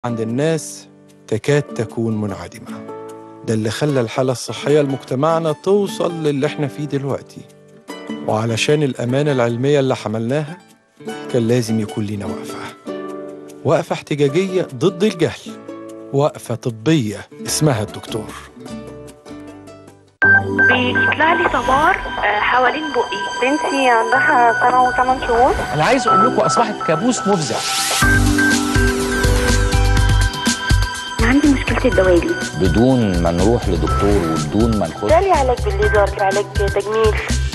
عند الناس تكاد تكون منعدمة ده اللي خلى الحالة الصحية لمجتمعنا توصل للي احنا فيه دلوقتي وعلشان الأمانة العلمية اللي حملناها كان لازم يكون لينا وقفة وقفة احتجاجية ضد الجهل وقفة طبية اسمها الدكتور بيطلع لي صبار آه، حوالين بقي بنتي عندها سنة وثمان شهور انا عايز اقول لكم اصبحت كابوس مفزع عندي مشكلة الدوالي بدون ما نروح لدكتور وبدون ما نخش جالي علاج بالليزر علاج تجميل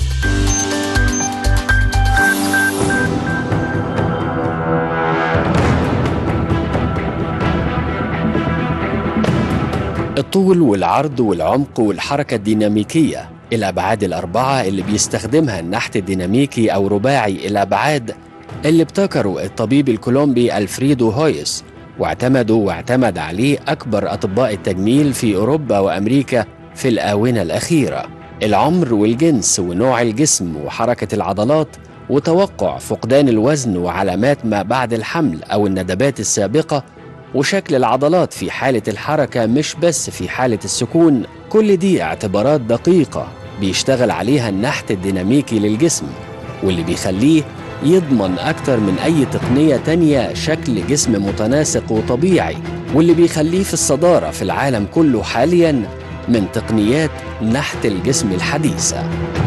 الطول والعرض والعمق والحركة الديناميكية الأبعاد الأربعة اللي بيستخدمها النحت الديناميكي أو رباعي الأبعاد اللي ابتكره الطبيب الكولومبي ألفريدو هويس واعتمدوا واعتمد عليه أكبر أطباء التجميل في أوروبا وأمريكا في الآونة الأخيرة العمر والجنس ونوع الجسم وحركة العضلات وتوقع فقدان الوزن وعلامات ما بعد الحمل أو الندبات السابقة وشكل العضلات في حالة الحركة مش بس في حالة السكون كل دي اعتبارات دقيقة بيشتغل عليها النحت الديناميكي للجسم واللي بيخليه يضمن أكتر من أي تقنية تانية شكل جسم متناسق وطبيعي واللي بيخليه في الصدارة في العالم كله حاليا من تقنيات نحت الجسم الحديثة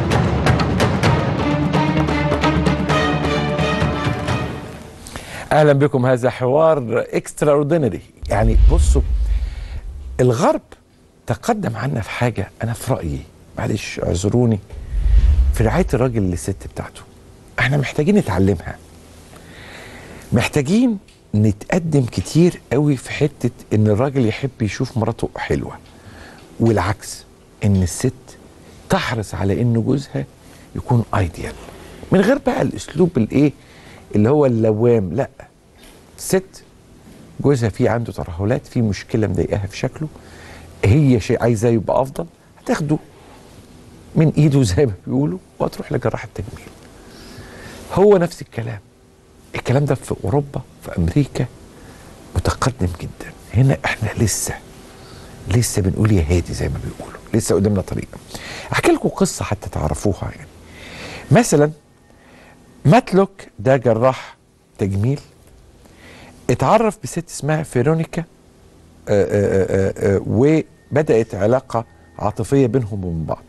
اهلا بكم هذا حوار اكسترا اوردينري يعني بصوا الغرب تقدم عنا في حاجه انا في رايي معلش اعذروني في رعايه الراجل للست بتاعته احنا محتاجين نتعلمها محتاجين نتقدم كتير قوي في حته ان الراجل يحب يشوف مراته حلوه والعكس ان الست تحرص على ان جوزها يكون ايديال من غير بقى الاسلوب الايه اللي هو اللوام لا ست جوزها في عنده ترهلات في مشكله مضايقاها في شكله هي شيء عايزاه يبقى افضل هتاخده من ايده زي ما بيقولوا وهتروح لجراح التجميل هو نفس الكلام الكلام ده في اوروبا في امريكا متقدم جدا هنا احنا لسه لسه بنقول يا هادي زي ما بيقولوا لسه قدامنا طريقه احكي لكم قصه حتى تعرفوها يعني مثلا ماتلوك ده جراح تجميل اتعرف بست اسمها فيرونيكا آآ آآ آآ وبدات علاقه عاطفيه بينهم وبين بعض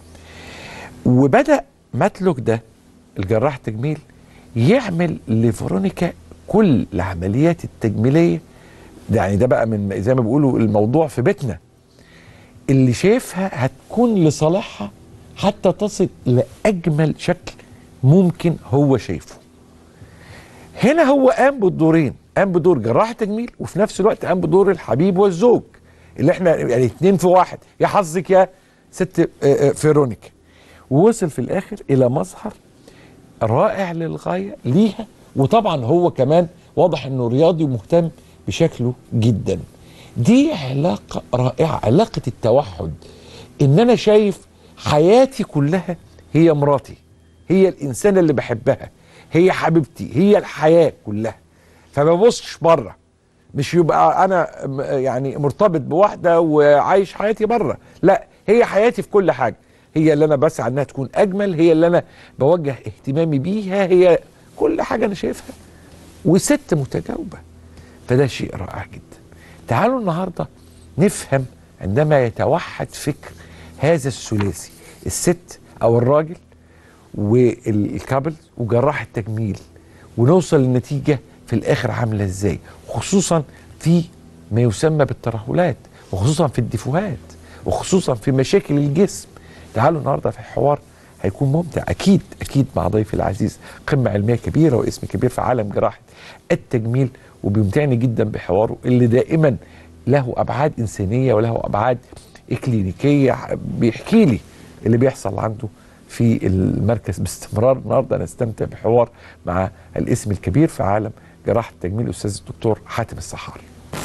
وبدا ماتلوك ده الجراح التجميل يعمل لفيرونيكا كل العمليات التجميليه ده يعني ده بقى من زي ما بيقولوا الموضوع في بيتنا اللي شايفها هتكون لصالحها حتى تصل لاجمل شكل ممكن هو شايفه هنا هو قام بالدورين قام بدور جراح تجميل وفي نفس الوقت قام بدور الحبيب والزوج اللي احنا يعني اتنين في واحد يا حظك يا ست آه، آه، فيرونيكا ووصل في الاخر الى مظهر رائع للغايه ليها وطبعا هو كمان واضح انه رياضي ومهتم بشكله جدا دي علاقه رائعه علاقه التوحد ان انا شايف حياتي كلها هي مراتي هي الانسانه اللي بحبها هي حبيبتي هي الحياه كلها فما ببصش بره مش يبقى انا م- يعني مرتبط بواحده وعايش حياتي بره لا هي حياتي في كل حاجه هي اللي انا بسعى انها تكون اجمل هي اللي انا بوجه اهتمامي بيها هي كل حاجه انا شايفها وست متجاوبه فده شيء رائع جدا تعالوا النهارده نفهم عندما يتوحد فكر هذا الثلاثي الست او الراجل والكابل وجراح التجميل ونوصل للنتيجه في الاخر عامله ازاي خصوصا في ما يسمى بالترهلات وخصوصا في الديفوهات وخصوصا في مشاكل الجسم تعالوا النهارده في الحوار هيكون ممتع اكيد اكيد مع ضيفي العزيز قمه علميه كبيره واسم كبير في عالم جراحه التجميل وبيمتعني جدا بحواره اللي دائما له ابعاد انسانيه وله ابعاد اكلينيكيه بيحكي لي اللي بيحصل عنده في المركز باستمرار النهارده نستمتع بحوار مع الاسم الكبير في عالم جراحه التجميل الاستاذ الدكتور حاتم السحاري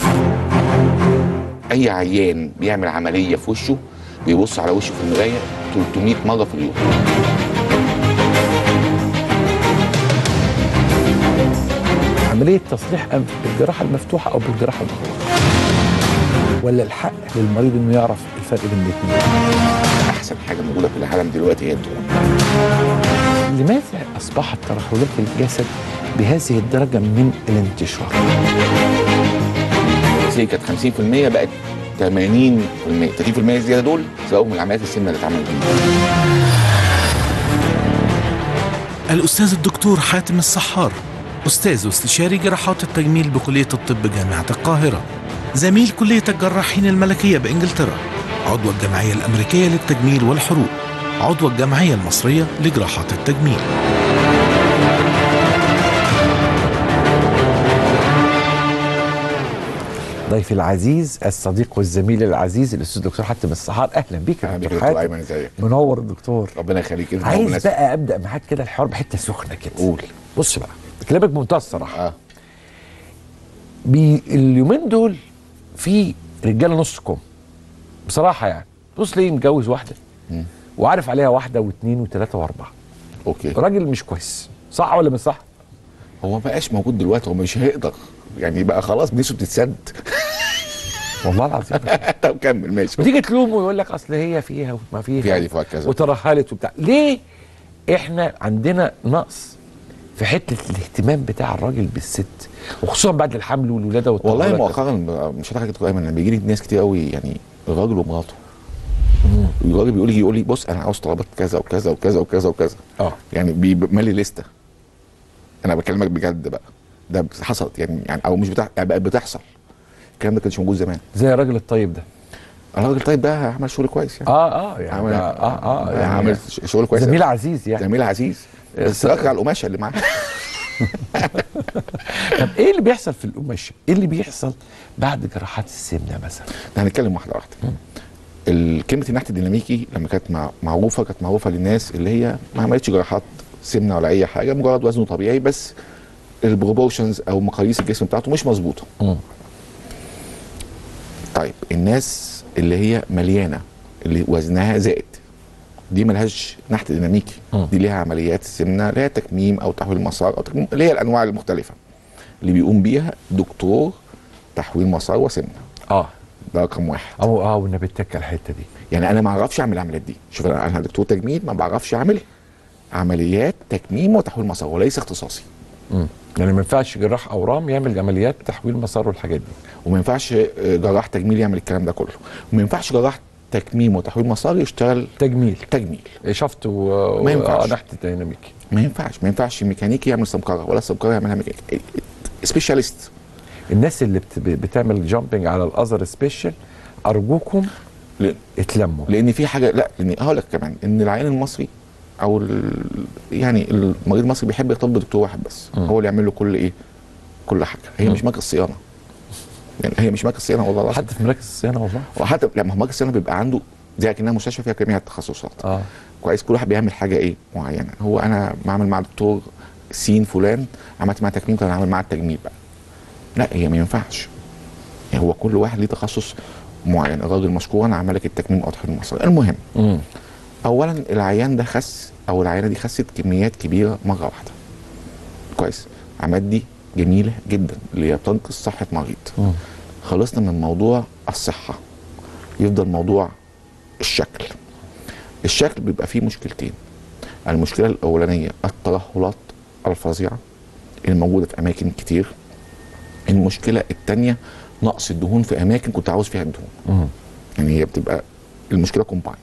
اي عيان بيعمل عمليه في وشه بيبص على وشه في المرايه 300 مره في اليوم عمليه تصليح انف بالجراحه المفتوحه او بالجراحه المغلقه ولا الحق للمريض انه يعرف الفرق بين الاثنين احسن حاجه موجوده في العالم دلوقتي هي الدهون لماذا اصبحت ترهلات الجسد بهذه الدرجه من الانتشار زي كانت 50% بقت 80% 30% زياده دول سببهم العمليات السمنه اللي اتعملت دي الأستاذ الدكتور حاتم السحار أستاذ واستشاري جراحات التجميل بكلية الطب جامعة القاهرة زميل كلية الجراحين الملكية بإنجلترا عضو الجمعية الأمريكية للتجميل والحروق عضو الجمعية المصرية لجراحات التجميل ضيفي العزيز الصديق والزميل العزيز الاستاذ الدكتور حاتم السحار اهلا بيك يا اهلا بيك دكتور يا دكتور حاتم ايمن ازيك منور الدكتور ربنا يخليك انت عايز مناسب. بقى ابدا معاك كده الحوار بحته سخنه كده قول بص بقى كلامك بمنتهى الصراحه اه بي اليومين دول في رجاله نص كم بصراحه يعني بص ليه متجوز واحده مم. وعارف عليها واحده واثنين وثلاثه واربعه اوكي راجل مش كويس صح ولا مش صح؟ هو ما بقاش موجود دلوقتي هو مش هيقدر يعني بقى خلاص نفسه بتتسد والله العظيم طب كمل ماشي وتيجي تلومه ويقول لك اصل هي فيها وما فيها فيها دي فيها كذا. وترهلت وبتاع ليه احنا عندنا نقص في حته الاهتمام بتاع الراجل بالست وخصوصا بعد الحمل والولاده والله والتطورات. مؤخرا مش هضحك يا دكتور ايمن لما بيجي لي ناس كتير قوي يعني الراجل ومراته الراجل بيقول لي يقول لي بص انا عاوز طلبات كذا وكذا وكذا وكذا وكذا اه يعني بيملي لسته انا بكلمك بجد بقى ده حصلت يعني, يعني او مش بتاع يعني بقت بتحصل الكلام ده كانش موجود زمان زي الراجل الطيب ده الراجل طيب ده عمل شغل كويس يعني اه اه يعني عمل ده- اه اه يعني عمل شغل كويس زميل عزيز يعني زميل عزيز بس ركع القماشه اللي معاه طب ايه اللي بيحصل في القماشه؟ ايه اللي بيحصل بعد جراحات السمنه مثلا؟ ده هنتكلم واحده واحده ال- كلمه النحت الديناميكي لما كانت مع- معروفه كانت معروفه للناس اللي هي ما عملتش جراحات سمنه ولا اي حاجه مجرد وزنه طبيعي بس البروبورشنز او مقاييس الجسم بتاعته مش مظبوطه مم. طيب الناس اللي هي مليانه اللي وزنها زائد دي ملهاش نحت ديناميكي مم. دي ليها عمليات سمنه ليها تكميم او تحويل مسار او تكميم اللي هي الانواع المختلفه اللي بيقوم بيها دكتور تحويل مسار وسمنه اه ده رقم واحد او اه والنبي اتك الحته دي يعني انا ما اعرفش اعمل العمليات دي شوف انا انا دكتور تجميل ما بعرفش اعمل عمليات تكميم وتحويل مسار وليس اختصاصي مم. يعني ما ينفعش جراح اورام يعمل عمليات تحويل مسار والحاجات دي وما ينفعش آه، جراح تجميل يعمل الكلام ده كله وما ينفعش جراح تكميم وتحويل مسار يشتغل تجميل تجميل شفت و... ما ينفعش. آه، نحت ديناميكي ما ينفعش ما ينفعش ميكانيكي يعمل سمكره ولا سمكره يعملها ميكانيكي سبيشاليست الناس اللي بت... بتعمل جامبنج على الاذر سبيشال ارجوكم لأن- اتلموا لان في حاجه لا لان هقول لك كمان ان العيان المصري او ال... يعني المريض المصري بيحب يرتبط بدكتور واحد بس مم. هو اللي يعمل له كل ايه كل حاجه هي مم. مش مركز صيانه يعني هي مش مركز صيانه والله العظيم حتى في مراكز الصيانه والله وحتى لما مركز صيانه بيبقى عنده زي كانها مستشفى فيها جميع التخصصات اه كويس كل واحد بيعمل حاجه ايه معينه هو انا بعمل مع دكتور سين فلان عملت معاه تكميم طب انا هعمل معاه التجميل بقى لا هي ما ينفعش يعني هو كل واحد ليه تخصص معين الراجل مشكورا عمل لك التكميم او تحويل المسار المهم امم اولا العيان ده خس او العيانه دي خست كميات كبيره مره واحده كويس عملت دي جميله جدا اللي هي بتنقذ صحه مريض مم. خلصنا من موضوع الصحه يفضل موضوع الشكل الشكل بيبقى فيه مشكلتين المشكله الاولانيه الترهلات الفظيعه اللي موجوده في اماكن كتير المشكله الثانيه نقص الدهون في اماكن كنت عاوز فيها الدهون مم. يعني هي بتبقى المشكله كومبايند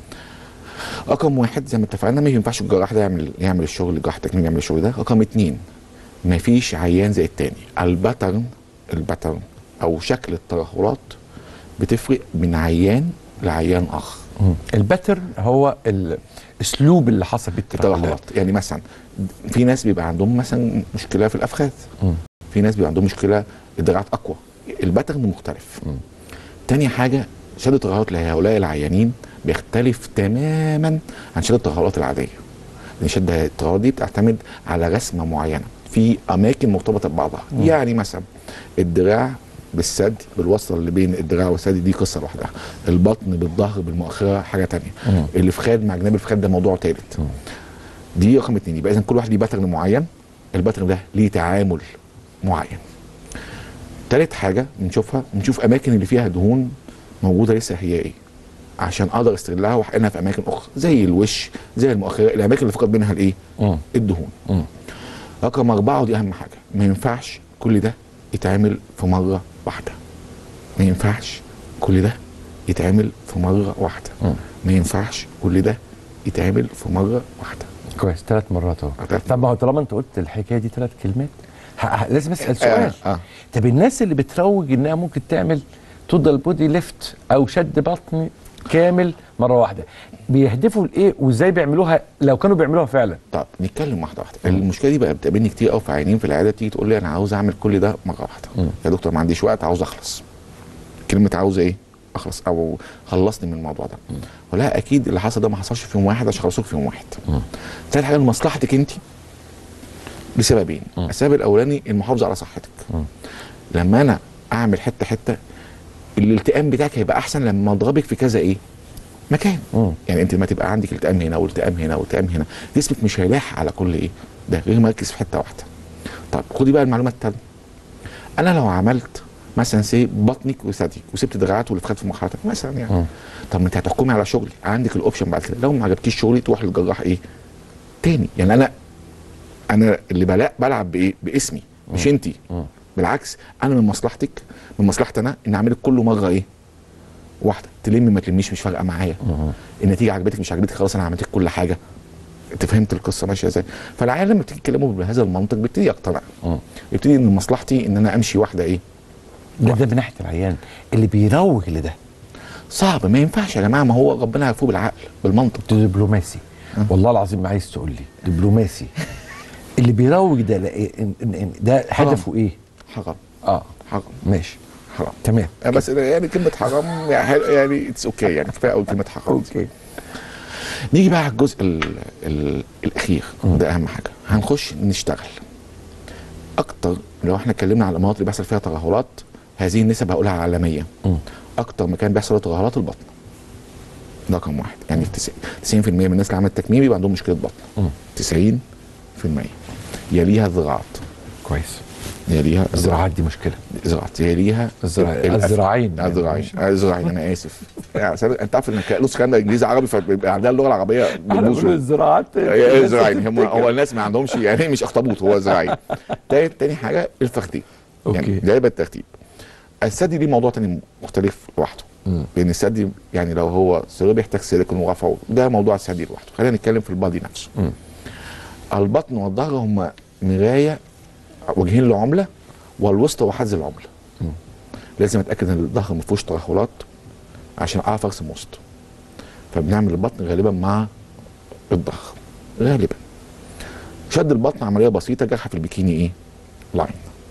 رقم واحد زي ما اتفقنا ما ينفعش الجراح ده يعمل يعمل الشغل الجراح التكميم يعمل الشغل ده رقم اتنين ما فيش عيان زي التاني الباترن الباترن او شكل الترهلات بتفرق من عيان لعيان اخر مم. الباترن هو الاسلوب اللي حصل بيه الترهلات الترهلات يعني مثلا في ناس بيبقى عندهم مثلا مشكله في الافخاذ مم. في ناس بيبقى عندهم مشكله الدراعات اقوى الباترن مختلف مم. تاني حاجه شد الترهلات لهؤلاء العيانين بيختلف تماما عن شد الترهلات العاديه لان شد الترهلات دي بتعتمد على رسمه معينه في اماكن مرتبطه ببعضها يعني مثلا الدراع بالثدي بالوصله اللي بين الدراع والثدي دي قصه لوحدها البطن بالظهر بالمؤخره حاجه تانية مم. الافخاذ مع جناب الافخاذ ده موضوع ثالث دي رقم اتنين يبقى اذا كل واحد ليه باترن معين الباترن ده ليه تعامل معين تالت حاجه بنشوفها بنشوف اماكن اللي فيها دهون موجوده لسه هي ايه عشان اقدر استغلها واحقنها في اماكن اخرى زي الوش زي المؤخره الاماكن اللي فقد منها الايه مم. الدهون مم. رقم أربعة ودي أهم حاجة ما ينفعش كل ده يتعمل في مرة واحدة ما ينفعش كل ده يتعمل في مرة واحدة مم. ما ينفعش كل ده يتعمل في مرة واحدة كويس ثلاث مرات اهو ثلاث طب ما هو طالما انت قلت الحكايه دي ثلاث كلمات ه- ه- لازم اسال سؤال آه. آه. طب الناس اللي بتروج انها ممكن تعمل توتال بودي ليفت او شد بطن كامل مره واحده بيهدفوا لايه وازاي بيعملوها لو كانوا بيعملوها فعلا طب نتكلم واحدة واحدة المشكلة دي بقى بتقابلني كتير قوي في عيانين في العيادة تيجي تقول لي أنا عاوز أعمل كل ده مرة واحدة مم. يا دكتور ما عنديش وقت عاوز أخلص كلمة عاوز إيه؟ أخلص أو خلصني من الموضوع ده ولا أكيد اللي حصل ده ما حصلش في يوم واحد عشان أخلصه في يوم واحد مم. تالت حاجة لمصلحتك أنت لسببين مم. السبب الأولاني المحافظة على صحتك مم. لما أنا أعمل حتة حتة الالتئام بتاعك هيبقى أحسن لما أضربك في كذا إيه؟ مكان مم. يعني انت ما تبقى عندك التئام هنا والتئام هنا والتئام هنا جسمك مش هيلاح على كل ايه ده غير مركز في حته واحده طب خدي بقى المعلومه الثانيه انا لو عملت مثلا سي بطنك وثديك وسبت دراعات واللي في مرحله مثلا يعني مم. طب ما انت هتحكمي على شغلي عندك الاوبشن بعد كده لو ما عجبكيش شغلي تروح للجراح ايه تاني يعني انا انا اللي بلا بلعب بايه باسمي مش انت مم. بالعكس انا من مصلحتك من مصلحتي انا ان اعملك كله مره ايه واحده تلمي ما تلميش مش فارقه معايا مم. النتيجه عجبتك مش عجبتك خلاص انا عملت لك كل حاجه انت فهمت القصه ماشيه ازاي فالعيال لما بتيجي تكلمه بهذا المنطق بيبتدي يقتنع مم. يبتدي ان مصلحتي ان انا امشي واحده ايه ده ده من ناحيه العيان اللي بيروج لده صعب ما ينفعش يا جماعه ما هو ربنا عرفوه بالعقل بالمنطق ده دبلوماسي والله العظيم ما عايز تقول لي دبلوماسي اللي بيروج ده لإيه؟ إن- إن- إن ده حرام. هدفه ايه؟ حرام اه حرام ماشي حرام تمام آه، بس يعني كلمه حرام يعني حلو- يعني اتس اوكي يعني كفايه قوي كلمه حرام دي. اوكي نيجي بقى على الجزء ال ال الاخير ده اهم حاجه هنخش نشتغل اكتر لو احنا اتكلمنا على الامراض اللي بيحصل فيها ترهلات هذه النسب هقولها عالميا مم. اكتر مكان بيحصل ترهلات البطن ده رقم واحد يعني 90% من الناس اللي عملت تكميم بيبقى عندهم مشكله بطن مم. 90% يليها الذراعات كويس يليها الزراعات دي مشكله الزراعات يليها الزراع- الأف- الزراعين. الزراعين الزراعين انا اسف يعني سابق- انت عارف ان كالوس كان انجليزي عربي فبيبقى عندها اللغه العربيه بتبوظ الزراعات هي زراعين هم هو الناس ما عندهمش يعني مش اخطبوط هو زراعين تاني تاني حاجه الفخدين أوكي. يعني ده يبقى الترتيب الثدي ليه موضوع تاني مختلف لوحده مم. لان الثدي يعني لو هو صغير بيحتاج سيليكون ورفعه ده موضوع الثدي لوحده خلينا نتكلم في البادي نفسه مم. البطن والظهر هم مرايه وجهين لعمله والوسط هو حز العمله مم. لازم اتاكد ان الظهر ما فيهوش ترهلات عشان اعرف ارسم وسط فبنعمل البطن غالبا مع الظهر غالبا شد البطن عمليه بسيطه جرح في البيكيني ايه لاين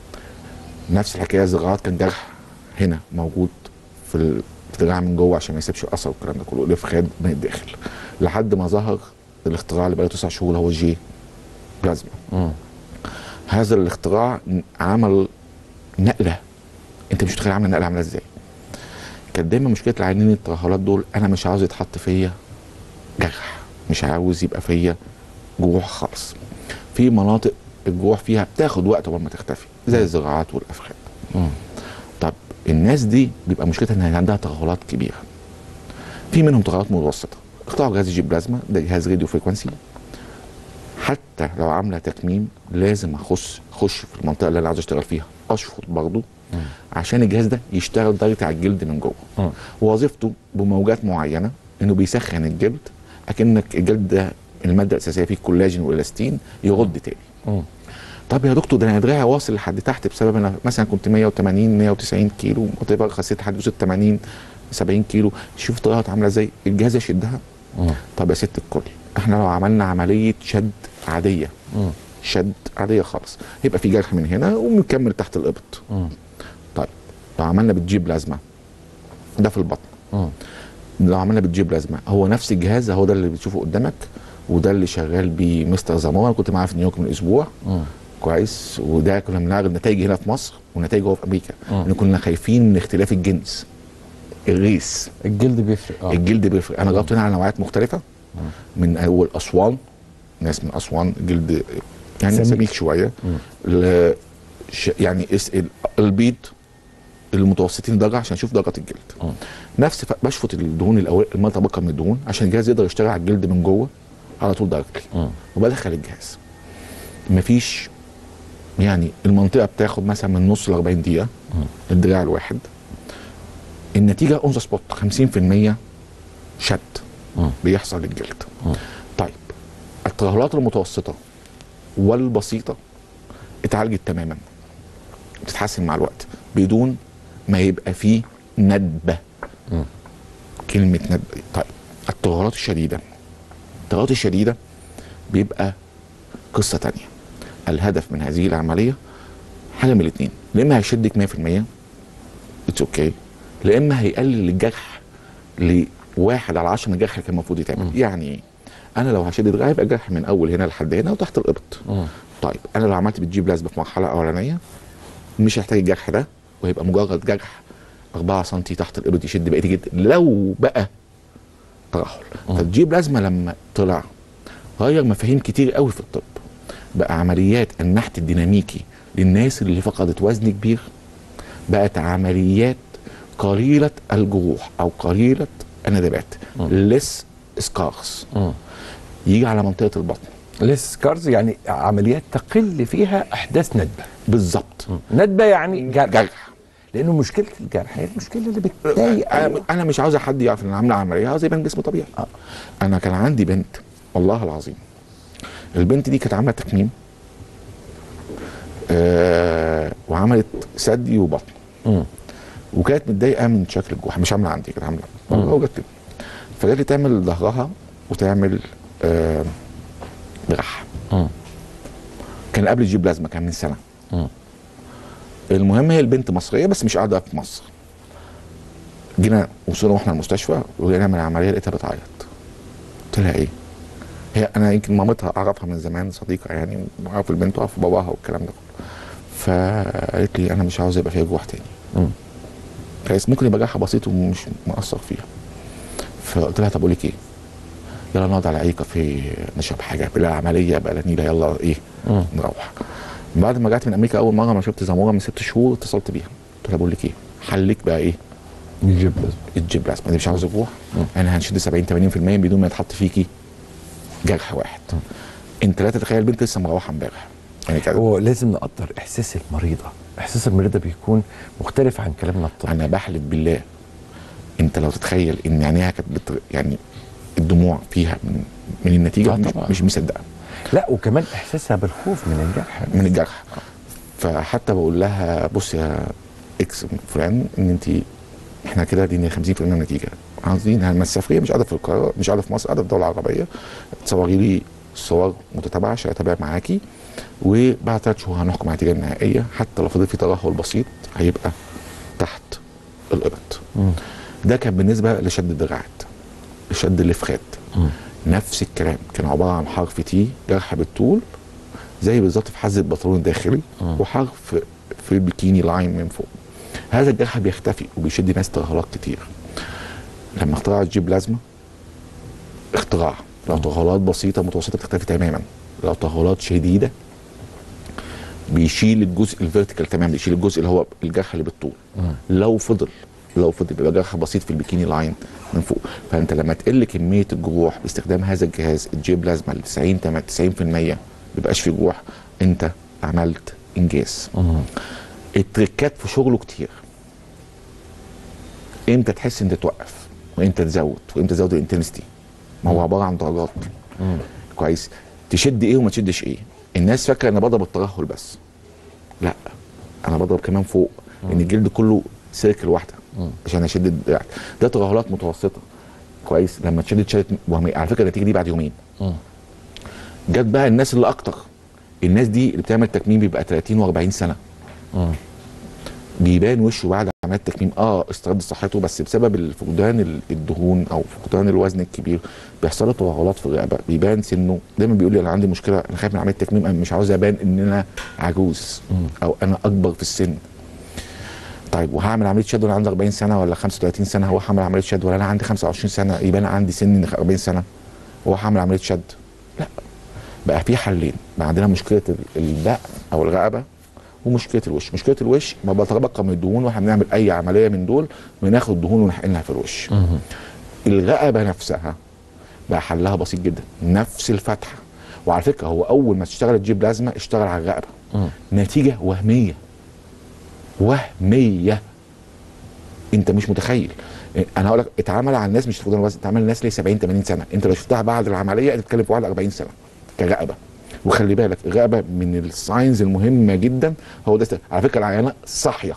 نفس الحكايه الزراعات كان جرح هنا موجود في ال- في الدراع من جوه عشان ما يسيبش اثر والكلام ده كله الافخاد من الداخل لحد ما ظهر الاختراع اللي بقاله تسع شهور اللي هو الجي بلازما مم. هذا الاختراع عمل نقله انت مش متخيل عمل نقله عامله ازاي كانت دايما مشكله العيانين الترهلات دول انا مش عاوز يتحط فيا جرح مش عاوز يبقى فيا جروح خالص في مناطق الجروح فيها بتاخد وقت قبل ما تختفي زي الزراعات والافخاد مم. طب الناس دي بيبقى مشكلتها ان عندها ترهلات كبيره في منهم ترهلات متوسطه اخترعوا جهاز الجيب بلازما ده جهاز راديو فريكونسي حتى لو عامله تكميم لازم اخش اخش في المنطقه اللي انا عاوز اشتغل فيها اشفط برضه عشان الجهاز ده يشتغل دايركت على الجلد من جوه مم. وظيفته بموجات معينه انه بيسخن الجلد اكنك الجلد ده الماده الاساسيه فيه كولاجين والاستين يرد تاني مم. طب يا دكتور ده انا دراعي واصل لحد تحت بسبب انا مثلا كنت 180 190 كيلو وتبقى خسيت لحد وصلت 80 70 كيلو شوف طريقتها عامله ازاي الجهاز يشدها مم. طب يا ست الكل احنا لو عملنا عمليه شد عاديه مم. شد عاديه خالص يبقى في جرح من هنا ومكمل تحت الابط مم. طيب لو عملنا بتجيب لازمه ده في البطن مم. لو عملنا بتجيب لازمه هو نفس الجهاز هو ده اللي بتشوفه قدامك وده اللي شغال بيه مستر زمار انا كنت معاه في نيويورك من اسبوع مم. كويس وده كنا بنعرض نتائج هنا في مصر ونتائج هو في امريكا مم. ان كنا خايفين من اختلاف الجنس الريس الجلد بيفرق اه الجلد بيفرق انا جربت هنا على نوعيات مختلفه من اول اسوان ناس من اسوان جلد يعني سميك. سميك شويه مم. ش- يعني اسال البيض المتوسطين درجه عشان اشوف درجه الجلد نفس ف- بشفط الدهون الاول ما تبقى من الدهون عشان الجهاز يقدر يشتغل على الجلد من جوه على طول دايركتلي وبدخل الجهاز مفيش يعني المنطقه بتاخد مثلا من نص ل 40 دقيقه الدراع الواحد النتيجه اون ذا سبوت 50% شد بيحصل للجلد طيب الترهلات المتوسطه والبسيطه اتعالجت تماما بتتحسن مع الوقت بدون ما يبقى فيه ندبه كلمه ندبه طيب الترهلات الشديده الترهلات الشديده بيبقى قصه تانية الهدف من هذه العمليه حاجه من الاثنين يا اما هيشدك 100% اتس اوكي لا اما هيقلل الجرح لواحد على 10 من الجرح اللي كان المفروض يتعمل يعني ايه؟ انا لو هشد دراعي يبقى الجرح من اول هنا لحد هنا وتحت الابط طيب انا لو عملت بتجيب لازمه في مرحله اولانيه مش هحتاج الجرح ده وهيبقى مجرد جرح 4 سم تحت الابط يشد بقيه الجلد لو بقى ترهل فتجيب لازمه لما طلع غير مفاهيم كتير قوي في الطب بقى عمليات النحت الديناميكي للناس اللي فقدت وزن كبير بقت عمليات قليله الجروح او قليله الندبات لس سكارس يجي على منطقه البطن ليس سكارز يعني عمليات تقل فيها احداث ندبه بالظبط ندبه يعني جرح, جرح لانه مشكله الجرح هي المشكله اللي بتضايق انا انا مش عاوز حد يعرف ان انا عامله عمليه عاوز يبان جسم طبيعي انا كان عندي بنت والله العظيم البنت دي كانت عامله تكميم آه وعملت ثدي وبطن وكانت متضايقه من شكل الجوح مش عامله عندي كانت عامله بره وجت كده فجت لي تعمل ظهرها وتعمل آه جرح كان قبل تجيب لازمه كان من سنه المهم هي البنت مصريه بس مش قاعده في مصر جينا وصلنا واحنا المستشفى وجينا نعمل عمليه لقيتها بتعيط قلت لها ايه؟ هي انا يمكن مامتها اعرفها من زمان صديقه يعني واعرف البنت واعرف باباها والكلام ده كله فقالت لي انا مش عاوز يبقى فيها جروح تاني كويس ممكن يبقى جرح بسيط ومش مؤثر فيها فقلت لها طب اقول لك ايه؟ يلا نقعد على اي كافيه نشرب حاجه بلا عمليه بلا نيله يلا ايه نروح بعد ما رجعت من امريكا اول مره ما شفت زموره من ست شهور اتصلت بيها قلت لها بقول لك ايه حلك بقى ايه الجيب لازمه الجيب لازمه دي مش عاوز جروح انا هنشد 70 80% بدون ما يتحط فيكي جرح واحد انت لا تتخيل البنت لسه مروحه امبارح يعني كده هو لازم نقدر احساس المريضه احساس المريضه بيكون مختلف عن كلامنا الطبي انا بحلف بالله انت لو تتخيل ان عينيها كانت بت... يعني الدموع فيها من من النتيجه آه مش, طبعاً. مش مصدقه لا وكمان احساسها بالخوف من الجرح من الجرح فحتى بقول لها بص يا اكس فلان ان انت احنا كده دي 50% من النتيجه عاوزين لما السفريه مش قاعده في القاهره مش قاعده في مصر قاعده في الدوله العربيه تصوري لي صور متتابعه عشان اتابع معاكي وبعد ثلاث شهور هنحكم على النتيجه النهائيه حتى لو فضل في ترهل بسيط هيبقى تحت الابط ده كان بالنسبه لشد الدراعات شد الافخاد نفس الكلام كان عباره عن حرف تي جرح بالطول زي بالظبط في حز البنطلون الداخلي وحرف في البيكيني لاين من فوق هذا الجرح بيختفي وبيشد ناس ترهلات كتير لما اخترع الجيب لازمه اختراع لو ترهلات بسيطه متوسطه بتختفي تماما لو ترهلات شديده بيشيل الجزء الفيرتيكال تماما بيشيل الجزء اللي هو الجرح اللي بالطول لو فضل لو فضل بيبقى جرح بسيط في البيكيني لاين من فوق فانت لما تقل كميه الجروح باستخدام هذا الجهاز الجيب لازمه ل 90 90% ما بيبقاش في جروح انت عملت انجاز التريكات في شغله كتير امتى تحس انت توقف وامتى تزود وامتى تزود الانتنستي ما هو عباره عن درجات كويس تشد ايه وما تشدش ايه الناس فاكره ان بضرب الترهل بس لا انا بضرب كمان فوق ان الجلد كله سيركل واحده عشان اشد الدراع ده ترهلات متوسطه كويس لما تشد اتشدت وهمية. على فكره النتيجه دي بعد يومين جت بقى الناس اللي اكتر الناس دي اللي بتعمل تكميم بيبقى 30 و40 سنه بيبان وشه بعد عمليه التكميم اه استرد صحته بس بسبب فقدان ال- الدهون او فقدان الوزن الكبير بيحصل له ترهلات في الرقبه بيبان سنه دايما بيقول لي انا عندي مشكله انا خايف من عمليه التكميم انا مش عاوز ابان ان انا عجوز او انا اكبر في السن طيب وهعمل عمليه شد وانا عندي 40 سنه ولا 35 سنه هو هعمل عمليه شد ولا انا عندي 25 سنه يبقى انا عندي سن 40 سنه هو هعمل عمليه شد لا بقى في حلين بقى عندنا مشكله ال- الدقن او الرقبه ومشكله الوش مشكله الوش ما بتبقى من الدهون واحنا بنعمل اي عمليه من دول بناخد دهون ونحقنها في الوش الرقبه نفسها بقى حلها بسيط جدا نفس الفتحه وعلى فكره هو اول ما تشتغل الجيب بلازما اشتغل على الرقبه نتيجه وهميه وهميه انت مش متخيل انا هقول لك اتعمل على الناس مش فقدان الوزن اتعمل على الناس ليه 70 80 سنه انت لو شفتها بعد العمليه انت بتتكلم في واحد 40 سنه كرقبه وخلي بالك الرقبه من الساينز المهمه جدا هو ده على فكره العيانه صاحيه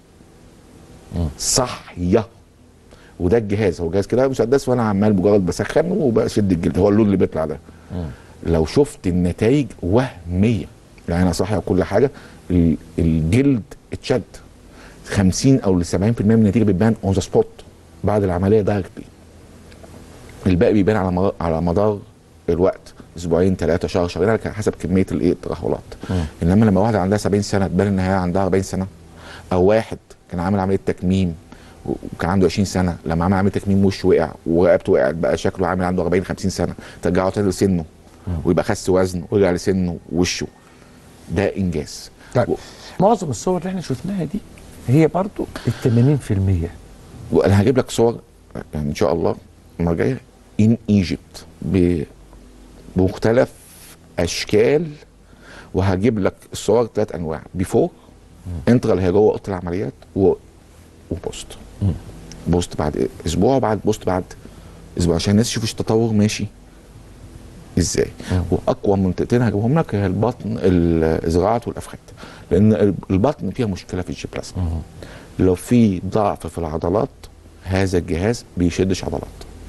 صاحيه وده الجهاز هو جهاز كده مسدس وانا عمال مجرد بسخن وبشد الجلد هو اللون اللي بيطلع ده لو شفت النتائج وهميه يعني انا صاحيه وكل حاجه ال- الجلد اتشد 50 او ل 70% من النتيجه بتبان اون ذا سبوت بعد العمليه دايركتلي الباقي بيبان على مدار على مدار الوقت اسبوعين ثلاثه شهر شهرين على حسب كميه الايه الترهلات انما لما واحده عندها 70 سنه تبان ان هي عندها 40 سنه او واحد كان عامل عمليه تكميم و- وكان عنده 20 سنه لما عمل عمليه تكميم وشه وقع ورقبته وقعت بقى شكله عامل عنده 40 50 سنه ترجعه تاني لسنه ويبقى خس وزن ورجع لسنه ووشه ده انجاز طيب معظم الصور اللي احنا شفناها دي هي برضو ال 80% وانا هجيب لك صور يعني ان شاء الله المره الجايه ان ايجيبت بمختلف اشكال وهجيب لك الصور ثلاث انواع بيفور انترا اللي هي جوه اوضه العمليات و... وبوست بوست بعد اسبوع وبعد بوست بعد اسبوع عشان الناس تشوف التطور ماشي ازاي واقوى منطقتين هجيبهم لك هي البطن الزراعات والافخاذ لان البطن فيها مشكله في الجيبلازما لو في ضعف في العضلات هذا الجهاز بيشدش عضلات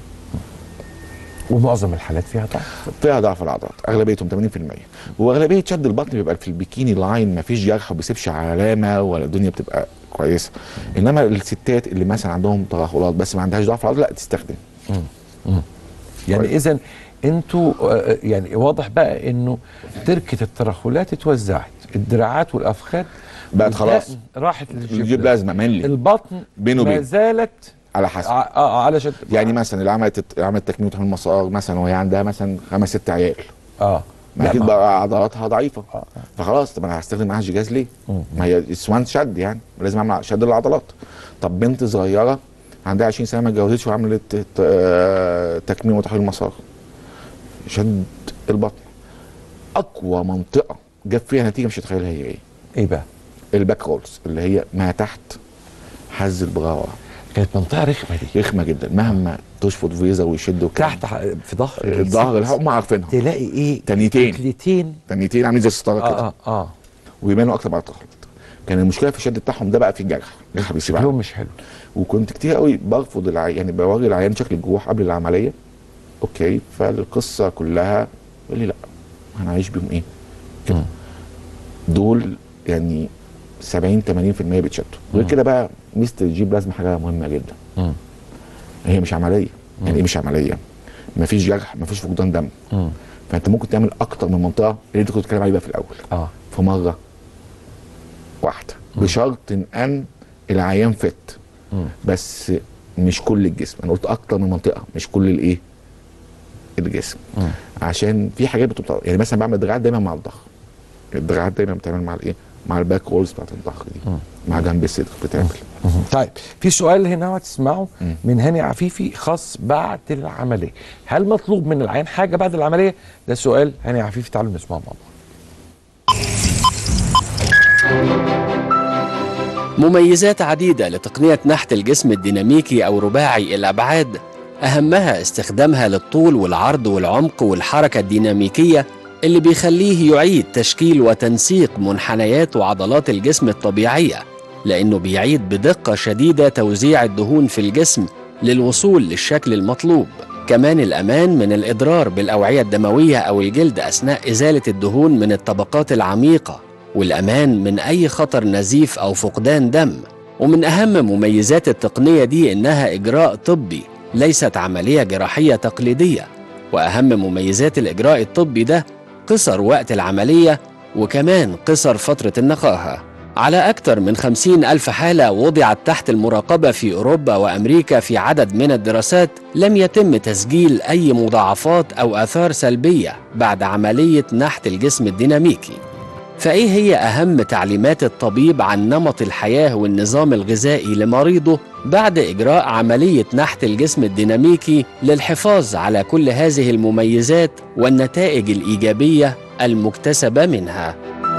ومعظم الحالات فيها ضعف فيها ضعف العضلات اغلبيتهم 80% واغلبيه شد البطن بيبقى في البيكيني لاين ما فيش جرح وما بيسيبش علامه ولا الدنيا بتبقى كويسه انما الستات اللي مثلا عندهم ترهلات بس ما عندهاش ضعف العضلات لا تستخدم يعني اذا انتوا آه، يعني واضح بقى انه تركه الترهلات اتوزعت الدراعات والافخاذ بقت خلاص والدقن راحت الجيب لازمه مانلي البطن بينه ما وبين. زالت على حسب ع- اه على شد يعني مثلا اللي عملت عملت تكميم وتحميل مسار مثلا وهي عندها مثلا خمس ست عيال اه ما لا، اكيد ما- بقى عضلاتها ضعيفه آه. فخلاص طب انا هستخدم معاها جهاز ليه؟ ما هي اسوان شد يعني لازم اعمل شد العضلات طب بنت صغيره عندها 20 سنه ما اتجوزتش وعملت ت- آه، تكميم وتحويل مسار شد البطن اقوى منطقه جاب فيها نتيجه مش هتخيلها هي ايه؟ ايه بقى الباك رولز اللي هي ما تحت حز البغاوه كانت منطقه رخمه دي رخمه جدا مهما تشفط فيزا ويشد وكده تحت ح- في ظهر الظهر الست هم عارفينها تلاقي ايه تنيتين. تنيتين تنيتين عاملين زي الستاره كده اه اه اه ويبانوا اكتر بعد التخلط كان المشكله في الشد بتاعهم ده بقى في الجرح الجرح بيسيب شكلهم علامة. مش حلو وكنت كتير قوي برفض العيان يعني بوري العيان شكل الجروح قبل العمليه اوكي فالقصه كلها يقول لي لا هنعيش بيهم ايه كده دول يعني 70 80% بيتشتوا غير كده بقى ميزه الجيب لازم حاجه مهمه جدا مم. هي مش عمليه يعني ايه مش عمليه مفيش جرح مفيش فقدان دم مم. فانت ممكن تعمل اكتر من منطقه اللي انت كنت بتتكلم عليه بقى في الاول اه في مره واحده بشرط ان ان العيان فت مم. بس مش كل الجسم انا قلت اكتر من منطقه مش كل الايه الجسم مم. عشان في حاجات بتبقى يعني مثلا بعمل دراعات دايما مع الظهر الدراعات دايما بتعمل مع الايه مع الباك رولز بتاعت الظهر دي مع جنب الصدر بتعمل مهم. طيب في سؤال هنا هتسمعه مم. من هاني عفيفي خاص بعد العمليه هل مطلوب من العيان حاجه بعد العمليه ده سؤال هاني عفيفي تعالوا نسمعه مع بعض مميزات عديدة لتقنية نحت الجسم الديناميكي أو رباعي الأبعاد أهمها استخدامها للطول والعرض والعمق والحركة الديناميكية اللي بيخليه يعيد تشكيل وتنسيق منحنيات وعضلات الجسم الطبيعية لأنه بيعيد بدقة شديدة توزيع الدهون في الجسم للوصول للشكل المطلوب كمان الأمان من الإضرار بالأوعية الدموية أو الجلد أثناء إزالة الدهون من الطبقات العميقة والأمان من أي خطر نزيف أو فقدان دم ومن أهم مميزات التقنية دي إنها إجراء طبي ليست عملية جراحية تقليدية وأهم مميزات الإجراء الطبي ده قصر وقت العملية وكمان قصر فترة النقاهة على أكثر من خمسين ألف حالة وضعت تحت المراقبة في أوروبا وأمريكا في عدد من الدراسات لم يتم تسجيل أي مضاعفات أو آثار سلبية بعد عملية نحت الجسم الديناميكي فايه هي اهم تعليمات الطبيب عن نمط الحياه والنظام الغذائي لمريضه بعد اجراء عمليه نحت الجسم الديناميكي للحفاظ على كل هذه المميزات والنتائج الايجابيه المكتسبه منها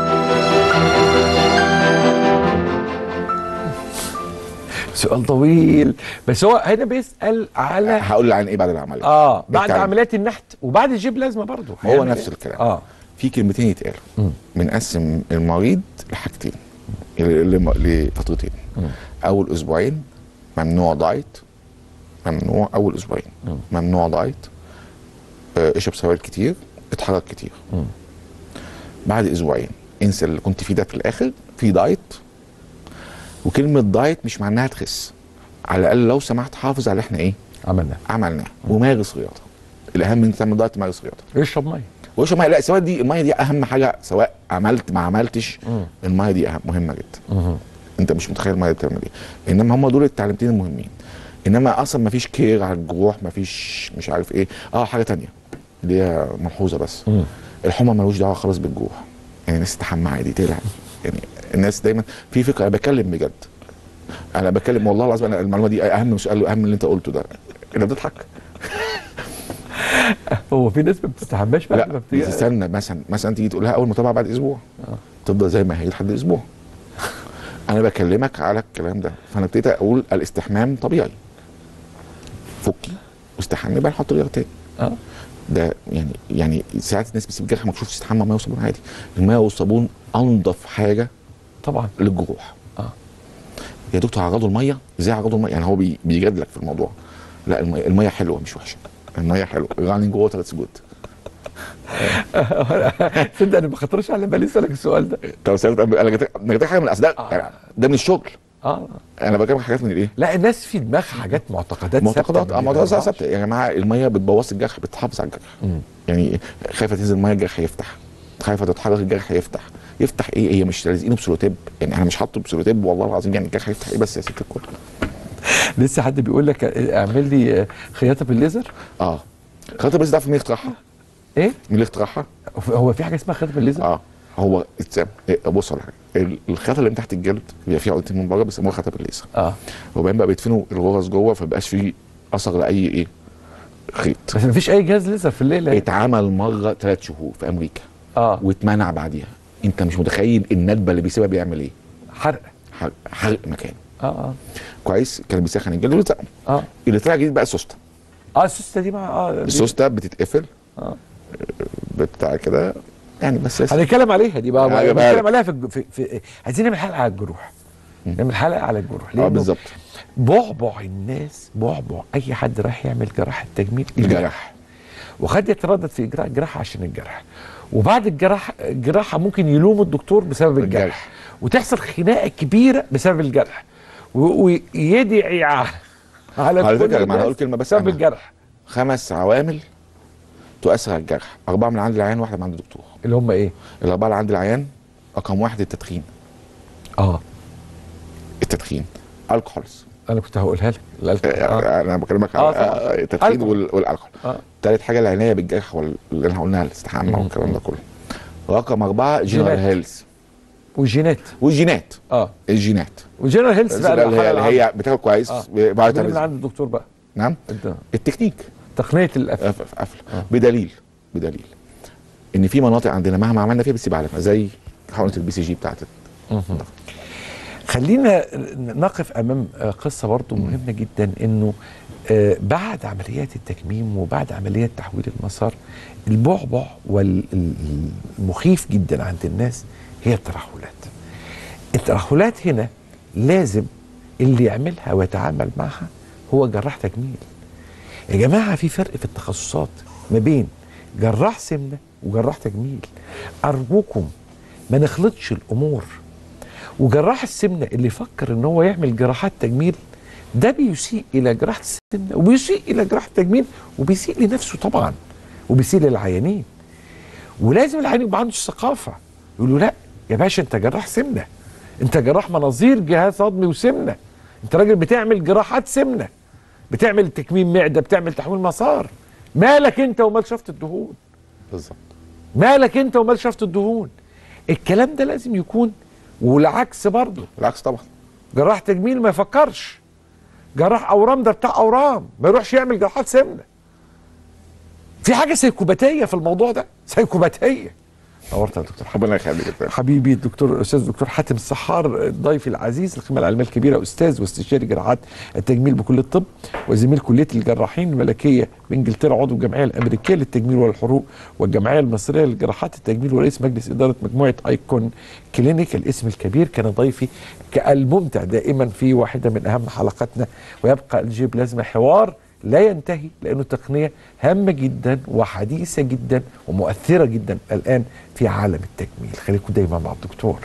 سؤال طويل بس هو هنا بيسال على هقول عن ايه بعد العمليه اه بعد بالتعليم. عمليات النحت وبعد الجيب لازمه برضه هو هيعمل نفس إيه؟ الكلام اه في كلمتين يتقالوا مم. بنقسم المريض لحاجتين ل- لم- لفترتين اول اسبوعين ممنوع دايت ممنوع اول اسبوعين مم. ممنوع دايت آه، اشرب سوائل كتير اتحرك كتير مم. بعد اسبوعين انسى اللي كنت فيه ده في الاخر في دايت وكلمه دايت مش معناها تخس على الاقل لو سمحت حافظ على اللي احنا ايه عملنا عملناه ومارس رياضه الاهم ان تعمل دايت تمارس رياضه اشرب ميه واشرب ميه لا سواء دي الميه دي اهم حاجه سواء عملت ما عملتش مم. الميه دي أهم مهمه جدا مهم. انت مش متخيل الميه دي بتعمل ايه انما هم دول التعليمتين المهمين انما اصلا ما فيش كير على الجروح ما فيش مش عارف ايه اه حاجه تانية اللي هي ملحوظه بس مم. الحمى ملوش دعوه خالص بالجروح يعني الناس تستحمى عادي تلعب يعني الناس دايما في فكره انا بتكلم بجد انا بتكلم والله العظيم انا المعلومه دي اهم من سؤال اهم من اللي انت قلته ده انت بتضحك هو في ناس ما بتستحماش بعد ما لا بتيجي تستنى مثلا مثلا تيجي تقول لها اول متابعه بعد اسبوع تفضل زي ما هي لحد اسبوع انا بكلمك على الكلام ده فانا ابتديت اقول الاستحمام طبيعي فكي واستحمي بقى نحط رياضه تاني اه ده يعني يعني ساعات الناس بتسيب جرح مكشوف تستحمى ميه وصابون عادي الميه والصابون انضف حاجه طبعا للجروح اه يا دكتور عرضوا الميه ازاي عرضوا الميه يعني هو بي بيجادلك في الموضوع لا الميه, المية حلوه مش وحشه الميه حلوه رانينج ووتر اتس جود تصدق انا ما خطرش على بالي اسالك السؤال ده طب سألت انا جبت انا جبت حاجه من الاصداء يعني ده من الشغل اه انا بكلمك حاجات من الايه لا الناس في دماغها حاجات معتقدات معتقدات ثابتة اه ما معتقدات بيغيروهاش. ثابته يا جماعه الميه بتبوظ الجرح بتحافظ على الجرح مم. يعني خايفه تنزل الميه الجرح يفتح خايفه تتحرك الجرح يفتح يفتح ايه هي مش لازقينه بسلوتيب يعني انا مش حاطه بسلوتيب والله العظيم يعني الجرح يفتح ايه بس يا ست الكل لسه حد بيقول لك اعمل لي خياطه بالليزر اه خاطر بس تعرف مين اللي اخترعها؟ ايه مين اللي اخترعها؟ هو في حاجه اسمها خياطه بالليزر اه هو اتسام إيه، بص على حاجه ال- الخياطه اللي من تحت الجلد بيبقى فيها عقدتين من بره بيسموها خياطه بالليزر اه وبعدين بقى بيدفنوا الغرز جوه فمبقاش فيه اثر لاي ايه خيط بس مفيش اي جهاز ليزر في الليله اتعمل مره ثلاث شهور في امريكا اه واتمنع بعديها انت مش متخيل الندبه اللي بيسيبها بيعمل ايه حرق حرق, حرق مكان اه اه كويس كان بيسخن الجلد ويلزقه اه اللي طلع جديد بقى السوسته اه السوسته دي مع اه دي- السوسته بتتقفل آه. بتاع كده يعني بس بس هنتكلم عليها دي بقى يعني بقى- هنتكلم عليها في, الج- في, في عايزين نعمل حلقه على الجروح نعمل حلقه على الجروح اه لأنه بالظبط بعبع الناس بعبع اي حد رايح يعمل جراحه تجميل الجرح وقد يتردد في اجراء الجراحه عشان الجرح وبعد الجراحه الجراحه ممكن يلوم الدكتور بسبب الجرح, الجرح. وتحصل خناقه كبيره بسبب الجرح و- ويدعي على على على كل فكره ما الناس انا هقول كلمه بس بسبب أنا. الجرح خمس عوامل تؤثر على الجرح اربعه من عند العيان واحده من عند الدكتور اللي هم ايه؟ الاربعه اللي عند العيان رقم واحد التدخين اه التدخين الكحولز انا كنت هقولها لك الألكحول. آه. انا بكلمك آه على طبعاً. آه، التدخين الكحول. وال- والالكحول آه. تالت حاجه العنايه بالجرح وال- اللي احنا قلناها الاستحمام والكلام ده كله رقم اربعه جنرال جينات. هيلث والجينات والجينات اه الجينات وجنرال هيلث بقى اللي هي, الحالة اللي العامة. هي بتاكل كويس آه. بعد ده من تمرين. عند الدكتور بقى نعم انت التكنيك تقنيه القفل قفل قفل بدليل بدليل ان في مناطق عندنا مهما عملنا فيها بتسيب علامه زي حقنه البي سي جي بتاعت خلينا نقف امام آه، قصه برضو مهمه جدا انه آه، بعد عمليات التكميم وبعد عمليات تحويل المسار البعبع والمخيف جدا عند الناس هي الترهلات الترهلات هنا لازم اللي يعملها ويتعامل معها هو جراح تجميل يا جماعه في فرق في التخصصات ما بين جراح سمنه وجراح تجميل ارجوكم ما نخلطش الامور وجراح السمنه اللي يفكر ان هو يعمل جراحات تجميل ده بيسيء الى جراحه السمنه وبيسيء الى جراحه التجميل وبيسيء لنفسه طبعا وبيسيء للعيانين ولازم العيان يبقى عنده الثقافه يقول له لا يا باشا انت جراح سمنه انت جراح مناظير جهاز هضمي وسمنه انت راجل بتعمل جراحات سمنه بتعمل تكميم معده بتعمل تحويل مسار مالك انت ومال شفط الدهون بالظبط مالك انت ومال شفط الدهون الكلام ده لازم يكون والعكس برضه بالعكس طبعا جراح تجميل ما يفكرش جراح اورام ده بتاع اورام ما يروحش يعمل جراحات سمنه في حاجه سيكوباتيه في الموضوع ده سيكوباتيه نورت يا دكتور ربنا يخليك يا فندم. حبيبي الدكتور الاستاذ الدكتور حاتم السحار ضيفي العزيز القيمه العلميه الكبيره استاذ واستشاري جراحات التجميل بكليه الطب وزميل كليه الجراحين الملكيه بانجلترا عضو الجمعيه الامريكيه للتجميل والحروق والجمعيه المصريه لجراحات التجميل ورئيس مجلس اداره مجموعه ايكون كلينيك الاسم الكبير كان ضيفي كالممتع دائما في واحده من اهم حلقاتنا ويبقى الجيب لازمه حوار لا ينتهي لانه تقنيه هامه جدا وحديثه جدا ومؤثره جدا الان في عالم التجميل خليكم دايما مع الدكتور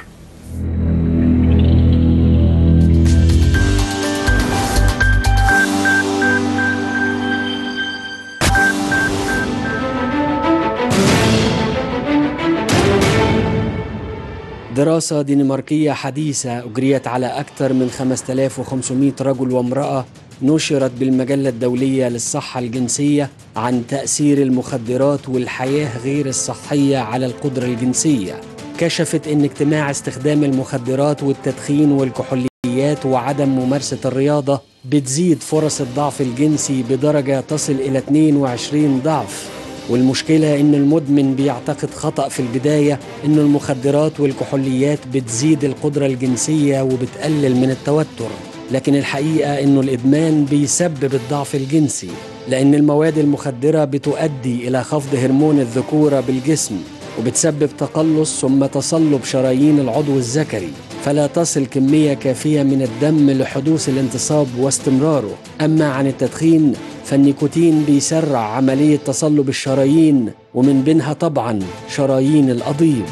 دراسة دنماركية حديثة أجريت على أكثر من 5500 رجل وامرأة نشرت بالمجلة الدولية للصحة الجنسية عن تأثير المخدرات والحياة غير الصحية على القدرة الجنسية كشفت أن اجتماع استخدام المخدرات والتدخين والكحوليات وعدم ممارسة الرياضة بتزيد فرص الضعف الجنسي بدرجة تصل إلى 22 ضعف والمشكلة إن المدمن بيعتقد خطأ في البداية إن المخدرات والكحوليات بتزيد القدرة الجنسية وبتقلل من التوتر لكن الحقيقة إنه الإدمان بيسبب الضعف الجنسي لأن المواد المخدرة بتؤدي إلى خفض هرمون الذكورة بالجسم وبتسبب تقلص ثم تصلب شرايين العضو الذكري فلا تصل كمية كافية من الدم لحدوث الانتصاب واستمراره أما عن التدخين فالنيكوتين بيسرع عملية تصلب الشرايين ومن بينها طبعا شرايين القضيب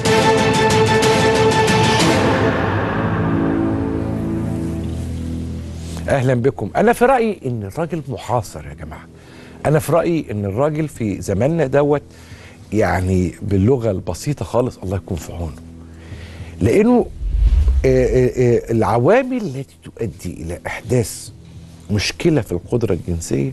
اهلا بكم انا في رايي ان الراجل محاصر يا جماعه انا في رايي ان الراجل في زماننا دوت يعني باللغه البسيطه خالص الله يكون في عونه لانه آه، آه، آه، العوامل التي تؤدي الى احداث مشكله في القدره الجنسيه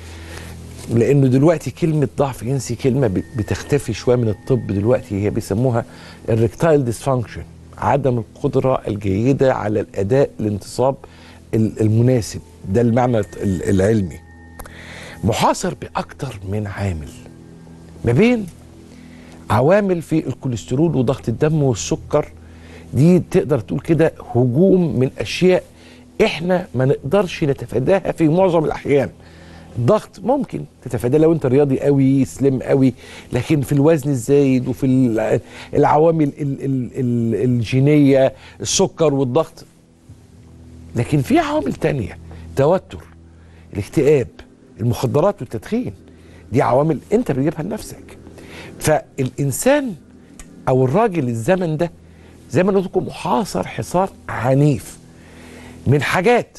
لانه دلوقتي كلمه ضعف جنسي كلمه بت- بتختفي شويه من الطب دلوقتي هي بيسموها الريكتايل ديسفانكشن عدم القدره الجيده على الاداء الانتصاب ال- المناسب ده المعنى ال- العلمي محاصر باكتر من عامل ما بين عوامل في الكوليسترول وضغط الدم والسكر دي تقدر تقول كده هجوم من اشياء احنا ما نقدرش نتفاداها في معظم الاحيان الضغط ممكن تتفاداه لو انت رياضي قوي سليم قوي لكن في الوزن الزايد وفي ال- العوامل ال- ال- ال- الجينيه السكر والضغط لكن في عوامل تانية توتر الاكتئاب المخدرات والتدخين دي عوامل انت بتجيبها لنفسك فالانسان او الراجل الزمن ده زي ما قلت لكم محاصر حصار عنيف من حاجات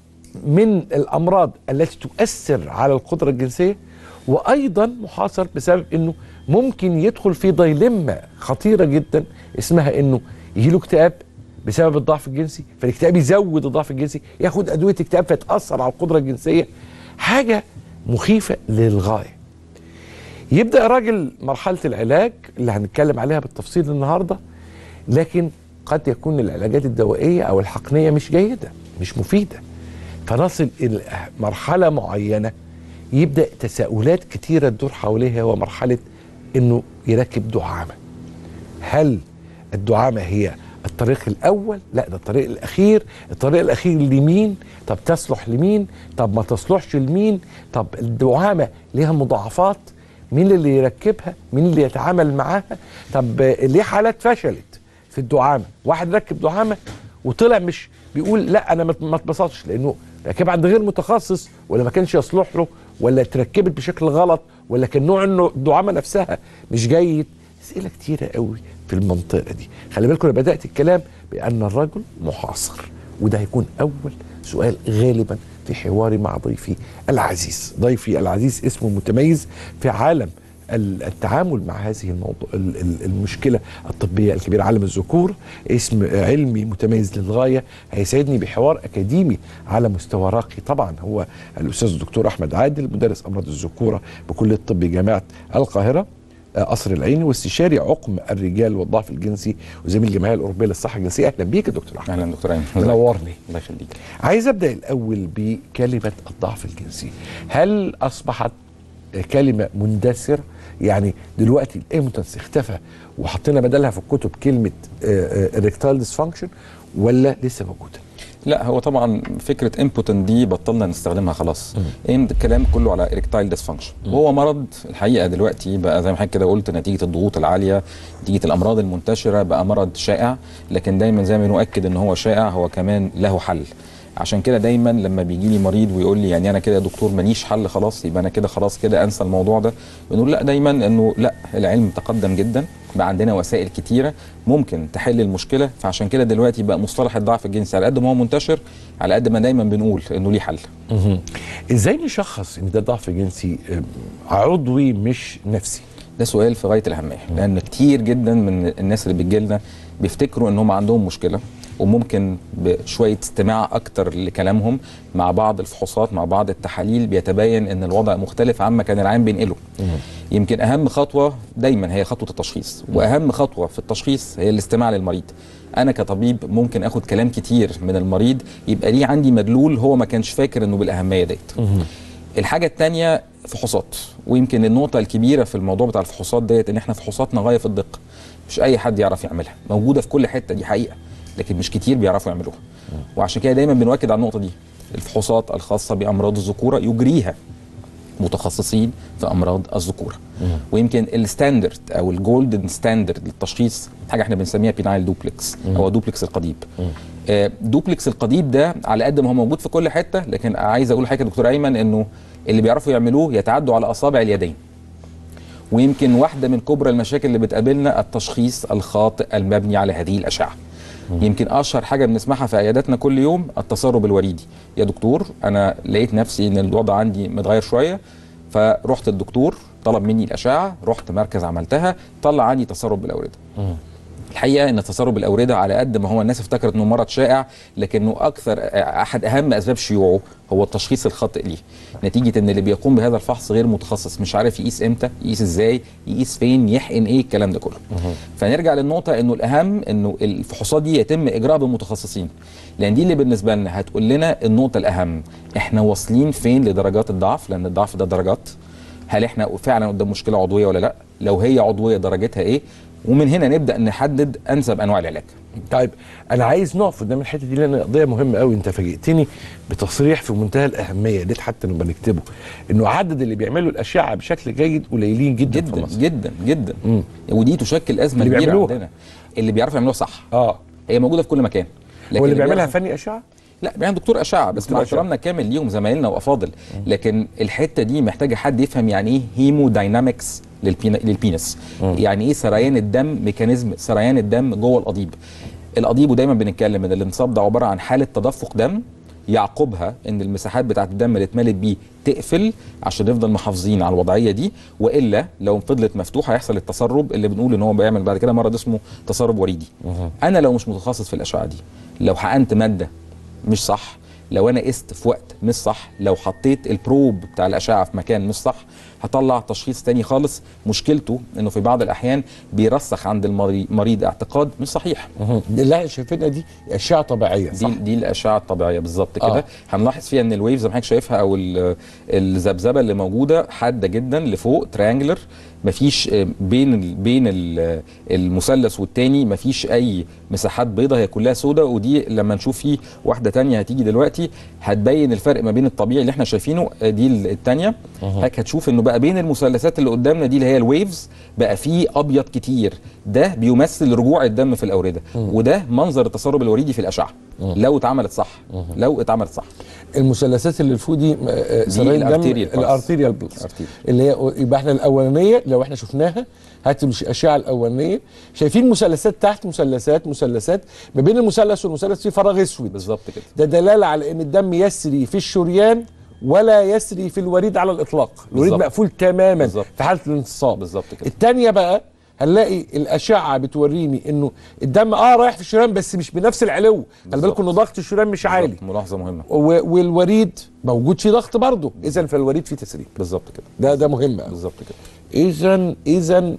من الامراض التي تؤثر على القدره الجنسيه وايضا محاصر بسبب انه ممكن يدخل في دايلما خطيره جدا اسمها انه يجيله اكتئاب بسبب الضعف الجنسي فالاكتئاب يزود الضعف الجنسي ياخد ادويه اكتئاب فتاثر على القدره الجنسيه حاجه مخيفه للغايه يبدا الراجل مرحله العلاج اللي هنتكلم عليها بالتفصيل النهارده لكن قد يكون العلاجات الدوائيه او الحقنيه مش جيده مش مفيده فنصل الى مرحله معينه يبدا تساؤلات كتيره تدور حواليها ومرحله انه يركب دعامه هل الدعامه هي الطريق الاول لا ده الطريق الاخير الطريق الاخير لمين طب تصلح لمين طب ما تصلحش لمين طب الدعامه ليها مضاعفات مين اللي يركبها مين اللي يتعامل معاها طب آه، ليه حالات فشلت في الدعامه واحد ركب دعامه وطلع مش بيقول لا انا ما ما اتبسطش لانه ركب عند غير متخصص ولا ما كانش يصلح له ولا اتركبت بشكل غلط ولا كان نوع انه الدعامه نفسها مش جيد اسئله كتيره قوي في المنطقه دي خلي بالكم انا بدات الكلام بان الرجل محاصر وده هيكون اول سؤال غالبا في حواري مع ضيفي العزيز ضيفي العزيز اسمه متميز في عالم ال- التعامل مع هذه الموضوع ال- ال- المشكله الطبيه الكبيره عالم الذكور اسم علمي متميز للغايه هيسعدني بحوار اكاديمي على مستوى راقي طبعا هو الاستاذ الدكتور احمد عادل مدرس امراض الذكوره بكليه الطب جامعه القاهره آه، قصر العيني واستشاري عقم الرجال والضعف الجنسي وزميل الجمعيه الاوروبيه للصحه الجنسيه اهلا بيك يا دكتور احمد اهلا دكتور ايمن منورني الله يخليك عايز ابدا الاول بكلمه الضعف الجنسي هل اصبحت كلمه مندثره يعني دلوقتي الامتنس اختفى وحطينا بدلها في الكتب كلمه اريكتال ديسفانكشن ولا لسه موجوده لا هو طبعا فكره امبوتنت دي بطلنا نستخدمها خلاص ايه الكلام كله على اريكتايل ديسفانكشن وهو مرض الحقيقه دلوقتي بقى زي ما حضرتك كده قلت نتيجه الضغوط العاليه نتيجه الامراض المنتشره بقى مرض شائع لكن دايما زي ما بنؤكد ان هو شائع هو كمان له حل عشان كده دايما لما بيجي لي مريض ويقول لي يعني انا كده يا دكتور ماليش حل خلاص يبقى انا كده خلاص كده انسى الموضوع ده بنقول لا دايما انه لا العلم تقدم جدا بقى عندنا وسائل كتيره ممكن تحل المشكله فعشان كده دلوقتي بقى مصطلح الضعف الجنسي على قد ما هو منتشر على قد ما دايما بنقول انه ليه حل ازاي نشخص ان ده ضعف جنسي آه، عضوي مش نفسي ده سؤال في غايه الاهميه لان كتير جدا من الناس اللي بتجي لنا بيفتكروا ان هم عندهم مشكله وممكن بشويه استماع اكتر لكلامهم مع بعض الفحوصات مع بعض التحاليل بيتبين ان الوضع مختلف عما كان العام بينقله يمكن اهم خطوه دايما هي خطوه التشخيص واهم خطوه في التشخيص هي الاستماع للمريض انا كطبيب ممكن اخد كلام كتير من المريض يبقى ليه عندي مدلول هو ما كانش فاكر انه بالاهميه ديت الحاجه الثانيه فحوصات ويمكن النقطه الكبيره في الموضوع بتاع الفحوصات ديت ان احنا فحوصاتنا غايه في الدقه مش اي حد يعرف يعملها موجوده في كل حته دي حقيقه لكن مش كتير بيعرفوا يعملوها وعشان كده دايما بنؤكد على النقطه دي الفحوصات الخاصه بامراض الذكوره يجريها متخصصين في امراض الذكوره ويمكن الستاندرد او الجولدن ستاندرد للتشخيص حاجه احنا بنسميها بينايل دوبلكس او دوبلكس القضيب آه، دوبلكس القضيب ده على قد ما هو موجود في كل حته لكن عايز اقول لحضرتك يا دكتور ايمن انه اللي بيعرفوا يعملوه يتعدوا على اصابع اليدين ويمكن واحده من كبرى المشاكل اللي بتقابلنا التشخيص الخاطئ المبني على هذه الاشعه يمكن اشهر حاجه بنسمعها في عياداتنا كل يوم التسرب الوريدي يا دكتور انا لقيت نفسي ان الوضع عندي متغير شويه فرحت الدكتور طلب مني الاشعه رحت مركز عملتها طلع عندي تسرب بالاورده الحقيقه ان تسرب الاورده على قد ما هو الناس افتكرت انه مرض شائع لكنه اكثر احد اهم اسباب شيوعه هو التشخيص الخاطئ ليه نتيجه ان اللي بيقوم بهذا الفحص غير متخصص مش عارف يقيس امتى يقيس ازاي يقيس فين يحقن ايه الكلام ده كله فنرجع للنقطه انه الاهم انه الفحوصات دي يتم اجراءها بمتخصصين لان دي اللي بالنسبه لنا هتقول لنا النقطه الاهم احنا واصلين فين لدرجات الضعف لان الضعف ده درجات هل احنا فعلا قدام مشكله عضويه ولا لا لو هي عضويه درجتها ايه ومن هنا نبدا نحدد انسب انواع العلاج طيب انا عايز نقف قدام الحته دي لان قضيه مهمه قوي انت فاجئتني بتصريح في منتهى الاهميه دي حتى نبقى نكتبه انه عدد اللي بيعملوا الاشعه بشكل جيد قليلين جدا, في جدا مصر جدا جدا مم. ودي تشكل ازمه اللي كبيره بيعملوها. عندنا اللي بيعرفوا يعملوها صح اه هي موجوده في كل مكان هو اللي بيعملها بيعرف- فني اشعه لا بيعمل دكتور اشعه بس دكتور مع أشعة. احترامنا كامل ليهم زمايلنا وافاضل لكن الحته دي محتاجه حد يفهم يعني ايه هيمو داينامكس للبينس يعني ايه سريان الدم ميكانيزم سريان الدم جوه القضيب القضيب ودايما بنتكلم ان الانصاب ده عباره عن حاله تدفق دم يعقبها ان المساحات بتاعه الدم اللي اتملت بيه تقفل عشان نفضل محافظين على الوضعيه دي والا لو فضلت مفتوحه هيحصل التسرب اللي بنقول ان هو بيعمل بعد كده مرض اسمه تسرب وريدي انا لو مش متخصص في الاشعه دي لو حقنت ماده مش صح لو انا قست في وقت مش صح لو حطيت البروب بتاع الاشعه في مكان مش صح هطلع تشخيص تاني خالص مشكلته انه في بعض الاحيان بيرسخ عند المري- المريض اعتقاد مش صحيح اللي احنا شايفينها دي اشعه طبيعيه دي صح دي الاشعه الطبيعيه بالظبط كده آه. آه. هنلاحظ فيها ان الويف زي ما حضرتك شايفها او ال- الذبذبه اللي موجوده حاده جدا لفوق تريانجلر مفيش آه، بين ال بين ال المثلث والتاني مفيش اي مساحات بيضاء هي كلها سوداء ودي لما نشوف فيه واحده تانية هتيجي دلوقتي هتبين الفرق ما بين الطبيعي اللي احنا شايفينه آه، دي الثانيه هيك هتشوف انه بقى بين المثلثات اللي قدامنا دي اللي هي الويفز بقى فيه ابيض كتير ده بيمثل رجوع الدم في الاورده وده منظر التسرب الوريدي في الاشعه لو اتعملت صح لو اتعملت صح المثلثات اللي فوق دي آه، دي سرايا الدم الارتيريال pulse. الارتيريال بلس الارتيريال. اللي هي يبقى احنا الاولانيه لو احنا شفناها هات الاشعه الاولانيه شايفين مثلثات تحت مثلثات مثلثات ما بين المثلث والمثلث في فراغ اسود بالظبط كده ده دلاله على ان الدم يسري في الشريان ولا يسري في الوريد على الاطلاق الوريد بالظبط. مقفول تماما بالظبط. في حاله الانتصاب بالظبط كده الثانيه بقى هنلاقي الاشعه بتوريني انه الدم اه رايح في الشريان بس مش بنفس العلو خلي بالظبط. بالكم ان ضغط الشريان مش عالي بالظبط، ملاحظه مهمه و- والوريد موجود فيه ضغط برضه اذا فالوريد فيه تسريب بالظبط كده ده ده مهم قوي بالظبط كده اذا اذا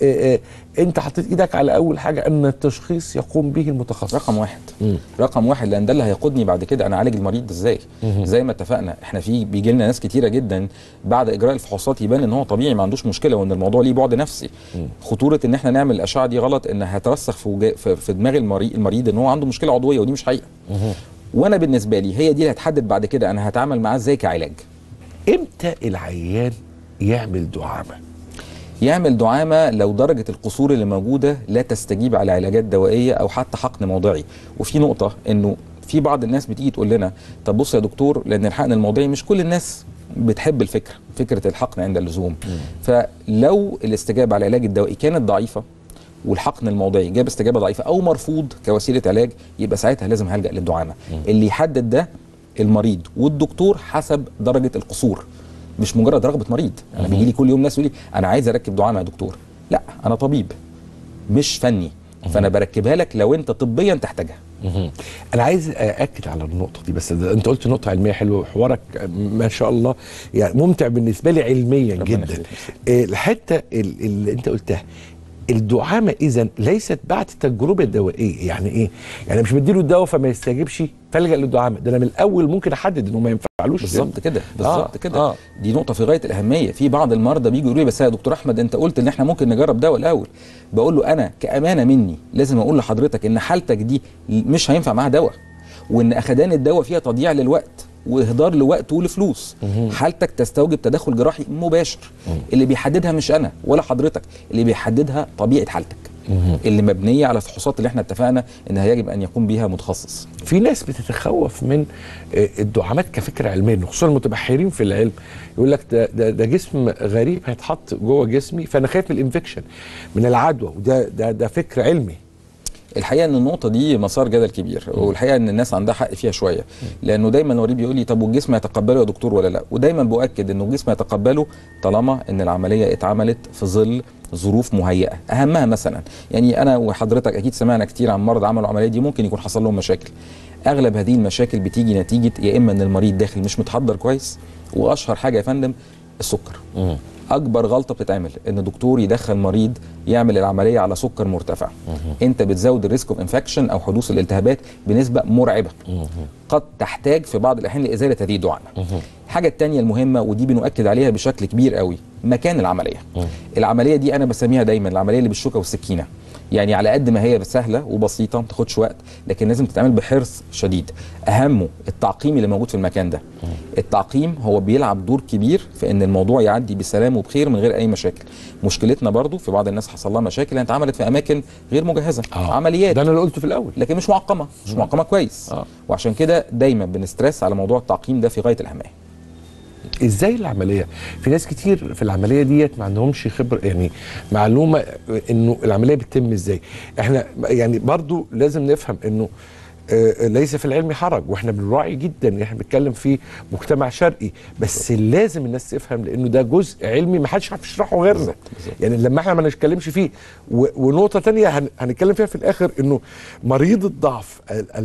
انت حطيت ايدك على اول حاجه ان التشخيص يقوم به المتخصص رقم واحد مم. رقم واحد لان ده اللي هيقودني بعد كده انا اعالج المريض ازاي مهم. زي ما اتفقنا احنا في بيجي لنا ناس كتيره جدا بعد اجراء الفحوصات يبان ان هو طبيعي ما عندوش مشكله وان الموضوع ليه بعد نفسي مم. خطوره ان احنا نعمل الاشعه دي غلط ان هترسخ في, وجا- في, في دماغ المريض المريض ان هو عنده مشكله عضويه ودي مش حقيقه وانا بالنسبه لي هي دي اللي هتحدد بعد كده انا هتعامل معاه ازاي كعلاج امتى العيان يعمل دعامه يعمل دعامة لو درجة القصور اللي موجودة لا تستجيب على علاجات دوائية أو حتى حقن موضعي وفي نقطة أنه في بعض الناس بتيجي تقول لنا طب بص يا دكتور لأن الحقن الموضعي مش كل الناس بتحب الفكرة فكرة الحقن عند اللزوم فلو الاستجابة على العلاج الدوائي كانت ضعيفة والحقن الموضعي جاب استجابة ضعيفة أو مرفوض كوسيلة علاج يبقى ساعتها لازم هلجأ للدعامة اللي يحدد ده المريض والدكتور حسب درجة القصور مش مجرد رغبه مريض انا بيجي لي كل يوم ناس يقول لي انا عايز اركب دعامه يا دكتور لا انا طبيب مش فني فانا بركبها لك لو انت طبيا تحتاجها انا عايز ااكد على النقطه دي بس ده انت قلت نقطه علميه حلوه وحوارك ما شاء الله يعني ممتع بالنسبه لي علميا جدا يخليك. آه، الحته ال- اللي انت قلتها الدعامه اذا ليست بعد التجربه الدوائيه يعني ايه يعني مش بديله الدواء فما يستجيبش فالجا للدعامه ده انا من الاول ممكن احدد انه ما ينفعلوش بالظبط كده بالظبط آه، كده آه. دي نقطه في غايه الاهميه في بعض المرضى بيجوا يقولوا لي بس يا دكتور احمد انت قلت ان احنا ممكن نجرب دواء الاول بقول له انا كامانه مني لازم اقول لحضرتك ان حالتك دي مش هينفع معاها دواء وان اخدان الدواء فيها تضييع للوقت واهدار لوقت ولفلوس حالتك تستوجب تدخل جراحي مباشر اللي بيحددها مش انا ولا حضرتك اللي بيحددها طبيعه حالتك اللي مبنيه على الفحوصات اللي احنا اتفقنا انها يجب ان يقوم بها متخصص في ناس بتتخوف من آه، الدعامات كفكره علميه خصوصا المتبحرين في العلم يقول لك ده, ده, ده جسم غريب هيتحط جوه جسمي فانا خايف من الانفكشن من العدوى وده ده ده فكر علمي الحقيقه ان النقطه دي مسار جدل كبير والحقيقه ان الناس عندها حق فيها شويه لانه دايما الوريد بيقول لي طب والجسم يتقبله يا دكتور ولا لا ودايما باكد انه الجسم يتقبله طالما ان العمليه اتعملت في ظل ظروف مهيئه اهمها مثلا يعني انا وحضرتك اكيد سمعنا كتير عن مرضى عملوا العمليه دي ممكن يكون حصل لهم مشاكل اغلب هذه المشاكل بتيجي نتيجه يا اما ان المريض داخل مش متحضر كويس واشهر حاجه يا فندم السكر اكبر غلطه بتتعمل ان دكتور يدخل مريض يعمل العمليه على سكر مرتفع انت بتزود الريسك اوف انفكشن او حدوث الالتهابات بنسبه مرعبه قد تحتاج في بعض الاحيان لازاله هذه الدعامه الحاجه الثانيه المهمه ودي بنؤكد عليها بشكل كبير قوي مكان العمليه العمليه دي انا بسميها دايما العمليه اللي بالشوكه والسكينه يعني على قد ما هي سهله وبسيطه ما تاخدش وقت لكن لازم تتعمل بحرص شديد اهمه التعقيم اللي موجود في المكان ده التعقيم هو بيلعب دور كبير في ان الموضوع يعدي بسلام وبخير من غير اي مشاكل مشكلتنا برضو في بعض الناس حصل لها مشاكل لانها اتعملت في اماكن غير مجهزه آه. عمليات ده انا اللي قلته في الاول لكن مش معقمه مش معقمه كويس آه. وعشان كده دايما بنسترس على موضوع التعقيم ده في غايه الاهميه ازاي العمليه في ناس كتير في العمليه ديت ما عندهمش خبره يعني معلومه انه العمليه بتتم ازاي احنا يعني برضو لازم نفهم انه آه، ليس في العلم حرج واحنا بنراعي جدا احنا بنتكلم في مجتمع شرقي بس لازم الناس تفهم لانه ده جزء علمي ما حدش عارف يشرحه غيرنا بالظبط، بالظبط. يعني لما احنا ما نتكلمش فيه و- ونقطه تانية هن- هنتكلم فيها في الاخر انه مريض الضعف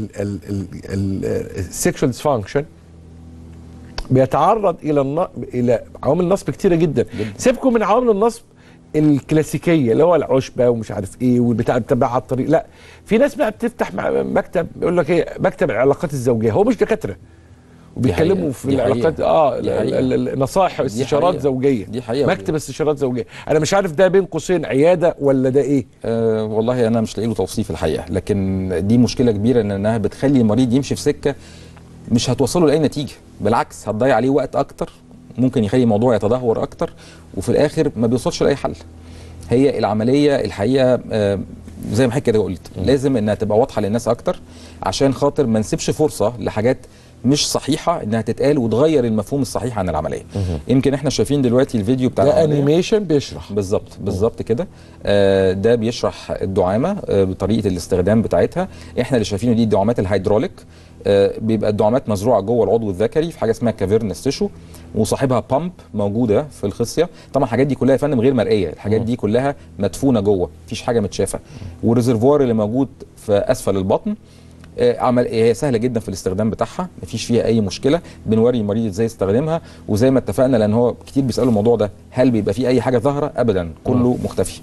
السكشوال ديسفانكشن بيتعرض الى الن... الى عوامل نصب كتيره جدا, جدا. سيبكم من عوامل النصب الكلاسيكيه اللي هو العشبه ومش عارف ايه والبتاع بتبع على الطريق لا في ناس بقى بتفتح مع- مكتب يقول لك ايه مكتب العلاقات الزوجيه هو مش دكاتره وبيتكلموا حقيقة. في دي العلاقات حقيقة. اه دي ال- حقيقة. ال- ال- نصائح واستشارات حقيقة. زوجيه دي حقيقة. مكتب استشارات زوجيه انا مش عارف ده بين قوسين عياده ولا ده ايه أه والله انا مش لاقي له توصيف الحقيقه لكن دي مشكله كبيره ان انها بتخلي المريض يمشي في سكه مش هتوصله لاي نتيجه بالعكس هتضيع عليه وقت اكتر ممكن يخلي الموضوع يتدهور اكتر وفي الاخر ما بيوصلش لاي حل هي العمليه الحقيقه آه، زي ما حضرتك كده قلت لازم انها تبقى واضحه للناس اكتر عشان خاطر ما نسيبش فرصه لحاجات مش صحيحه انها تتقال وتغير المفهوم الصحيح عن العمليه يمكن احنا شايفين دلوقتي الفيديو بتاع ده العملية. انيميشن بيشرح بالظبط بالظبط كده آه ده بيشرح الدعامه آه بطريقه الاستخدام بتاعتها احنا اللي شايفينه دي الدعامات الهيدروليك آه بيبقى الدعامات مزروعه جوه العضو الذكري في حاجه اسمها كافيرنس تيشو وصاحبها بامب موجوده في الخصيه طبعا الحاجات دي كلها يا فندم غير مرئيه الحاجات دي كلها مدفونه جوه مفيش حاجه متشافه والريزرفوار اللي موجود في اسفل البطن آه، عمل هي سهله جدا في الاستخدام بتاعها مفيش فيها اي مشكله بنوري المريض ازاي يستخدمها وزي ما اتفقنا لان هو كتير بيسالوا الموضوع ده هل بيبقى فيه اي حاجه ظاهره ابدا كله مختفي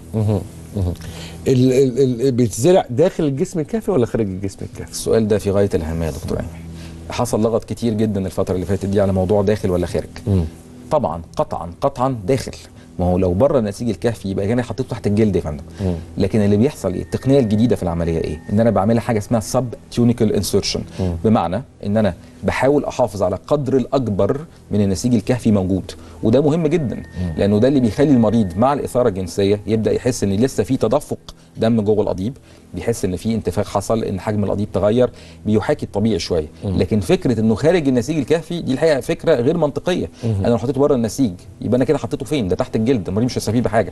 ال- ال- ال- بيتزرع داخل الجسم الكافي ولا خارج الجسم الكافي؟ السؤال ده في غايه الاهميه يا دكتور ايمن حصل لغط كتير جدا الفتره اللي فاتت دي على موضوع داخل ولا خارج طبعا قطعا قطعا داخل ما هو لو بره النسيج الكهفي يبقى هنا حطيته تحت الجلد يا فندم لكن اللي بيحصل ايه التقنيه الجديده في العمليه ايه ان انا بعملها حاجه اسمها سب تيونيكال انسرشن بمعنى ان انا بحاول احافظ على قدر الاكبر من النسيج الكهفي موجود وده مهم جدا لانه ده اللي بيخلي المريض مع الاثاره الجنسيه يبدا يحس ان لسه في تدفق دم جوه القضيب بيحس ان في انتفاخ حصل ان حجم القضيب تغير بيحاكي الطبيعي شويه لكن فكره انه خارج النسيج الكهفي دي الحقيقه فكره غير منطقيه انا لو حطيته بره النسيج يبقى انا كده حطيته فين ده تحت الجلد المريض مش هيستفيد بحاجه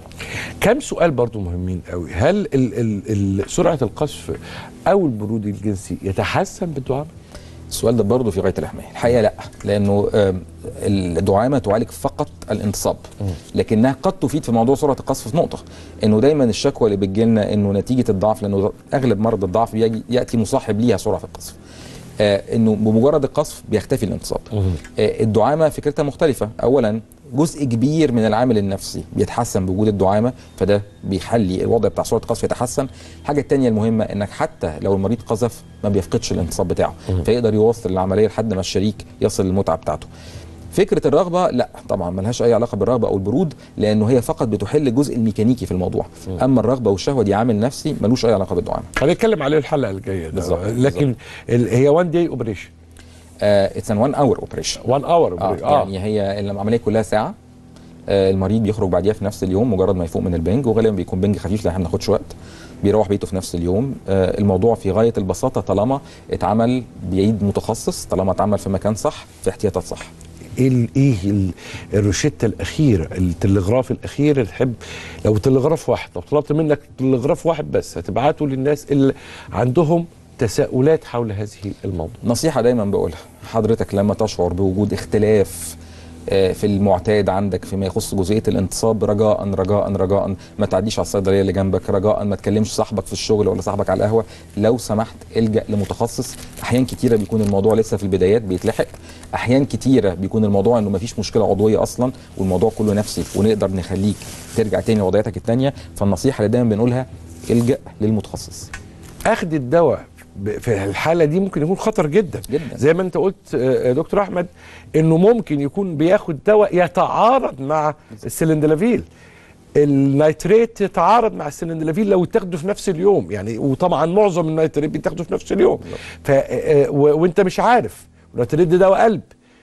كم سؤال برضو مهمين قوي هل ال ال ال سرعه القذف او البرود الجنسي يتحسن بالدعامه؟ السؤال ده برضه في غايه الاهميه الحقيقه لا لانه آم، الدعامه تعالج فقط الانتصاب لكنها قد تفيد في موضوع سرعه القذف في نقطه انه دايما الشكوى اللي بتجي لنا انه نتيجه الضعف لانه اغلب مرض الضعف بيجي ياتي مصاحب ليها سرعه في القذف آه انه بمجرد القذف بيختفي الانتصاب آه الدعامه فكرتها مختلفه اولا جزء كبير من العامل النفسي بيتحسن بوجود الدعامه فده بيخلي الوضع بتاع سرعه القذف يتحسن الحاجه الثانيه المهمه انك حتى لو المريض قذف ما بيفقدش الانتصاب بتاعه فيقدر يواصل العمليه لحد ما الشريك يصل للمتعه بتاعته فكره الرغبه لا طبعا ملهاش اي علاقه بالرغبه او البرود لانه هي فقط بتحل الجزء الميكانيكي في الموضوع اما الرغبه والشهوه دي عامل نفسي ملوش اي علاقه بالدعامه هنتكلم عليه الحلقه الجايه ده. بالظبط، لكن ال- هي 1 داي اوبريشن اتس ان 1 اور اوبريشن 1 اور آه يعني هي العمليه كلها ساعه آه المريض بيخرج بعديها في نفس اليوم مجرد ما يفوق من البنج وغالبا بيكون بنج خفيف لان احنا ما بناخدش وقت بيروح بيته في نفس اليوم آه الموضوع في غايه البساطه طالما اتعمل بيعيد متخصص طالما اتعمل في مكان صح في احتياطات صح ايه ال- ايه ال- الروشته الاخيره التلغراف الاخير اللي تحب لو تلغراف واحد لو طلبت منك تلغراف واحد بس هتبعته للناس اللي عندهم تساؤلات حول هذه الموضوع نصيحة دايما بقولها حضرتك لما تشعر بوجود اختلاف آه، في المعتاد عندك فيما يخص جزئيه الانتصاب رجاء رجاء رجاء ما تعديش على الصيدليه اللي جنبك رجاء ما تكلمش صاحبك في الشغل ولا صاحبك على القهوه لو سمحت الجا لمتخصص احيان كتيره بيكون الموضوع لسه في البدايات بيتلحق احيان كتيره بيكون الموضوع انه ما فيش مشكله عضويه اصلا والموضوع كله نفسي ونقدر نخليك ترجع تاني لوضعيتك الثانيه فالنصيحه اللي دايما بنقولها الجا للمتخصص اخذ الدواء ب- في الحاله دي ممكن يكون خطر جدا جدا زي ما انت قلت آه، يا دكتور احمد انه ممكن يكون بياخد دواء يتعارض مع السلندلافيل النيتريت يتعارض مع السلندلافيل لو تاخده في نفس اليوم يعني وطبعا معظم النيتريت بيتاخده في نفس اليوم ف آه، و- وانت مش عارف النيتريت ده دواء قلب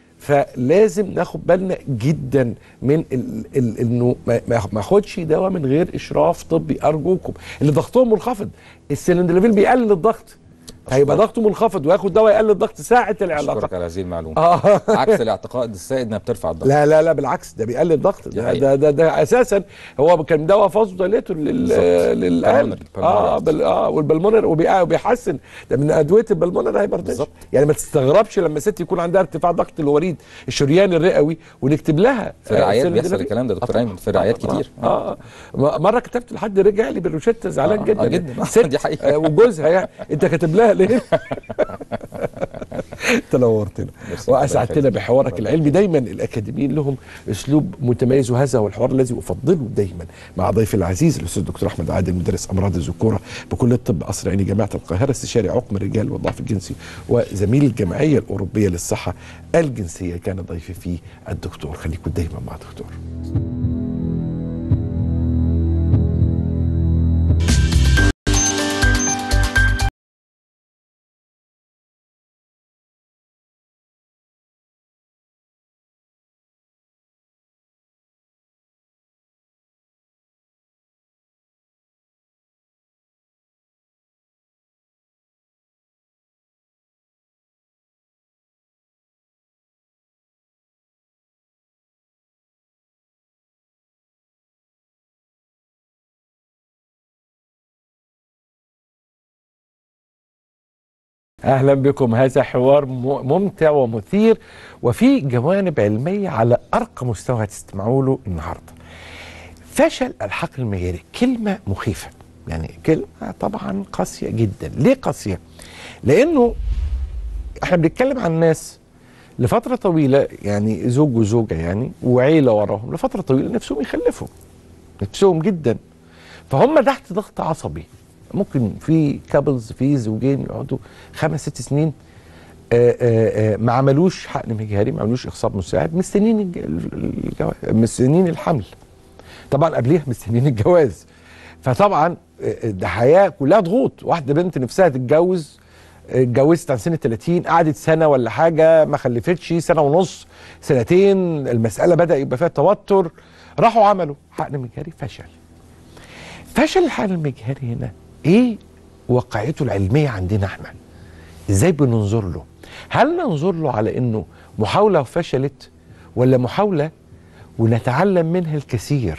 فلازم ناخد بالنا جدا من ال ال انه ما ما ما اخدش دواء من غير اشراف طبي ارجوكم اللي ضغطهم منخفض السلندلافيل بيقلل الضغط هيبقى ضغطه منخفض وياخد دواء يقلل الضغط ساعه اشكرك العلاقه على هذه المعلومه آه. عكس الاعتقاد السائد انها بترفع الضغط لا لا لا بالعكس ده بيقلل الضغط دي ده, حقيقة. ده, ده, ده اساسا هو كان دواء فازودايليتور لل بالظبط. للقلب Pulmonary- اه pulmonary. بال اه والبلمونر وبي- وبيحسن ده من ادويه البلمونر هايبرتنشن بالظبط. يعني ما تستغربش لما ست يكون عندها ارتفاع ضغط الوريد الشريان الرئوي ونكتب لها في الرعايات آه، بيحصل سلندرافيل. الكلام ده يا دكتور ايمن في الرعايات آه، كتير اه اه م- مره كتبت لحد رجع لي بالروشته زعلان آه، جدا آه، جدا. ست دي حقيقة. آه، وجوزها يعني انت كاتب لها ليه؟ انت نورتنا ميرسي. واسعدتنا الله بحوارك يخليك. العلمي دايما الاكاديميين لهم اسلوب متميز وهذا هو الحوار الذي افضله دايما مع ضيفي العزيز الاستاذ الدكتور احمد عادل مدرس امراض الذكوره بكليه طب قصر عيني جامعه القاهره استشاري عقم الرجال والضعف الجنسي وزميل الجمعيه الاوروبيه للصحه الجنسيه كان ضيفي فيه الدكتور خليكم دايما مع دكتور اهلا بكم هذا حوار م- ممتع ومثير وفي جوانب علميه على ارقى مستوى هتستمعوا له النهارده. فشل الحقل المجاري كلمه مخيفه يعني كلمه طبعا قاسيه جدا ليه قاسيه لانه احنا بنتكلم عن ناس لفتره طويله يعني زوج وزوجه يعني وعيله وراهم لفتره طويله نفسهم يخلفوا نفسهم جدا فهم تحت ضغط عصبي ممكن في كابلز في زوجين يقعدوا خمس ست سنين آآ آآ ما عملوش حقن مجهري ما عملوش اخصاب مساعد مستنيين الج- الجواز مستنيين الحمل طبعا قبليها مستنيين الجواز فطبعا آه، ده حياه كلها ضغوط واحده بنت نفسها تتجوز آه، اتجوزت عن سن 30 قعدت سنه ولا حاجه ما خلفتش سنه ونص سنتين المساله بدا يبقى فيها توتر راحوا عملوا حقن مجهري فشل فشل الحقن المجهري هنا ايه واقعيته العلميه عندنا احنا ازاي بننظر له هل ننظر له على انه محاوله وفشلت ولا محاوله ونتعلم منها الكثير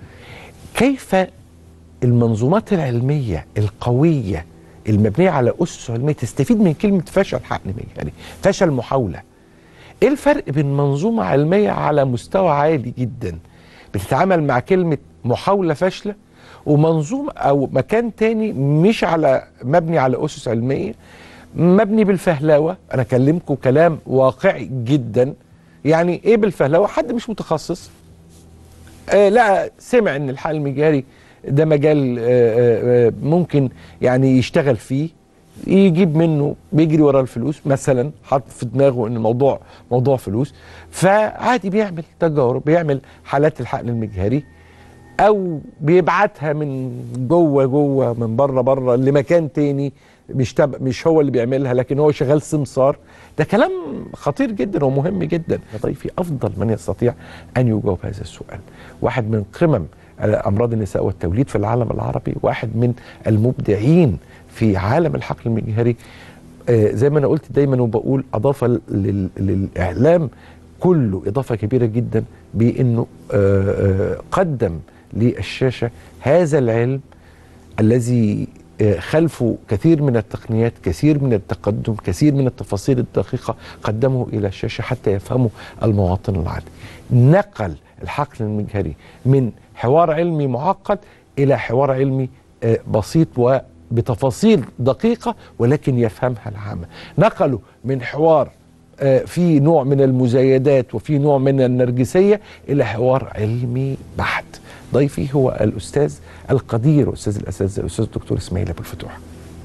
كيف المنظومات العلميه القويه المبنيه على اسس علميه تستفيد من كلمه فشل حقن مجهري فشل محاوله ايه الفرق بين منظومه علميه على مستوى عالي جدا بتتعامل مع كلمه محاوله فاشله ومنظومه او مكان تاني مش على مبني على اسس علميه مبني بالفهلوه انا اكلمكم كلام واقعي جدا يعني ايه بالفهلوه حد مش متخصص آه لا سمع ان الحقن المجاري ده مجال آه آه آه، ممكن يعني يشتغل فيه يجيب منه بيجري ورا الفلوس مثلا حط في دماغه ان الموضوع موضوع فلوس فعادي بيعمل تجارب بيعمل حالات الحقن المجهري او بيبعتها من جوه جوه من بره بره لمكان تاني مش تب... مش هو اللي بيعملها لكن هو شغال سمسار ده كلام خطير جدا ومهم جدا يا ضيفي افضل من يستطيع ان يجاوب هذا السؤال واحد من قمم امراض النساء والتوليد في العالم العربي واحد من المبدعين في عالم الحقل المجهري آه زي ما انا قلت دايما وبقول اضاف لل... للاعلام كله اضافه كبيره جدا بانه آه آه قدم للشاشه هذا العلم الذي آه، خلفه كثير من التقنيات كثير من التقدم كثير من التفاصيل الدقيقة قدمه إلى الشاشة حتى يفهمه المواطن العادي نقل الحقل المجهري من حوار علمي معقد إلى حوار علمي آه، بسيط وبتفاصيل دقيقة ولكن يفهمها العامة نقله من حوار آه، في نوع من المزايدات وفي نوع من النرجسية إلى حوار علمي بحت ضيفي هو الأستاذ القدير أستاذ الأساتذة الأستاذ الدكتور إسماعيل أبو الفتوح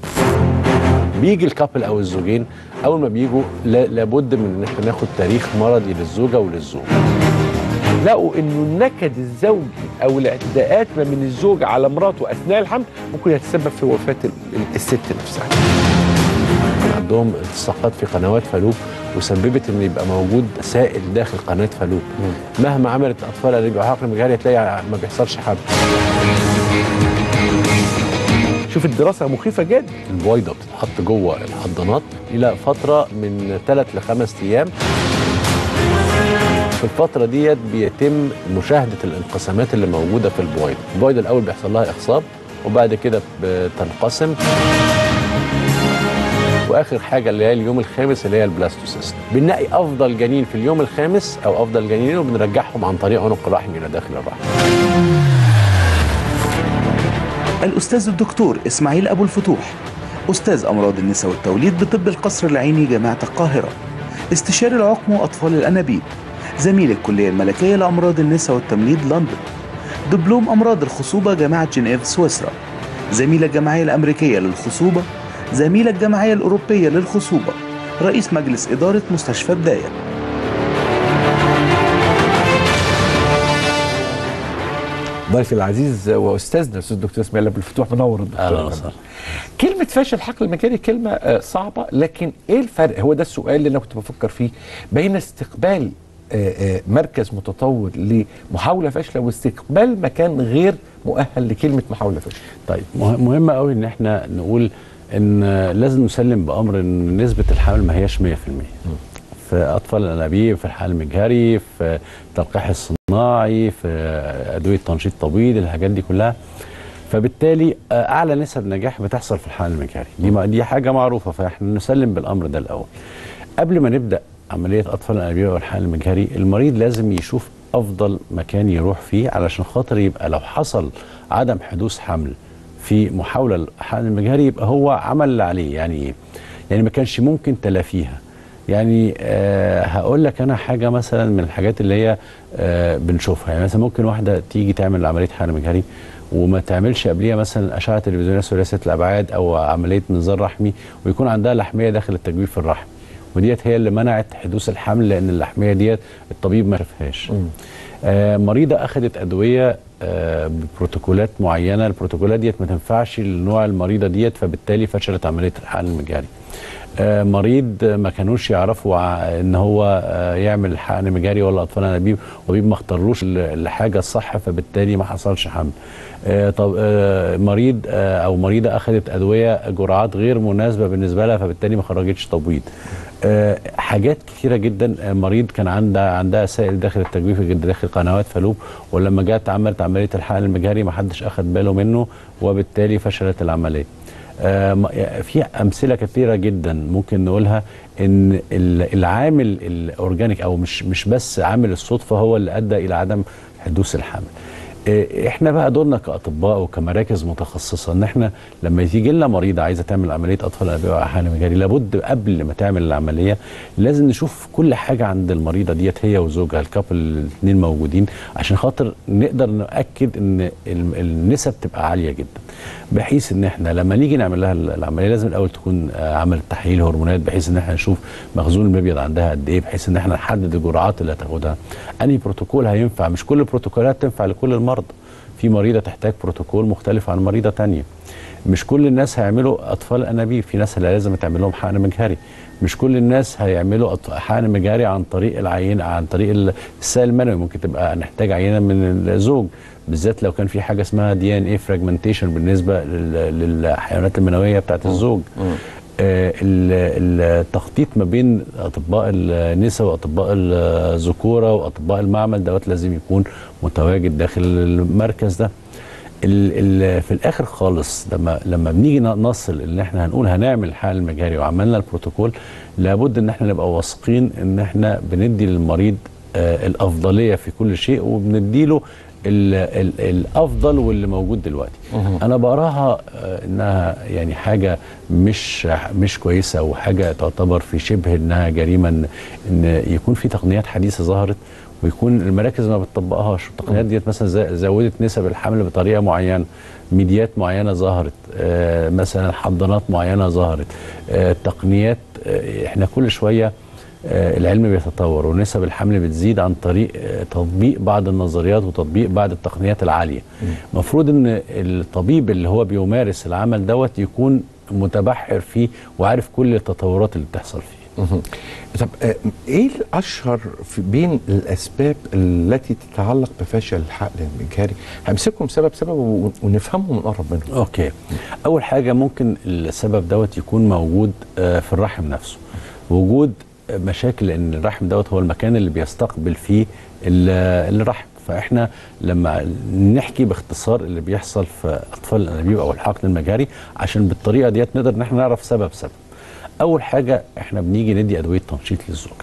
بيجي الكابل او الزوجين اول ما بيجوا لا- لابد من ان احنا ناخد تاريخ مرضي للزوجه وللزوج لقوا انه النكد الزوجي او الاعتداءات ما من الزوج على مراته اثناء الحمل ممكن يتسبب في وفاه ال- ال- الست نفسها كان عندهم التصاقات في قنوات فالوب وسببت ان يبقى موجود سائل داخل قناه فالوب مهما عملت اطفال اللي بيبقى عقل مجهري تلاقي ما بيحصلش حمل شوف الدراسه مخيفه جدا البويضه بتتحط جوه الحضانات الى فتره من ثلاث لخمس ايام في الفترة ديت بيتم مشاهدة الانقسامات اللي موجودة في البويضة، البويضة الأول بيحصل لها إخصاب وبعد كده بتنقسم واخر حاجه اللي هي اليوم الخامس اللي هي البلاستوسيست بنلاقي افضل جنين في اليوم الخامس او افضل جنين وبنرجعهم عن طريق عنق الرحم الى داخل الرحم الأستاذ الدكتور إسماعيل أبو الفتوح أستاذ أمراض النساء والتوليد بطب القصر العيني جامعة القاهرة استشاري العقم وأطفال الأنابيب زميل الكلية الملكية لأمراض النساء والتمريض لندن دبلوم أمراض الخصوبة جامعة جنيف سويسرا زميل الجمعية الأمريكية للخصوبة زميل الجمعية الأوروبية للخصوبة رئيس مجلس إدارة مستشفى بداية ضيفي العزيز واستاذنا الاستاذ الدكتور اسماعيل ابو الفتوح منور الدكتور أهلا أحمد. وسهلا. كلمه فشل حقل المكاني كلمه آه، صعبه لكن ايه الفرق هو ده السؤال اللي انا كنت بفكر فيه بين استقبال آه، آه، مركز متطور لمحاوله فاشله واستقبال مكان غير مؤهل لكلمه محاوله فاشله طيب مه- مهم قوي ان احنا نقول ان لازم نسلم بامر ان نسبه الحمل ما هياش 100% في اطفال الانابيب في الحقل المجهري في التلقيح الصناعي في ادويه تنشيط تبييض الحاجات دي كلها فبالتالي آه، اعلى نسب نجاح بتحصل في الحقل المجهري دي ما- دي حاجه معروفه فاحنا نسلم بالامر ده الاول قبل ما نبدا عمليه اطفال الانابيب والحقل المجهري المريض لازم يشوف افضل مكان يروح فيه علشان خاطر يبقى لو حصل عدم حدوث حمل في محاوله للحقن المجهري يبقى هو عمل اللي عليه يعني ايه؟ يعني ما كانش ممكن تلافيها يعني أه هقول لك انا حاجه مثلا من الحاجات اللي هي أه بنشوفها يعني مثلا ممكن واحده تيجي تعمل عمليه حقن مجهري وما تعملش قبليها مثلا اشعه تلفزيونيه ثلاثيه الابعاد او عمليه منظار رحمي ويكون عندها لحميه داخل التجويف في الرحم وديت هي اللي منعت حدوث الحمل لان اللحميه ديت الطبيب ما شافهاش آه مريضه اخذت ادويه آه ببروتوكولات معينه البروتوكولات ديت ما تنفعش لنوع المريضه ديت فبالتالي فشلت عمليه الحقن المجاري آه مريض ما كانوش يعرفوا ع- ان هو آه يعمل حقن مجاري ولا اطفال انابيب والطبيب ما اختاروش ال- الحاجه الصح فبالتالي ما حصلش حمل آه طب آه مريض آه او مريضه اخذت ادويه جرعات غير مناسبه بالنسبه لها فبالتالي ما خرجتش تبويض آه، حاجات كثيره جدا آه، مريض كان عندها عندها سائل داخل التجويف الجلد داخل قنوات فالوب ولما جت عملت عمليه الحقن المجهري ما حدش اخذ باله منه وبالتالي فشلت العمليه آه، م- في امثله كثيره جدا ممكن نقولها ان ال- العامل الاورجانيك او مش مش بس عامل الصدفه هو اللي ادى الى عدم حدوث الحمل إيه، احنا بقى دورنا كاطباء وكمراكز متخصصه ان احنا لما تيجي لنا مريضه عايزه تعمل عمليه اطفال انابيب او حقن مجاري لابد قبل ما تعمل العمليه لازم نشوف كل حاجه عند المريضه ديت هي وزوجها الكابل الاثنين موجودين عشان خاطر نقدر ناكد ان ال- النسب تبقى عاليه جدا بحيث ان احنا لما نيجي نعمل لها العمليه لازم الاول تكون آه، عملت تحليل هرمونات بحيث ان احنا نشوف مخزون المبيض عندها قد ايه بحيث ان احنا نحدد الجرعات اللي هتاخدها انهي بروتوكول هينفع مش كل البروتوكولات تنفع لكل المرضى في مريضه تحتاج بروتوكول مختلف عن مريضه تانية مش كل الناس هيعملوا اطفال انابيب في ناس اللي لازم تعمل لهم حقن مجهري مش كل الناس هيعملوا أط- حقن مجهري عن طريق العين عن طريق السائل المنوي ممكن تبقى نحتاج عينه من الزوج بالذات لو كان في حاجه اسمها دي ان اي فراجمنتيشن بالنسبه لل- للحيوانات المنويه بتاعت الزوج آه، ال- التخطيط ما بين اطباء النساء واطباء الذكوره واطباء المعمل دوت لازم يكون متواجد داخل المركز ده ال ال في الاخر خالص لما لما بنيجي ن- نصل ان احنا هنقول هنعمل الحقن المجهري وعملنا البروتوكول لابد ان احنا نبقى واثقين ان احنا بندي للمريض آه الافضليه في كل شيء وبنديله ال ال الافضل واللي موجود دلوقتي انا بقراها آه، انها يعني حاجه مش مش كويسه وحاجه تعتبر في شبه انها جريمه ان, إن يكون في تقنيات حديثه ظهرت ويكون المراكز ما بتطبقهاش التقنيات ديت مثلا زا- زودت نسب الحمل بطريقه معينه ميديات معينه ظهرت آه مثلا حضانات معينه ظهرت آه تقنيات آه احنا كل شويه آه، العلم بيتطور ونسب الحمل بتزيد عن طريق آه، تطبيق بعض النظريات وتطبيق بعض التقنيات العاليه المفروض ان الطبيب اللي هو بيمارس العمل دوت يكون متبحر فيه وعارف كل التطورات اللي بتحصل فيه مهم. طب آه، ايه الاشهر في بين الاسباب التي تتعلق بفشل الحقن المجهري همسكهم سبب سبب ون- ونفهمهم ونقرب منهم اوكي اول حاجه ممكن السبب دوت يكون موجود آه، في الرحم نفسه وجود آه، مشاكل ان الرحم دوت هو المكان اللي بيستقبل فيه ال- الرحم فاحنا لما نحكي باختصار اللي بيحصل في اطفال الانابيب او الحقن المجهري عشان بالطريقه ديت نقدر ان احنا نعرف سبب سبب اول حاجه احنا بنيجي ندي ادويه تنشيط للزوجه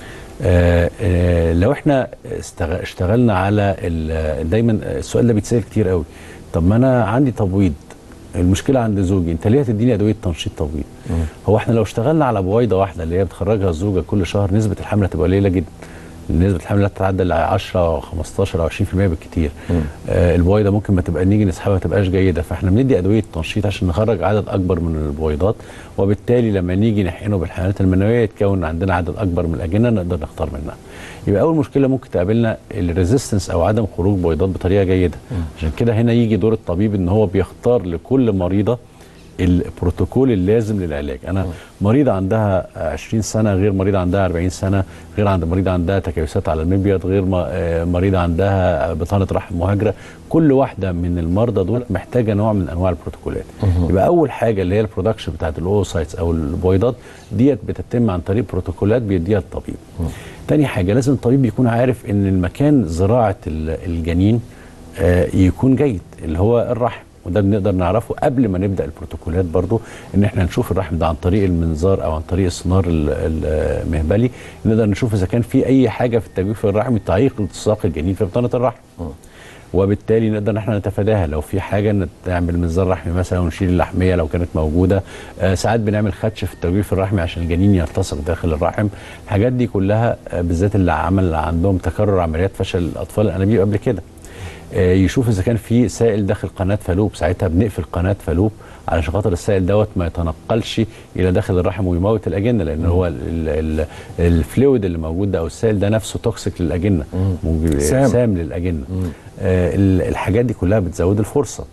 آه آه لو احنا استغ- اشتغلنا على ال- دايما السؤال ده بيتسال كتير قوي طب ما انا عندي تبويض المشكله عند زوجي انت ليه هتديني ادويه تنشيط تبويض هو احنا لو اشتغلنا على بويضه واحده اللي هي بتخرجها الزوجه كل شهر نسبه الحمل هتبقى قليله جدا نسبه الحمل لا تتعدى ل 10 او 15 او 20% بالكتير آه البويضه ممكن ما تبقى نيجي نسحبها ما تبقاش جيده فاحنا بندي ادويه تنشيط عشان نخرج عدد اكبر من البويضات وبالتالي لما نيجي نحقنه بالحيوانات المنويه يتكون عندنا عدد اكبر من الاجنه نقدر نختار منها يبقى اول مشكله ممكن تقابلنا الريزيستنس او عدم خروج بويضات بطريقه جيده عشان كده هنا يجي دور الطبيب ان هو بيختار لكل مريضه البروتوكول اللازم للعلاج انا مريضه عندها 20 سنه غير مريضه عندها 40 سنه غير عند مريضه عندها تكيسات على المبيض غير م- آه، مريضه عندها بطانه رحم مهاجره كل واحده من المرضى دول محتاجه نوع من انواع البروتوكولات مهم. يبقى اول حاجه اللي هي البرودكشن بتاعت الاوسايتس او البويضات ديت بتتم عن طريق بروتوكولات بيديها الطبيب تاني حاجه لازم الطبيب يكون عارف ان المكان زراعه ال- الجنين آه، يكون جيد اللي هو الرحم وده بنقدر نعرفه قبل ما نبدا البروتوكولات برضو ان احنا نشوف الرحم ده عن طريق المنظار او عن طريق السونار ال- ال- المهبلي نقدر نشوف اذا كان في اي حاجه في التجويف الرحمي تعيق التصاق الجنين في بطانه الرحم وبالتالي نقدر ان احنا نتفاداها لو في حاجه نعمل منظار رحمي مثلا ونشيل اللحميه لو كانت موجوده آه ساعات بنعمل خدش في التجويف الرحمي عشان الجنين يلتصق داخل الرحم الحاجات دي كلها آه بالذات اللي عمل عندهم تكرر عمليات فشل الاطفال الانابيب قبل كده آه، يشوف اذا كان في سائل داخل قناه فالوب ساعتها بنقفل قناه فالوب علشان خاطر السائل دوت ما يتنقلش الى داخل الرحم ويموت الاجنه لان هو ال- ال- الفلويد اللي موجود ده او السائل ده نفسه توكسيك للاجنه ممكن- سام. سام للاجنه آه ال- الحاجات دي كلها بتزود الفرصه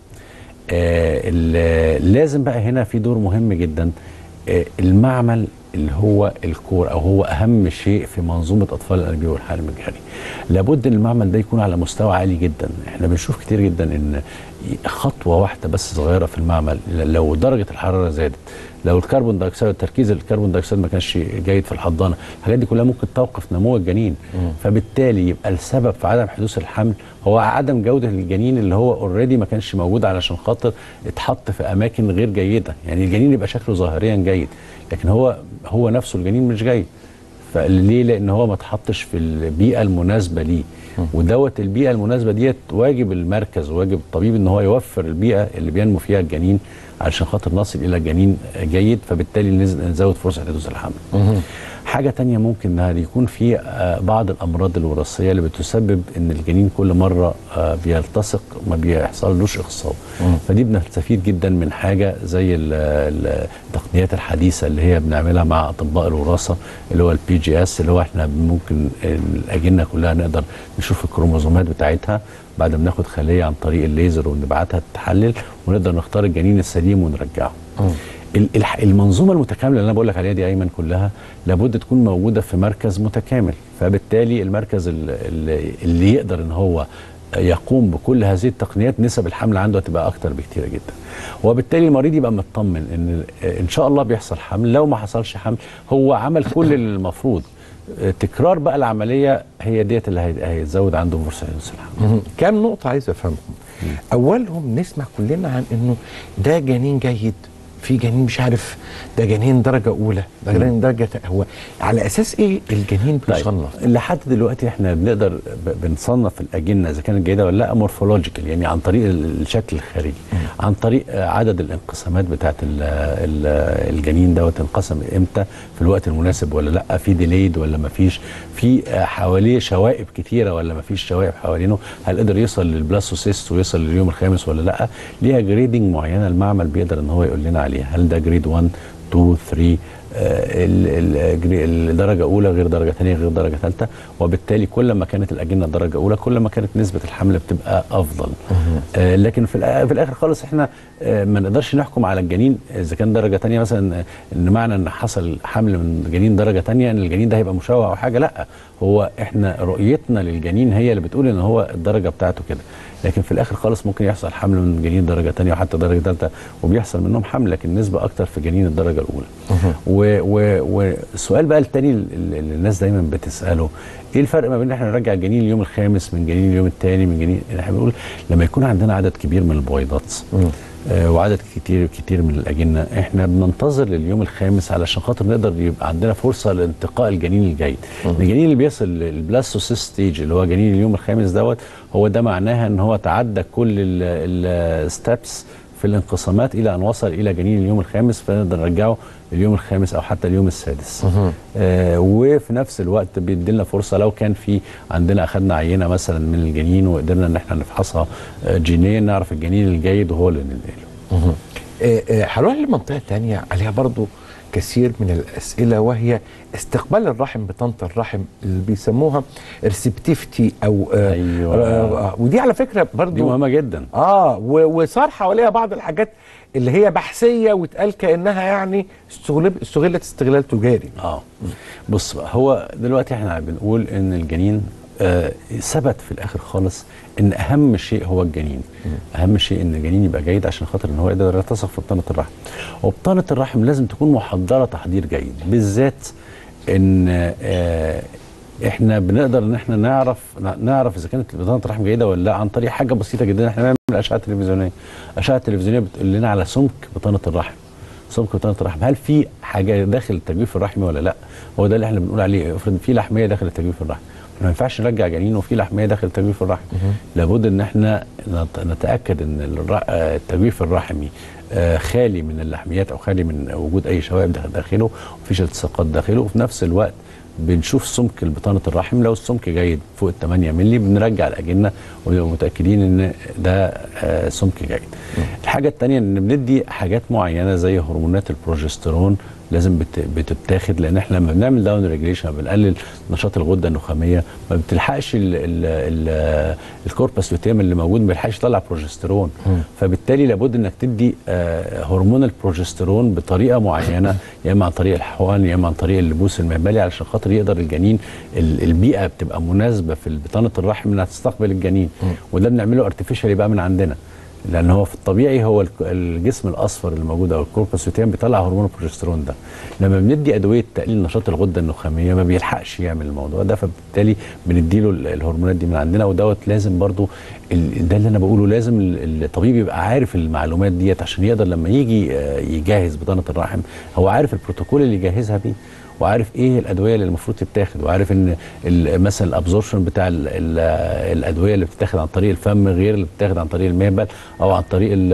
آه ال- لازم بقى هنا في دور مهم جدا آه المعمل اللي هو الكور او هو اهم شيء في منظومه اطفال الانابيب والحالم الجهري لابد ان المعمل ده يكون على مستوى عالي جدا احنا بنشوف كتير جدا ان خطوه واحده بس صغيره في المعمل لو درجه الحراره زادت لو الكربون دايوكسيد تركيز الكربون دايوكسيد ما كانش جيد في الحضانه الحاجات دي كلها ممكن توقف نمو الجنين فبالتالي يبقى السبب في عدم حدوث الحمل هو عدم جوده الجنين اللي هو اوريدي ما كانش موجود علشان خاطر اتحط في اماكن غير جيده يعني الجنين يبقى شكله ظاهريا جيد لكن هو هو نفسه الجنين مش جيد فليه لان هو ما اتحطش في البيئه المناسبه ليه ودوت البيئه المناسبه ديت واجب المركز وواجب الطبيب ان هو يوفر البيئه اللي بينمو فيها الجنين علشان خاطر نصل الى جنين جيد فبالتالي نز- نزود فرصه حدوث الحمل حاجة تانية ممكن انها يكون في آه، بعض الامراض الوراثية اللي بتسبب ان الجنين كل مرة آه، بيلتصق ما بيحصلوش اخصاب فدي بنستفيد جدا من حاجة زي ال- ال- التقنيات الحديثة اللي هي بنعملها مع اطباء الوراثة اللي هو البي جي اس اللي هو احنا ممكن الاجنة كلها نقدر نشوف الكروموزومات بتاعتها بعد ما ناخد خلية عن طريق الليزر ونبعتها تتحلل ونقدر نختار الجنين السليم ونرجعه ال- الح- المنظومه المتكامله اللي انا بقول لك عليها دي ايمن كلها لابد تكون موجوده في مركز متكامل فبالتالي المركز ال- ال- اللي يقدر ان هو يقوم بكل هذه التقنيات نسب الحمل عنده هتبقى اكتر بكتير جدا وبالتالي المريض يبقى مطمن ان ان شاء الله بيحصل حمل لو ما حصلش حمل هو عمل كل اللي المفروض تكرار بقى العمليه هي ديت اللي هي- هيزود عنده فرصه حدوث الحمل مهم. كام نقطة عايز أفهمهم أولهم نسمع كلنا عن إنه ده جنين جيد في جنين مش عارف ده جنين درجة أولى ده جنين درجة هو على أساس إيه الجنين بيصنف؟ لحد دلوقتي احنا بنقدر ب- بنصنف الاجنه اذا كانت جيده ولا لا مورفولوجيكال يعني عن طريق ال- الشكل الخارجي عن طريق آه، عدد الانقسامات بتاعت ال- ال- الجنين دوت انقسم امتى في الوقت المناسب ولا لا في ديليد ولا ما فيش في آه، حواليه شوائب كتيره ولا ما فيش شوائب حوالينه هل قدر يوصل للبلاسوسيست ويوصل لليوم الخامس ولا لا ليها جريدنج معينه المعمل بيقدر ان هو يقول لنا عليها هل ده جريد 1 2 3 آه، ال- ال- جري- الدرجه اولى غير درجه ثانيه غير درجه ثالثه وبالتالي كل ما كانت الاجنه درجه اولى كل ما كانت نسبه الحمل بتبقى افضل آه لكن في الآ- في الاخر خالص احنا آه ما نقدرش نحكم على الجنين اذا كان درجه ثانيه مثلا آه، ان معنى ان حصل حمل من جنين درجه ثانيه ان الجنين ده هيبقى مشوه او حاجه لا هو احنا رؤيتنا للجنين هي اللي بتقول ان هو الدرجه بتاعته كده لكن في الاخر خالص ممكن يحصل حمل من جنين درجه ثانيه وحتى درجه ثالثه وبيحصل منهم حمل لكن النسبه اكتر في جنين الدرجه الاولى و- و- والسؤال بقى التاني اللي اللي الناس دايما بتساله ايه الفرق ما بين ان احنا نرجع الجنين اليوم الخامس من جنين اليوم الثاني من جنين احنا بنقول لما يكون عندنا عدد كبير من البويضات آه وعدد كتير كتير من الاجنه احنا بننتظر لليوم الخامس علشان خاطر نقدر يبقى عندنا فرصه لانتقاء الجنين الجيد الجنين اللي بيصل للبلاستوسيست ستيج اللي هو جنين اليوم الخامس دوت هو ده معناها ان هو تعدى كل الستبس في الانقسامات الى ان وصل الى جنين اليوم الخامس فنقدر نرجعه اليوم الخامس او حتى اليوم السادس آه وفي نفس الوقت بيدي لنا فرصه لو كان في عندنا اخذنا عينه مثلا من الجنين وقدرنا ان احنا نفحصها آه جينيا نعرف الجنين الجيد وهو اللي ننقله آه، آه، هروح لمنطقة تانية عليها برضو كثير من الأسئلة وهي استقبال الرحم بطنة الرحم اللي بيسموها ريسبتيفتي أو آه أيوة. آه ودي على فكرة برضو دي مهمه جدا اه و- وصار حواليها بعض الحاجات اللي هي بحثية واتقال كأنها يعني استغلب استغلت استغلال تجاري اه بص بقى هو دلوقتي احنا بنقول ان الجنين آه ثبت في الاخر خالص ان اهم شيء هو الجنين اهم شيء ان الجنين يبقى جيد عشان خاطر ان هو يقدر يلتصق في بطانه الرحم وبطانه الرحم لازم تكون محضره تحضير جيد بالذات ان آه احنا بنقدر ان احنا نعرف نعرف اذا كانت بطانه الرحم جيده ولا لا عن طريق حاجه بسيطه جدا احنا بنعمل اشعه تلفزيونيه الاشعه التلفزيونيه بتقول لنا على سمك بطانه الرحم سمك بطانه الرحم هل في حاجه داخل التجويف الرحمي ولا لا هو ده اللي احنا بنقول عليه افرض في لحميه داخل التجويف الرحمي ما ينفعش نرجع جنين وفي لحميه داخل تجويف الرحم لابد ان احنا نت- نتاكد ان الر- آه، التجويف الرحمي آه، خالي من اللحميات او خالي من وجود اي شوائب داخل- داخله ومفيش التصاقات داخله وفي نفس الوقت بنشوف سمك بطانه الرحم لو السمك جيد فوق ال 8 مللي بنرجع الاجنه ونبقى متاكدين ان ده آه، سمك جيد. الحاجه الثانيه ان بندي حاجات معينه زي هرمونات البروجسترون لازم بت- بتتاخد لان احنا لما بنعمل داون ريجليشن بنقلل نشاط الغده النخاميه ما بتلحقش ال- ال- ال- الكوربس لوتيم اللي موجود ما بيلحقش يطلع بروجسترون فبالتالي لابد انك تدي آه، هرمون البروجسترون بطريقه معينه يا اما عن طريق الحقن يا اما عن طريق اللبوس المهبلي علشان خاطر يقدر الجنين ال- البيئه بتبقى مناسبه في بطانه الرحم انها تستقبل الجنين وده بنعمله ارتفيشالي بقى من عندنا لان هو في الطبيعي هو الك- الجسم الاصفر اللي موجود او الكوربس لوتيم بيطلع هرمون البروجسترون ده لما بندي ادويه تقليل نشاط الغده النخاميه ما بيلحقش يعمل الموضوع ده فبالتالي بنديله ال- الهرمونات دي من عندنا ودوت لازم برضو ال- ده اللي انا بقوله لازم ال- الطبيب يبقى عارف المعلومات ديت عشان يقدر لما يجي آه، يجهز بطانه الرحم هو عارف البروتوكول اللي يجهزها بيه وعارف ايه الادويه اللي المفروض تتاخد وعارف ان ال- مثلا الابزوربشن بتاع ال ال الادويه اللي بتتاخد عن طريق الفم غير اللي بتتاخد عن طريق المهبل او عن طريق ال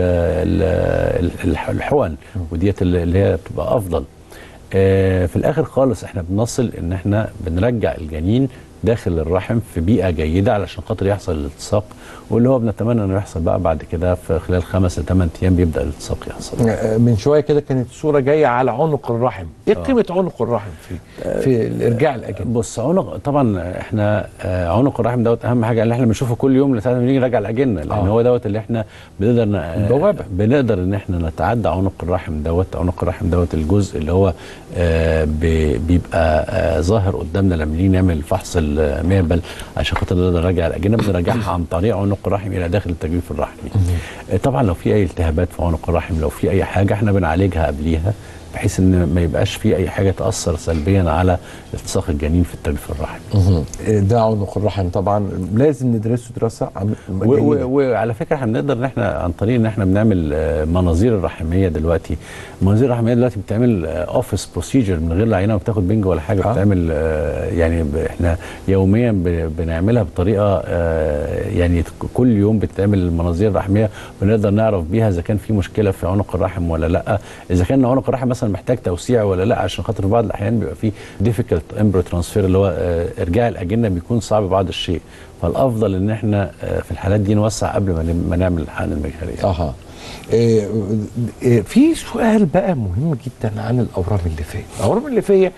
ال الح- الحقن وديت اللي اللي هي بتبقى افضل آه، في الاخر خالص احنا بنصل ان احنا بنرجع الجنين داخل الرحم في بيئه جيده علشان خاطر يحصل الالتصاق واللي هو بنتمنى انه يحصل بقى بعد كده في خلال خمس لثمان ايام بيبدا الالتصاق يحصل من شويه كده كانت صوره جايه على عنق الرحم ايه آه. قيمه عنق الرحم في في الارجاع الاجنبي بص عنق طبعا احنا آه، عنق الرحم دوت اهم حاجه اللي احنا بنشوفه كل يوم لساعه ما نيجي نراجع الاجنه لان آه. هو دوت اللي احنا بنقدر ن- البوابة. بنقدر ان احنا نتعدى عنق الرحم دوت عنق الرحم دوت الجزء اللي هو آه، بي- بيبقى آه، ظاهر قدامنا لما نيجي نعمل فحص المهبل عشان خاطر نقدر نراجع الاجنه بنراجعها عن طريق عنق الرحم الى داخل التجويف الرحمي آه، طبعا لو في اي التهابات في عنق الرحم لو في اي حاجه احنا بنعالجها قبليها بحيث ان ما يبقاش في اي حاجه تاثر سلبيا على التصاق الجنين في التجويف الرحمي ده عنق الرحم طبعا لازم ندرسه دراسه عم- و- جيدة. و- وعلى فكره احنا بنقدر ان احنا عن طريق ان احنا بنعمل آه، مناظير الرحميه دلوقتي المناظير الرحميه دلوقتي بتعمل اوفيس بروسيجر من غير العينه ما بتاخد بنج ولا حاجه آه. بتعمل آه، يعني ب- احنا يوميا ب- بنعملها بطريقه آه، يعني ك- كل يوم بتعمل المناظير الرحميه بنقدر نعرف بيها اذا كان في مشكله في عنق الرحم ولا لا اذا كان عنق الرحم مثلا محتاج توسيع ولا لا عشان خاطر في بعض الاحيان بيبقى في ديفيكلت امبرو ترانسفير اللي هو آه، ارجاع الاجنه بيكون صعب بعض الشيء فالافضل ان احنا آه، في الحالات دي نوسع قبل ما ن- ما نعمل الحقن المجهريه اها إيه إيه في سؤال بقى مهم جدا عن الاورام الليفيه الاورام الليفيه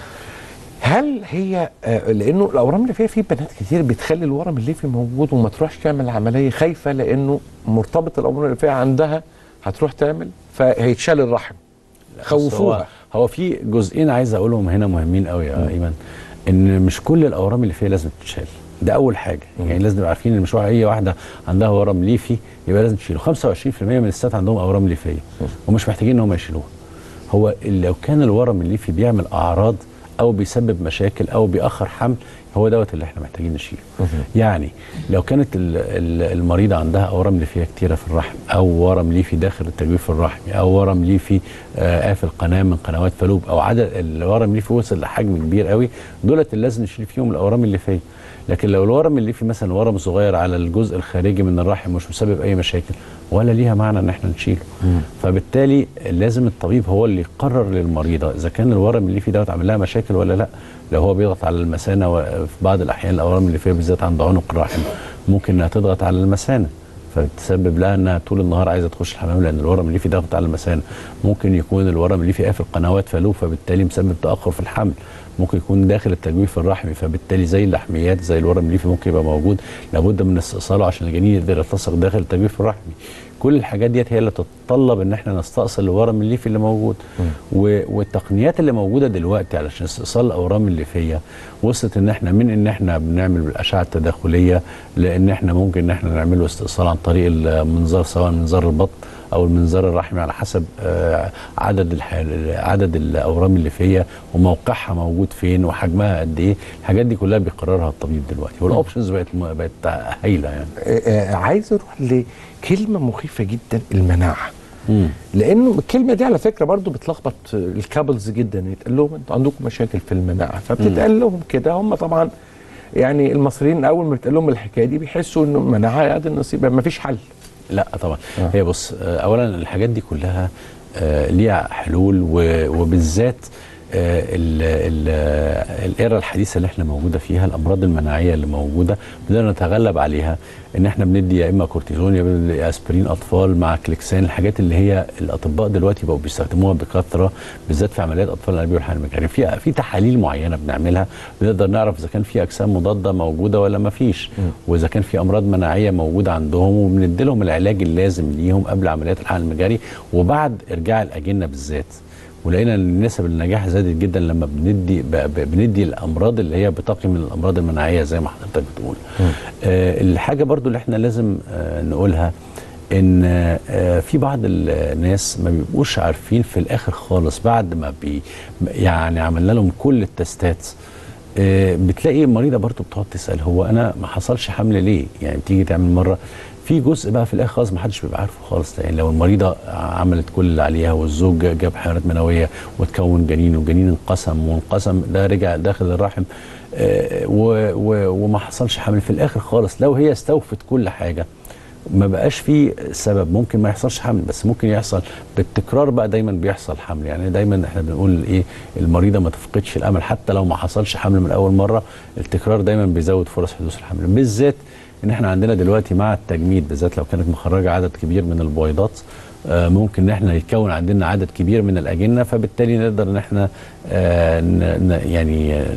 هل هي آه، لانه الاورام الليفيه في بنات كتير بتخلي الورم الليفي موجود وما تروحش تعمل عمليه خايفه لانه مرتبط الاورام الليفيه عندها هتروح تعمل فهيتشال الرحم خوفوها هو, هو في جزئين عايز اقولهم هنا مهمين قوي يا ايمن ان مش كل الاورام اللي فيها لازم تتشال ده اول حاجه يعني لازم نبقى عارفين ان مش اي واحده عندها ورم ليفي يبقى لازم تشيله 25% من الستات عندهم اورام ليفيه ومش محتاجين ان هم يشيلوها هو لو كان الورم الليفي بيعمل اعراض او بيسبب مشاكل او بيأخر حمل هو دوت اللي احنا محتاجين نشيله يعني لو كانت ال- ال- المريضه عندها اورام ليفيه كتيره في الرحم او ورم ليفي داخل التجويف الرحمي او ورم ليفي آه، قافل قناه من قنوات فالوب او عدد الورم الليفي وصل لحجم كبير قوي دولت اللي لازم نشيل فيهم الاورام الليفيه لكن لو الورم الليفي مثلا ورم صغير على الجزء الخارجي من الرحم مش مسبب اي مشاكل ولا ليها معنى ان احنا نشيله فبالتالي لازم الطبيب هو اللي يقرر للمريضه اذا كان الورم الليفي دوت عامل لها مشاكل ولا لا لو هو بيضغط على المثانه وفي بعض الاحيان الاورام الليفيه بالذات عند عنق الرحم ممكن انها تضغط على المثانه فتسبب لها انها طول النهار عايزه تخش الحمام لان الورم الليفي ضغط على المثانه ممكن يكون الورم الليفي قافل قنوات فالوب فبالتالي مسبب تاخر في الحمل ممكن يكون داخل التجويف الرحمي فبالتالي زي اللحميات زي الورم الليفي ممكن يبقى موجود لابد من استئصاله عشان الجنين يقدر يلتصق داخل التجويف الرحمي كل الحاجات ديت هي اللي تتطلب ان احنا نستأصل الورم الليفي اللي موجود و- والتقنيات اللي موجوده دلوقتي علشان استئصال الاورام الليفيه وصلت ان احنا من ان احنا بنعمل بالاشعه التداخليه لان احنا ممكن ان احنا نعمله استئصال عن طريق المنظار سواء منظار البطن او المنظار الرحمي على حسب آه، عدد الح... عدد الاورام الليفيه وموقعها موجود فين وحجمها قد ايه الحاجات دي كلها بيقررها الطبيب دلوقتي والاوبشنز بقت م- بقت هايله يعني آه، آه، عايز اروح لكلمه مخيفه جدا المناعه لانه الكلمه دي على فكره برضو بتلخبط الكابلز جدا يتقال لهم انتوا عندكم مشاكل في المناعه فبتتقال لهم كده هم طبعا يعني المصريين اول ما بتقول لهم الحكايه دي بيحسوا انه مناعه قد النصيب ما فيش حل لا طبعا آه. هي بص آه، اولا الحاجات دي كلها آه، ليها حلول و- وبالذات آه، ال- ال- آه، الايرا الحديثه اللي احنا موجوده فيها الامراض المناعيه اللي موجوده بدنا نتغلب عليها ان احنا بندي يا اما كورتيزون يا بندي اسبرين اطفال مع كليكسان الحاجات اللي هي الاطباء دلوقتي بقوا بيستخدموها بكثره بالذات في عمليات اطفال الانابيب والحقن المجهري في في تحاليل معينه بنعملها بنقدر نعرف اذا كان في اجسام مضاده موجوده ولا ما فيش واذا كان في امراض مناعيه موجوده عندهم وبندي لهم العلاج اللازم ليهم قبل عمليات الحقن المجهري وبعد ارجاع الاجنه بالذات ولقينا ان نسب النجاح زادت جدا لما بندي ب- ب- بندي الامراض اللي هي بتقي من الامراض المناعيه زي ما حضرتك بتقول آه الحاجه برضو اللي احنا لازم آه نقولها ان آه في بعض الناس ما بيبقوش عارفين في الاخر خالص بعد ما بي يعني عملنا لهم كل التستات آه، بتلاقي مريضه برضو بتقعد تسال هو انا ما حصلش حمل ليه؟ يعني بتيجي تعمل مره في جزء بقى في الاخر خالص ما حدش بيبقى عارفه خالص يعني لو المريضه عملت كل اللي عليها والزوج جاب حيوانات منويه وتكون جنين والجنين انقسم وانقسم ده رجع داخل الرحم آه، و- و- وما حصلش حمل في الاخر خالص لو هي استوفت كل حاجه ما بقاش في سبب ممكن ما يحصلش حمل بس ممكن يحصل بالتكرار بقى دايما بيحصل حمل يعني دايما احنا بنقول ايه المريضه ما تفقدش الامل حتى لو ما حصلش حمل من اول مره التكرار دايما بيزود فرص حدوث الحمل بالذات ان احنا عندنا دلوقتي مع التجميد بالذات لو كانت مخرجه عدد كبير من البويضات آه، ممكن ان احنا يتكون عندنا عدد كبير من الاجنه فبالتالي نقدر ان احنا آه، ن- ن- يعني آه،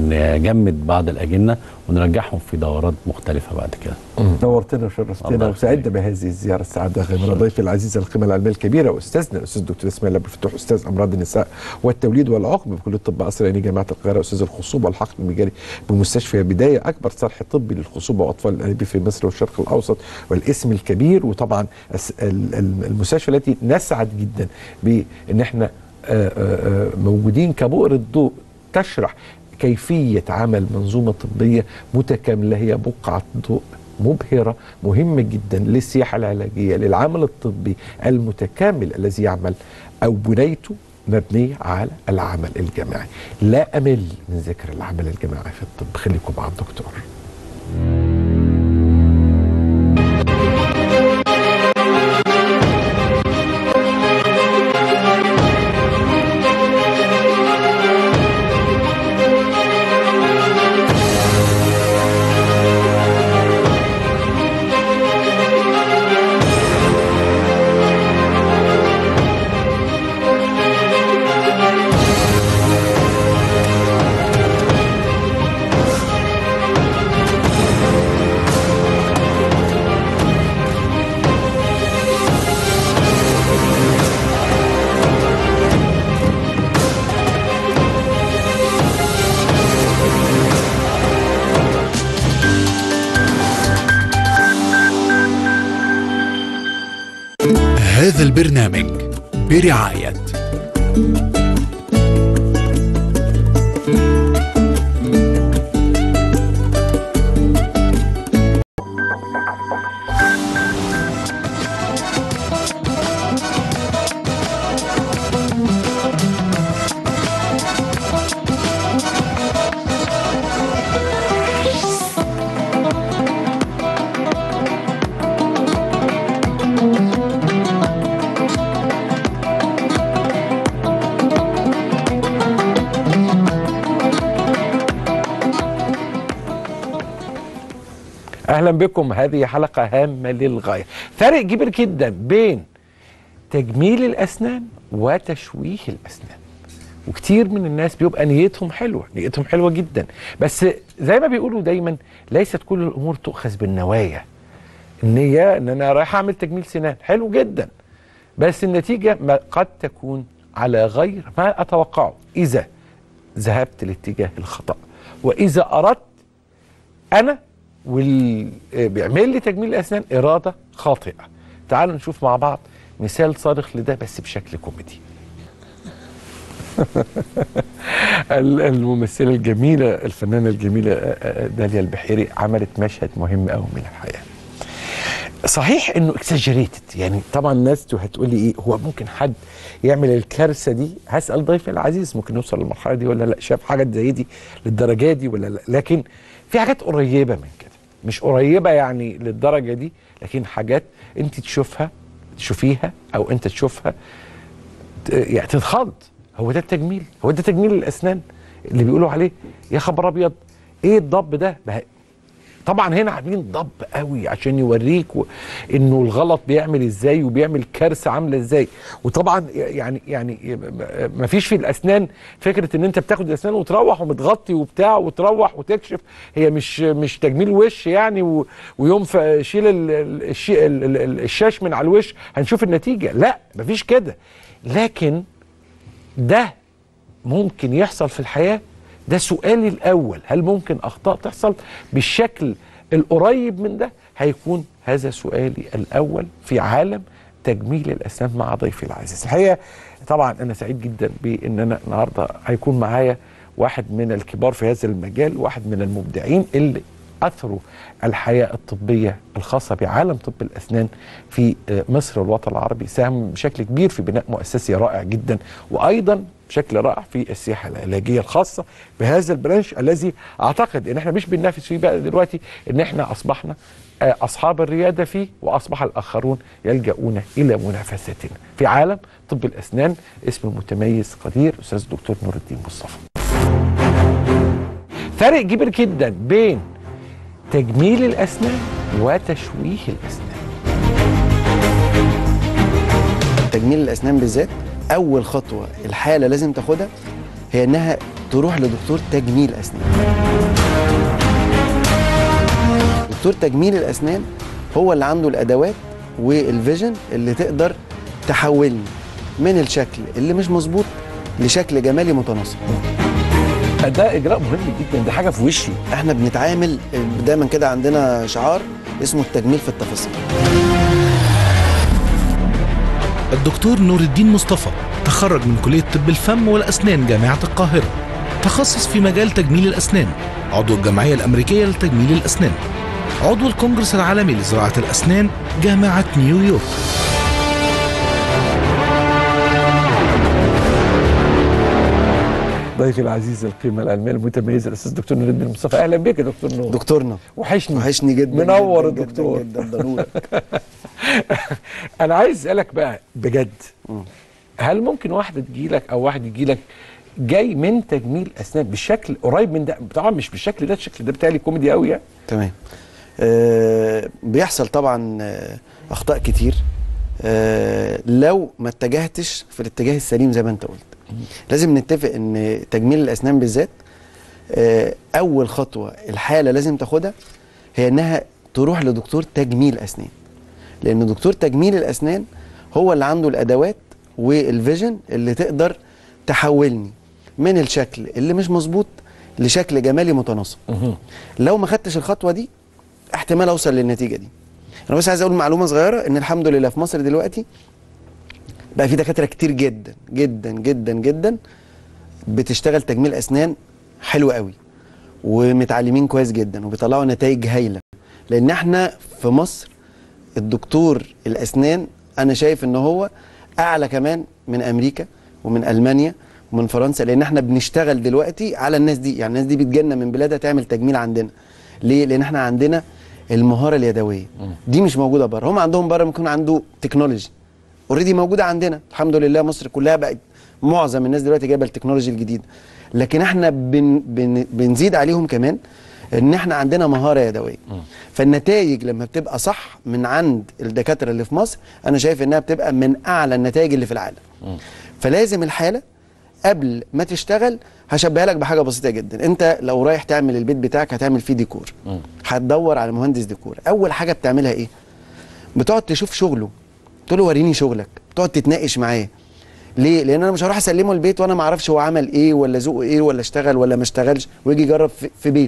نجمد بعض الاجنه ونرجعهم في دورات مختلفه بعد كده نورتنا وشرفتنا الله وسعدنا بهذه الزياره السعاده غامره ضيفي العزيز القيمه العلميه الكبيره استاذنا الاستاذ الدكتور اسماعيل ابو الفتوح استاذ امراض النساء والتوليد والعقم بكليه الطب قصر عيني جامعه القاهره استاذ الخصوبه والحقن المجاري بمستشفى بدايه اكبر صرح طبي للخصوبه واطفال الانابيب في مصر والشرق الاوسط والاسم الكبير وطبعا الس- ال- ال- المستشفى التي نسعد جدا بان احنا آه، آه، آه، موجودين كبؤر الضوء تشرح كيفية عمل منظومة طبية متكاملة هي بقعة ضوء مبهرة مهمة جدا للسياحة العلاجية للعمل الطبي المتكامل الذي يعمل أو بنيته مبنية على العمل الجماعي لا أمل من ذكر العمل الجماعي في الطب خليكم مع الدكتور هذا البرنامج برعاية اهلا بكم هذه حلقه هامه للغايه فرق كبير جدا بين تجميل الاسنان وتشويه الاسنان وكتير من الناس بيبقى نيتهم حلوه نيتهم حلوه جدا بس زي ما بيقولوا دايما ليست كل الامور تؤخذ بالنوايا النيه ان انا رايح اعمل تجميل سنان حلو جدا بس النتيجه ما قد تكون على غير ما اتوقعه اذا ذهبت لاتجاه الخطا واذا اردت انا واللي بيعمل لي تجميل الاسنان اراده خاطئه تعالوا نشوف مع بعض مثال صارخ لده بس بشكل كوميدي ال- الممثله الجميله الفنانه الجميله آه، آه، داليا البحيري عملت مشهد مهم قوي من الحياه صحيح انه اكسجريتد يعني طبعا الناس هتقول لي ايه هو ممكن حد يعمل الكارثه دي هسال ضيفي العزيز ممكن نوصل للمرحله دي ولا لا شاف حاجه زي دي للدرجه دي ولا لا لكن في حاجات قريبه من كده مش قريبه يعني للدرجه دي لكن حاجات انت تشوفها تشوفيها او انت تشوفها ت- يعني تتخض هو ده التجميل هو ده تجميل الاسنان اللي بيقولوا عليه يا خبر ابيض ايه الضب ده ده طبعا هنا عاملين ضب قوي عشان يوريك و... انه الغلط بيعمل ازاي وبيعمل كارثه عامله ازاي وطبعا يعني يعني ما فيش في الاسنان فكره ان انت بتاخد الاسنان وتروح ومتغطي وبتاع وتروح وتكشف هي مش مش تجميل وش يعني و... ويوم ف- شيل ال... ال- الشي... ال... ال- ال- الشاش من على الوش هنشوف النتيجه لا مفيش كده لكن ده ممكن يحصل في الحياة ده سؤالي الأول هل ممكن أخطاء تحصل بالشكل القريب من ده هيكون هذا سؤالي الأول في عالم تجميل الأسنان مع ضيفي العزيز الحقيقة طبعا أنا سعيد جدا بأن أنا النهاردة هيكون معايا واحد من الكبار في هذا المجال واحد من المبدعين اللي أثروا الحياة الطبية الخاصة بعالم طب الأسنان في آه، مصر والوطن العربي ساهم بشكل كبير في بناء مؤسسي رائع جدا وأيضا بشكل رائع في السياحة العلاجية الخاصة بهذا البرانش الذي أعتقد إن احنا مش بننافس فيه بقى دلوقتي إن احنا أصبحنا آه، أصحاب الريادة فيه وأصبح الآخرون يلجؤون إلى منافستنا في عالم طب الأسنان اسم متميز قدير أستاذ الدكتور نور الدين مصطفى فرق كبير جدا بين تجميل الأسنان وتشويه الأسنان تجميل الاسنان بالذات اول خطوه الحاله لازم تاخدها هي انها تروح لدكتور تجميل اسنان دكتور تجميل الاسنان هو اللي عنده الادوات والفيجن اللي تقدر تحولني من الشكل اللي مش مظبوط لشكل جمالي متناسق ده اجراء مهم جدا ده حاجه في وشي احنا بنتعامل دايما كده عندنا شعار اسمه التجميل في التفاصيل الدكتور نور الدين مصطفى تخرج من كلية طب الفم والأسنان جامعة القاهرة تخصص في مجال تجميل الأسنان عضو الجمعية الأمريكية لتجميل الأسنان عضو الكونجرس العالمي لزراعة الأسنان جامعة نيويورك ضيفي العزيز القيمه العلميه المتميزه الاستاذ دكتور نور الدين مصطفى اهلا بك يا دكتور نور دكتورنا وحشني وحشني جدا منور جداً الدكتور جدا جدا ده نورك انا عايز اسالك بقى بجد هل ممكن واحده تجيلك او واحد يجيلك جاي من تجميل اسنان بالشكل قريب من ده طبعا مش بالشكل ده الشكل ده بتاعي كوميدي قوي يعني تمام آه بيحصل طبعا آه اخطاء كتير آه لو ما اتجهتش في الاتجاه السليم زي ما انت قلت لازم نتفق ان تجميل الاسنان بالذات آه اول خطوه الحاله لازم تاخدها هي انها تروح لدكتور تجميل اسنان لان دكتور تجميل الاسنان هو اللي عنده الادوات والفيجن اللي تقدر تحولني من الشكل اللي مش مظبوط لشكل جمالي متناسق لو ما خدتش الخطوه دي احتمال اوصل للنتيجه دي انا بس عايز اقول معلومه صغيره ان الحمد لله في مصر دلوقتي بقى في دكاتره كتير جدا جدا جدا جدا بتشتغل تجميل اسنان حلو قوي ومتعلمين كويس جدا وبيطلعوا نتائج هايله لان احنا في مصر الدكتور الاسنان انا شايف ان هو اعلى كمان من امريكا ومن المانيا ومن فرنسا لان احنا بنشتغل دلوقتي على الناس دي يعني الناس دي بتجيلنا من بلادها تعمل تجميل عندنا ليه لان احنا عندنا المهاره اليدويه دي مش موجوده بره هم عندهم بره ممكن عنده تكنولوجي اوريدي موجوده عندنا الحمد لله مصر كلها بقت معظم الناس دلوقتي جايبه التكنولوجي الجديد لكن احنا بن بن بنزيد عليهم كمان ان احنا عندنا مهاره يدويه فالنتائج لما بتبقى صح من عند الدكاتره اللي في مصر انا شايف انها بتبقى من اعلى النتائج اللي في العالم فلازم الحاله قبل ما تشتغل هشبهها لك بحاجه بسيطه جدا انت لو رايح تعمل البيت بتاعك هتعمل فيه ديكور هتدور على مهندس ديكور اول حاجه بتعملها ايه بتقعد تشوف شغله تقول له وريني شغلك تقعد تتناقش معاه ليه لان انا مش هروح اسلمه البيت وانا ما اعرفش هو عمل ايه ولا ذوقه ايه ولا اشتغل ولا ما اشتغلش ويجي يجرب في, في بيت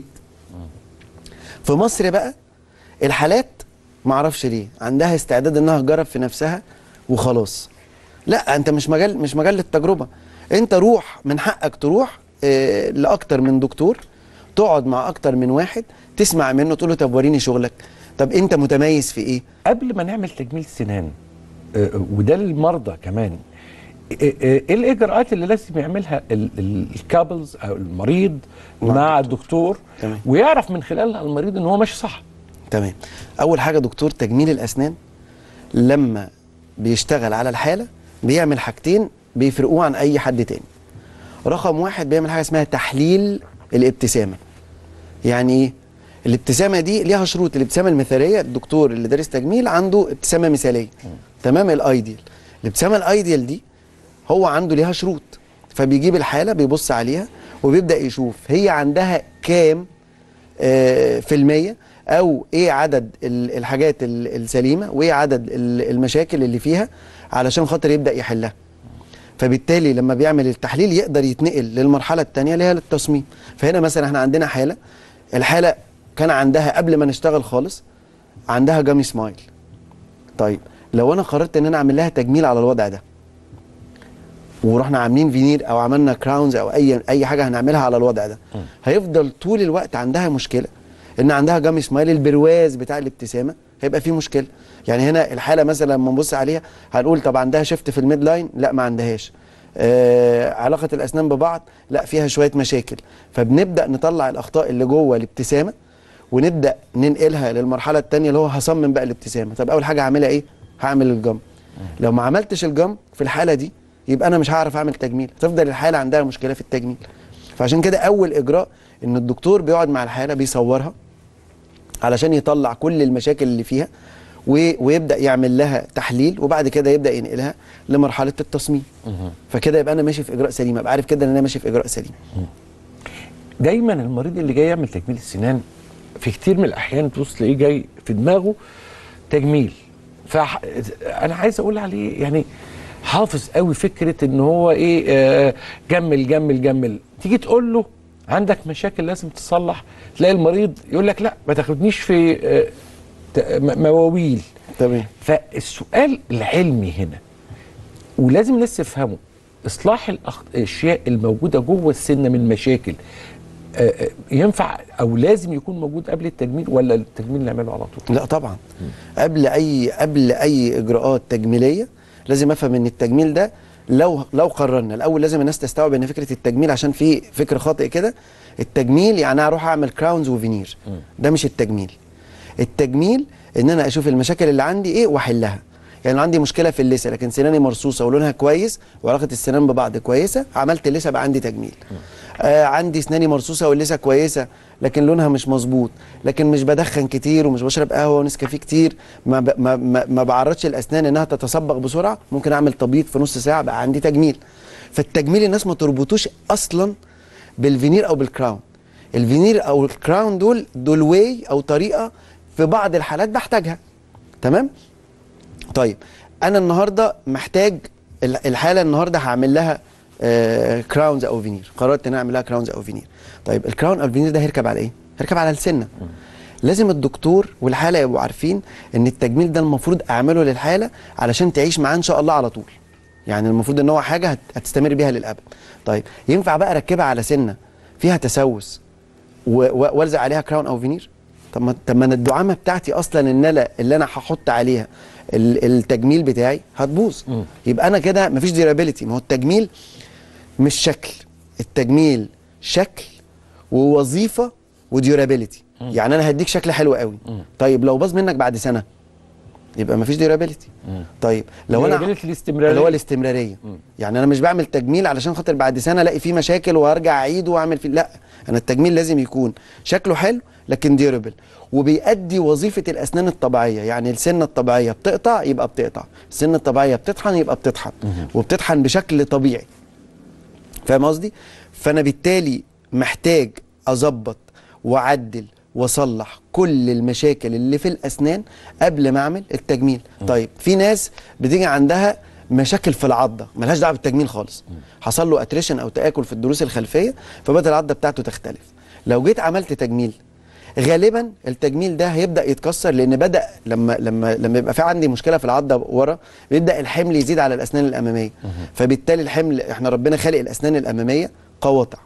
في مصر بقى الحالات ما اعرفش ليه عندها استعداد انها تجرب في نفسها وخلاص لا انت مش مجال مش مجال للتجربه انت روح من حقك تروح اه لاكتر من دكتور تقعد مع اكتر من واحد تسمع منه تقول له طب وريني شغلك طب انت متميز في ايه قبل ما نعمل تجميل سنان آه، وده للمرضى كمان ايه إيه الاجراءات اللي لازم يعملها ال- ال- الكابلز او المريض مع الدكتور تمام. ويعرف من خلالها المريض ان هو ماشي صح تمام اول حاجه دكتور تجميل الاسنان لما بيشتغل على الحاله بيعمل حاجتين بيفرقوه عن اي حد تاني رقم واحد بيعمل حاجه اسمها تحليل الابتسامه يعني ايه الابتسامه دي ليها شروط الابتسامه المثاليه الدكتور اللي دارس تجميل عنده ابتسامه مثاليه تمام الايديال الابتسامه الايديال دي هو عنده ليها شروط فبيجيب الحاله بيبص عليها وبيبدا يشوف هي عندها كام آه، في المية او ايه عدد ال- الحاجات ال- السليمه وايه عدد ال- المشاكل اللي فيها علشان خاطر يبدا يحلها فبالتالي لما بيعمل التحليل يقدر يتنقل للمرحله الثانيه اللي هي للتصميم فهنا مثلا احنا عندنا حاله الحاله كان عندها قبل ما نشتغل خالص عندها جامي سمايل طيب لو انا قررت ان انا اعمل لها تجميل على الوضع ده ورحنا عاملين فينير او عملنا كراونز او اي اي حاجه هنعملها على الوضع ده هيفضل طول الوقت عندها مشكله ان عندها جامي سمايل البرواز بتاع الابتسامه هيبقى فيه مشكله يعني هنا الحاله مثلا لما نبص عليها هنقول طب عندها شفت في الميد لاين لا ما عندهاش آه علاقه الاسنان ببعض لا فيها شويه مشاكل فبنبدا نطلع الاخطاء اللي جوه الابتسامه ونبدا ننقلها للمرحله الثانيه اللي هو هصمم بقى الابتسامه طب اول حاجه هعملها ايه هعمل الجم لو ما عملتش الجم في الحاله دي يبقى انا مش هعرف اعمل تجميل تفضل الحاله عندها مشكله في التجميل فعشان كده اول اجراء ان الدكتور بيقعد مع الحاله بيصورها علشان يطلع كل المشاكل اللي فيها و- ويبدا يعمل لها تحليل وبعد كده يبدا ينقلها لمرحله التصميم فكده يبقى انا ماشي في اجراء سليم ابقى عارف كده ان انا ماشي في اجراء سليم دايما المريض اللي جاي يعمل تجميل السنان في كتير من الاحيان تبص تلاقيه جاي في دماغه تجميل فانا عايز اقول عليه يعني حافظ قوي فكره ان هو ايه آه جمل جمل جمل تيجي تقول له عندك مشاكل لازم تصلح تلاقي المريض يقول لك لا ما تاخدنيش في آه ت- م- مواويل تمام فالسؤال العلمي هنا ولازم الناس تفهمه اصلاح الأخ- الاشياء الموجوده جوه السن من مشاكل آه، آه، ينفع او لازم يكون موجود قبل التجميل ولا التجميل نعمله على طول لا طبعا قبل اي قبل اي اجراءات تجميليه لازم افهم ان التجميل ده لو لو قررنا الاول لازم الناس تستوعب ان فكره التجميل عشان في فكر خاطئ كده التجميل يعني انا اروح اعمل كراونز وفينير ده مش التجميل التجميل ان انا اشوف المشاكل اللي عندي ايه واحلها يعني لو عندي مشكله في اللثه لكن سناني مرصوصه ولونها كويس وعلاقه السنان ببعض كويسه عملت اللثه بقى عندي تجميل آه عندي سناني مرصوصه واللثه كويسه لكن لونها مش مظبوط لكن مش بدخن كتير ومش بشرب قهوه ونسكافيه كتير ما, ب... ما, ما, ما بعرضش الاسنان انها تتصبغ بسرعه ممكن اعمل تبييض في نص ساعه بقى عندي تجميل فالتجميل الناس ما تربطوش اصلا بالفينير او بالكراون الفينير او الكراون دول دول واي او طريقه في بعض الحالات بحتاجها تمام طيب انا النهارده محتاج ال- الحاله النهارده هعمل لها آه كراونز او فينير قررت ان انا اعمل لها كراونز او فينير طيب الكراون او الفينير ده هيركب على ايه هيركب على السنه لازم الدكتور والحاله يبقوا عارفين ان التجميل ده المفروض اعمله للحاله علشان تعيش معاه ان شاء الله على طول يعني المفروض ان هو حاجه هت- هتستمر بيها للابد طيب ينفع بقى اركبها على سنه فيها تسوس و- و- والزق عليها كراون او فينير طب ما طب ما انا الدعامه بتاعتي اصلا ان انا اللي انا هحط عليها ال- التجميل بتاعي هتبوظ يبقى انا كده مفيش ديرابيليتي ما هو التجميل مش شكل التجميل شكل ووظيفه وديورابيليتي يعني انا هديك شكل حلو قوي طيب لو باظ منك بعد سنه يبقى مفيش ديورابيليتي طيب لو انا Durability الاستمرارية. اللي هو الاستمراريه يعني انا مش بعمل تجميل علشان خاطر بعد سنه الاقي فيه مشاكل وارجع اعيد واعمل فيه لا انا التجميل لازم يكون شكله حلو لكن ديورابل وبيأدي وظيفه الاسنان الطبيعيه يعني السنه الطبيعيه بتقطع يبقى بتقطع السنه الطبيعيه بتطحن يبقى بتطحن وبتطحن بشكل طبيعي فاهم قصدي فانا بالتالي محتاج اظبط واعدل واصلح كل المشاكل اللي في الاسنان قبل ما اعمل التجميل طيب في ناس بتيجي عندها مشاكل في العضه ملهاش دعوه بالتجميل خالص حصل له اتريشن او تاكل في الضروس الخلفيه فبدأ العضه بتاعته تختلف لو جيت عملت تجميل غالبا التجميل ده هيبدا يتكسر لان بدا لما لما لما يبقى في عندي مشكله في العضه ورا بيبدا الحمل يزيد على الاسنان الاماميه فبالتالي الحمل احنا ربنا خالق الاسنان الاماميه قواطع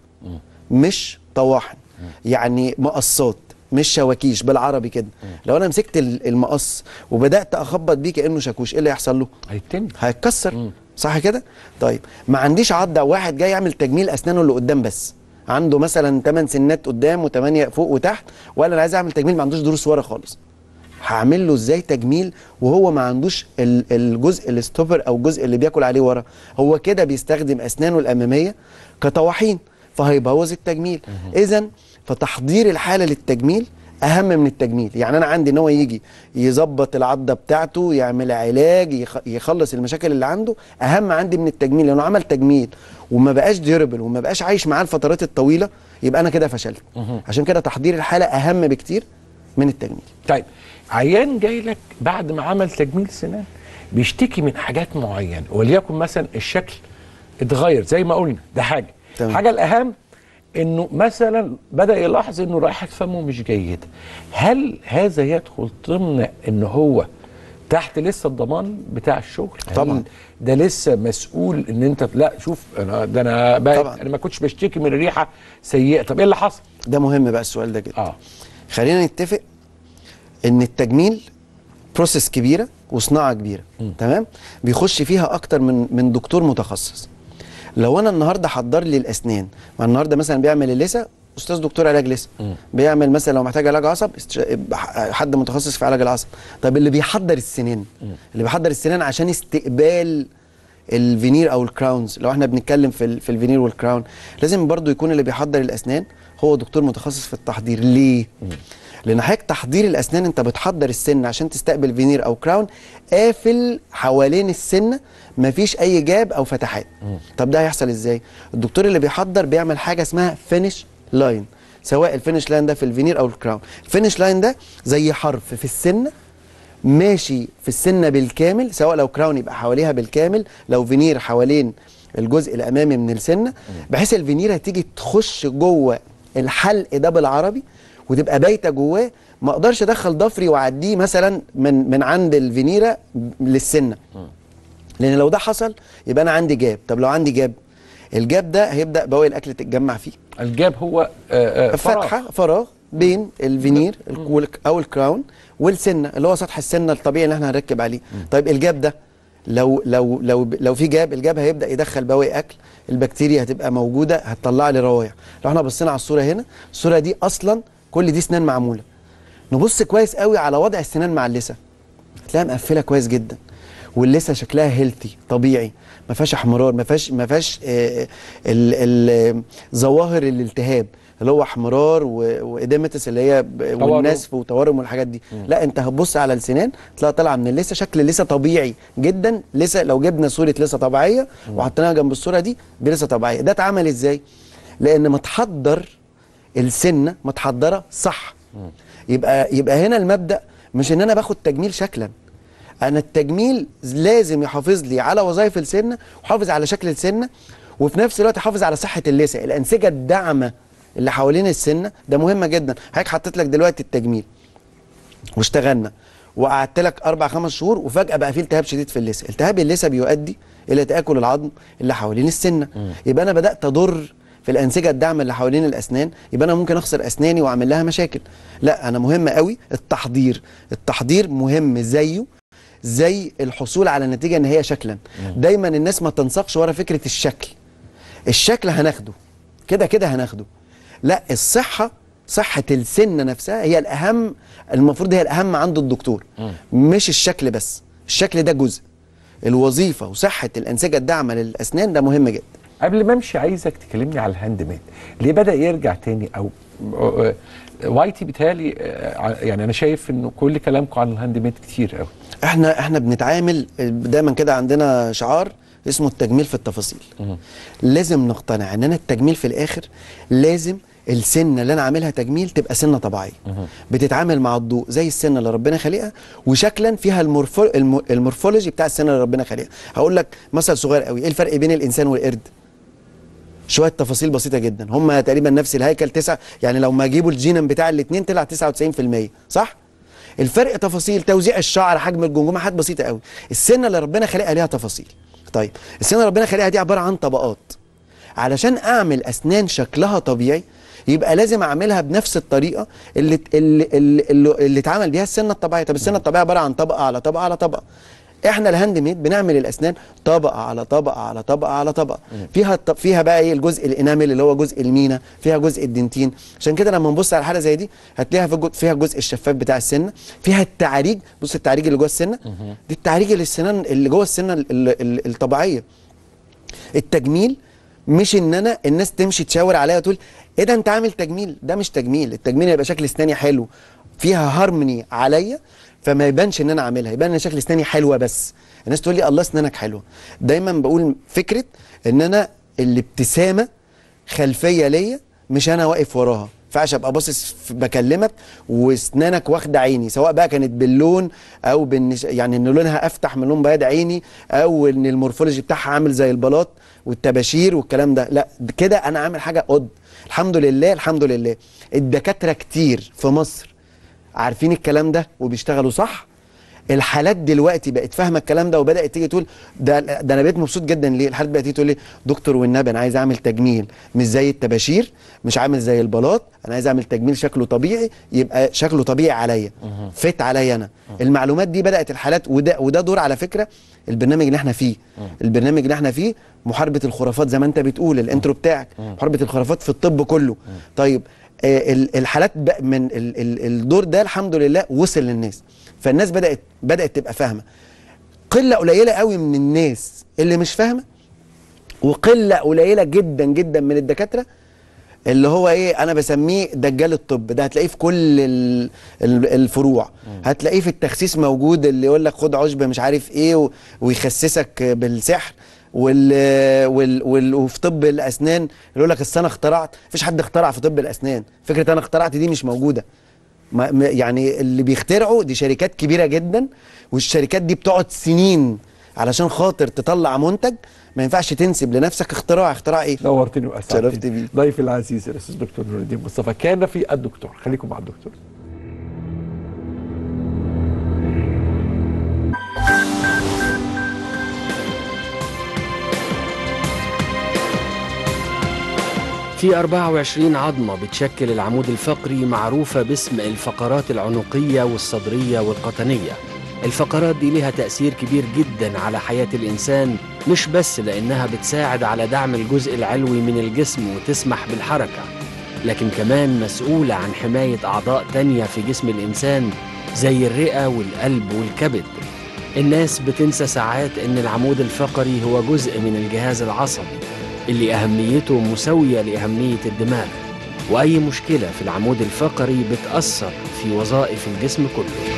مش طواحن يعني مقصات مش شواكيش بالعربي كده لو انا مسكت ال- المقص وبدات اخبط بيه كانه شاكوش ايه اللي هيحصل له هيتم هيتكسر صح كده طيب ما عنديش عضه واحد جاي يعمل تجميل اسنانه اللي قدام بس عنده مثلا 8 سنات قدام و8 فوق وتحت ولا انا عايز اعمل تجميل ما عندوش ضروس ورا خالص هعمل له ازاي تجميل وهو ما عندوش ال- الجزء الستوبر او الجزء اللي بياكل عليه ورا هو كده بيستخدم اسنانه الاماميه كطواحين فهيبوظ التجميل اذا فتحضير الحاله للتجميل اهم من التجميل يعني انا عندي ان هو يجي يظبط العضه بتاعته يعمل علاج يخ- يخلص المشاكل اللي عنده اهم عندي من التجميل لانه عمل تجميل وما بقاش ديوربل وما بقاش عايش معاه الفترات الطويله يبقى انا كده فشلت عشان كده تحضير الحاله اهم بكتير من التجميل طيب عيان جاي لك بعد ما عمل تجميل سنان بيشتكي من حاجات معينه وليكن مثلا الشكل اتغير زي ما قلنا ده حاجه تمام. الحاجه الاهم انه مثلا بدا يلاحظ انه رائحه فمه مش جيده هل هذا يدخل ضمن ان هو تحت لسه الضمان بتاع الشغل هل طبعاً. ده لسه مسؤول ان انت لا شوف انا ده انا بقى طبعاً. انا ما كنتش بشتكي من الريحه سيئه طب ايه اللي حصل ده مهم بقى السؤال ده جدا اه خلينا نتفق ان التجميل بروسيس كبيره وصناعه كبيره تمام بيخش فيها اكتر من من دكتور متخصص لو انا النهارده حضر لي الاسنان ما النهارده مثلا بيعمل اللثه استاذ دكتور علاج لثه بيعمل مثلا لو محتاج علاج عصب استش... حد متخصص في علاج العصب طب اللي بيحضر السنان اللي بيحضر السنان عشان استقبال الفينير او الكراونز لو احنا بنتكلم في ال- في الفينير والكراون لازم برضو يكون اللي بيحضر الاسنان هو دكتور متخصص في التحضير ليه لان حضرتك تحضير الاسنان انت بتحضر السن عشان تستقبل فينير او كراون قافل حوالين السنه مفيش اي جاب او فتحات طب ده هيحصل ازاي الدكتور اللي بيحضر بيعمل حاجه اسمها فينش لاين سواء الفينش لاين ده في الفينير او الكراون الفينش لاين ده زي حرف في السنه ماشي في السنه بالكامل سواء لو كراون يبقى حواليها بالكامل لو فينير حوالين الجزء الامامي من السنه بحيث الفينير هتيجي تخش جوه الحلق ده بالعربي وتبقى بايته جواه ما اقدرش ادخل ضفري واعديه مثلا من من عند الفينيره للسنه لان لو ده حصل يبقى انا عندي جاب طب لو عندي جاب الجاب ده هيبدا بواقي الاكل تتجمع فيه الجاب هو آه آه فراغ. فتحه فراغ بين الفينير الك- او الكراون والسنه اللي هو سطح السنه الطبيعي اللي احنا هنركب عليه طيب الجاب ده لو لو لو لو في جاب الجاب هيبدا يدخل بواقي اكل البكتيريا هتبقى موجوده هتطلع لي روايح لو احنا بصينا على الصوره هنا الصوره دي اصلا كل دي سنان معموله نبص كويس قوي على وضع السنان مع اللثه هتلاقيها مقفله كويس جدا واللثه شكلها هيلثي طبيعي ما فيهاش احمرار ما فيهاش ما فيهاش آه، ال- ال- ظواهر الالتهاب اللي هو احمرار و- واديمتس اللي هي ب- تورم. والنسف وتورم والحاجات دي لا انت هتبص على السنان تلاقي طالعه من اللثه شكل لثه طبيعي جدا لثه لو جبنا صوره لثه طبيعيه وحطيناها جنب الصوره دي دي لثه طبيعيه ده اتعمل ازاي لان متحضر السنه متحضره صح يبقى يبقى هنا المبدا مش ان انا باخد تجميل شكلا انا التجميل لازم يحافظ لي على وظائف السنه ويحافظ على شكل السنه وفي نفس الوقت يحافظ على صحه اللثه الانسجه الداعمه اللي حوالين السنه ده مهمه جدا حضرتك حطيت لك دلوقتي التجميل واشتغلنا وقعدت لك اربع خمس شهور وفجاه بقى في التهاب شديد في اللثه التهاب اللثه بيؤدي الى تاكل العظم اللي حوالين السنه يبقى انا بدات اضر في الانسجه الداعمه اللي حوالين الاسنان يبقى انا ممكن اخسر اسناني واعمل لها مشاكل لا انا مهم قوي التحضير التحضير مهم زيه زي الحصول على نتيجه ان هي شكلا دايما الناس ما تنساقش ورا فكره الشكل الشكل هناخده كده كده هناخده لا الصحه صحه السن نفسها هي الاهم المفروض هي الاهم عند الدكتور مش الشكل بس الشكل ده جزء الوظيفه وصحه الانسجه الداعمه للاسنان ده مهم جدا قبل ما امشي عايزك تكلمني على الهاند ميد ليه بدا يرجع تاني او آه، آه، وايتي بيتهيألي آه، يعني انا شايف انه كل كلامكم عن الهاند ميد كتير قوي احنا احنا بنتعامل دايما كده عندنا شعار اسمه التجميل في التفاصيل لازم نقتنع ان انا التجميل في الاخر لازم السنه اللي انا عاملها تجميل تبقى سنه طبيعيه بتتعامل مع الضوء زي السنه اللي ربنا خالقها وشكلا فيها المورفو الم- المورفولوجي بتاع السنه اللي ربنا خالقها هقول لك مثل صغير قوي ايه الفرق بين الانسان والقرد شويه تفاصيل بسيطه جدا هم تقريبا نفس الهيكل تسعة يعني لو ما جيبوا الجينم بتاع الاثنين طلع 99% صح الفرق تفاصيل توزيع الشعر حجم الجمجمه حاجات بسيطه قوي السنه اللي ربنا خالقها ليها تفاصيل طيب السنه اللي ربنا خالقها دي عباره عن طبقات علشان اعمل اسنان شكلها طبيعي يبقى لازم اعملها بنفس الطريقه اللي اللي اللي, اللي, اللي اتعمل بيها السنه الطبيعيه طب السنه الطبيعيه عباره عن طبقه على طبقه على طبقه احنا الهاند ميد بنعمل الاسنان طبقه على طبقه على طبقه على طبقه فيها الط- فيها بقى ايه الجزء الانامل اللي هو جزء المينا فيها جزء الدنتين عشان كده لما نبص على حاله زي دي هتلاقيها في جو- فيها الجزء الشفاف بتاع السنه فيها التعاريج بص التعاريج اللي جوه السنه دي التعاريج اللي السنان اللي جوه السنه ال- ال- ال- الطبيعيه التجميل مش ان انا الناس تمشي تشاور عليا وتقول ايه ده انت عامل تجميل ده مش تجميل التجميل يبقى شكل اسناني حلو فيها هارموني عليا فما يبانش ان انا عاملها يبان ان شكل اسناني حلوه بس الناس تقول لي الله اسنانك حلوه دايما بقول فكره ان انا الابتسامه خلفيه ليا مش انا واقف وراها ينفعش ابقى باصص في- بكلمك واسنانك واخده عيني سواء بقى كانت باللون او بالنش... يعني ان لونها افتح من لون بياض عيني او ان المورفولوجي بتاعها عامل زي البلاط والتباشير والكلام ده لا كده انا عامل حاجه قد الحمد لله الحمد لله الدكاتره كتير في مصر عارفين الكلام ده وبيشتغلوا صح الحالات دلوقتي بقت فاهمه الكلام ده وبدات تيجي تقول ده ده انا بقيت مبسوط جدا ليه الحالات بقت تيجي تقول لي دكتور والنبي انا عايز اعمل تجميل مش زي التباشير مش عامل زي البلاط انا عايز اعمل تجميل شكله طبيعي يبقى شكله طبيعي عليا فت عليا انا المعلومات دي بدات الحالات وده وده دور على فكره البرنامج اللي احنا فيه البرنامج اللي احنا فيه محاربه الخرافات زي ما انت بتقول الانترو بتاعك محاربه الخرافات في الطب كله طيب آه، ال- الحالات بق- من ال- ال- الدور ده الحمد لله وصل للناس فالناس بدات بدات تبقى فاهمه قله قليله قوي من الناس اللي مش فاهمه وقله قليله جدا جدا من الدكاتره اللي هو ايه انا بسميه دجال الطب ده هتلاقيه في كل ال- ال- الفروع هتلاقيه في التخسيس موجود اللي يقول لك خد عشبه مش عارف ايه و- ويخسسك بالسحر وال وال وال وفي طب الاسنان اللي يقول لك أصل انا اخترعت مفيش حد اخترع في طب الاسنان فكره انا اخترعت دي مش موجوده ما ما- يعني اللي بيخترعوا دي شركات كبيره جدا والشركات دي بتقعد سنين علشان خاطر تطلع منتج ما ينفعش تنسب لنفسك اختراع اختراع ايه نورتني واسعدتني شرفت بيك ضيفي العزيز الاستاذ دكتور نور الدين مصطفى كان في الدكتور خليكم مع الدكتور في 24 عظمة بتشكل العمود الفقري معروفة باسم الفقرات العنقية والصدرية والقطنية الفقرات دي لها تأثير كبير جدا على حياة الإنسان مش بس لأنها بتساعد على دعم الجزء العلوي من الجسم وتسمح بالحركة لكن كمان مسؤولة عن حماية أعضاء تانية في جسم الإنسان زي الرئة والقلب والكبد الناس بتنسى ساعات إن العمود الفقري هو جزء من الجهاز العصبي اللي أهميته مساوية لأهمية الدماغ وأي مشكلة في العمود الفقري بتأثر في وظائف الجسم كله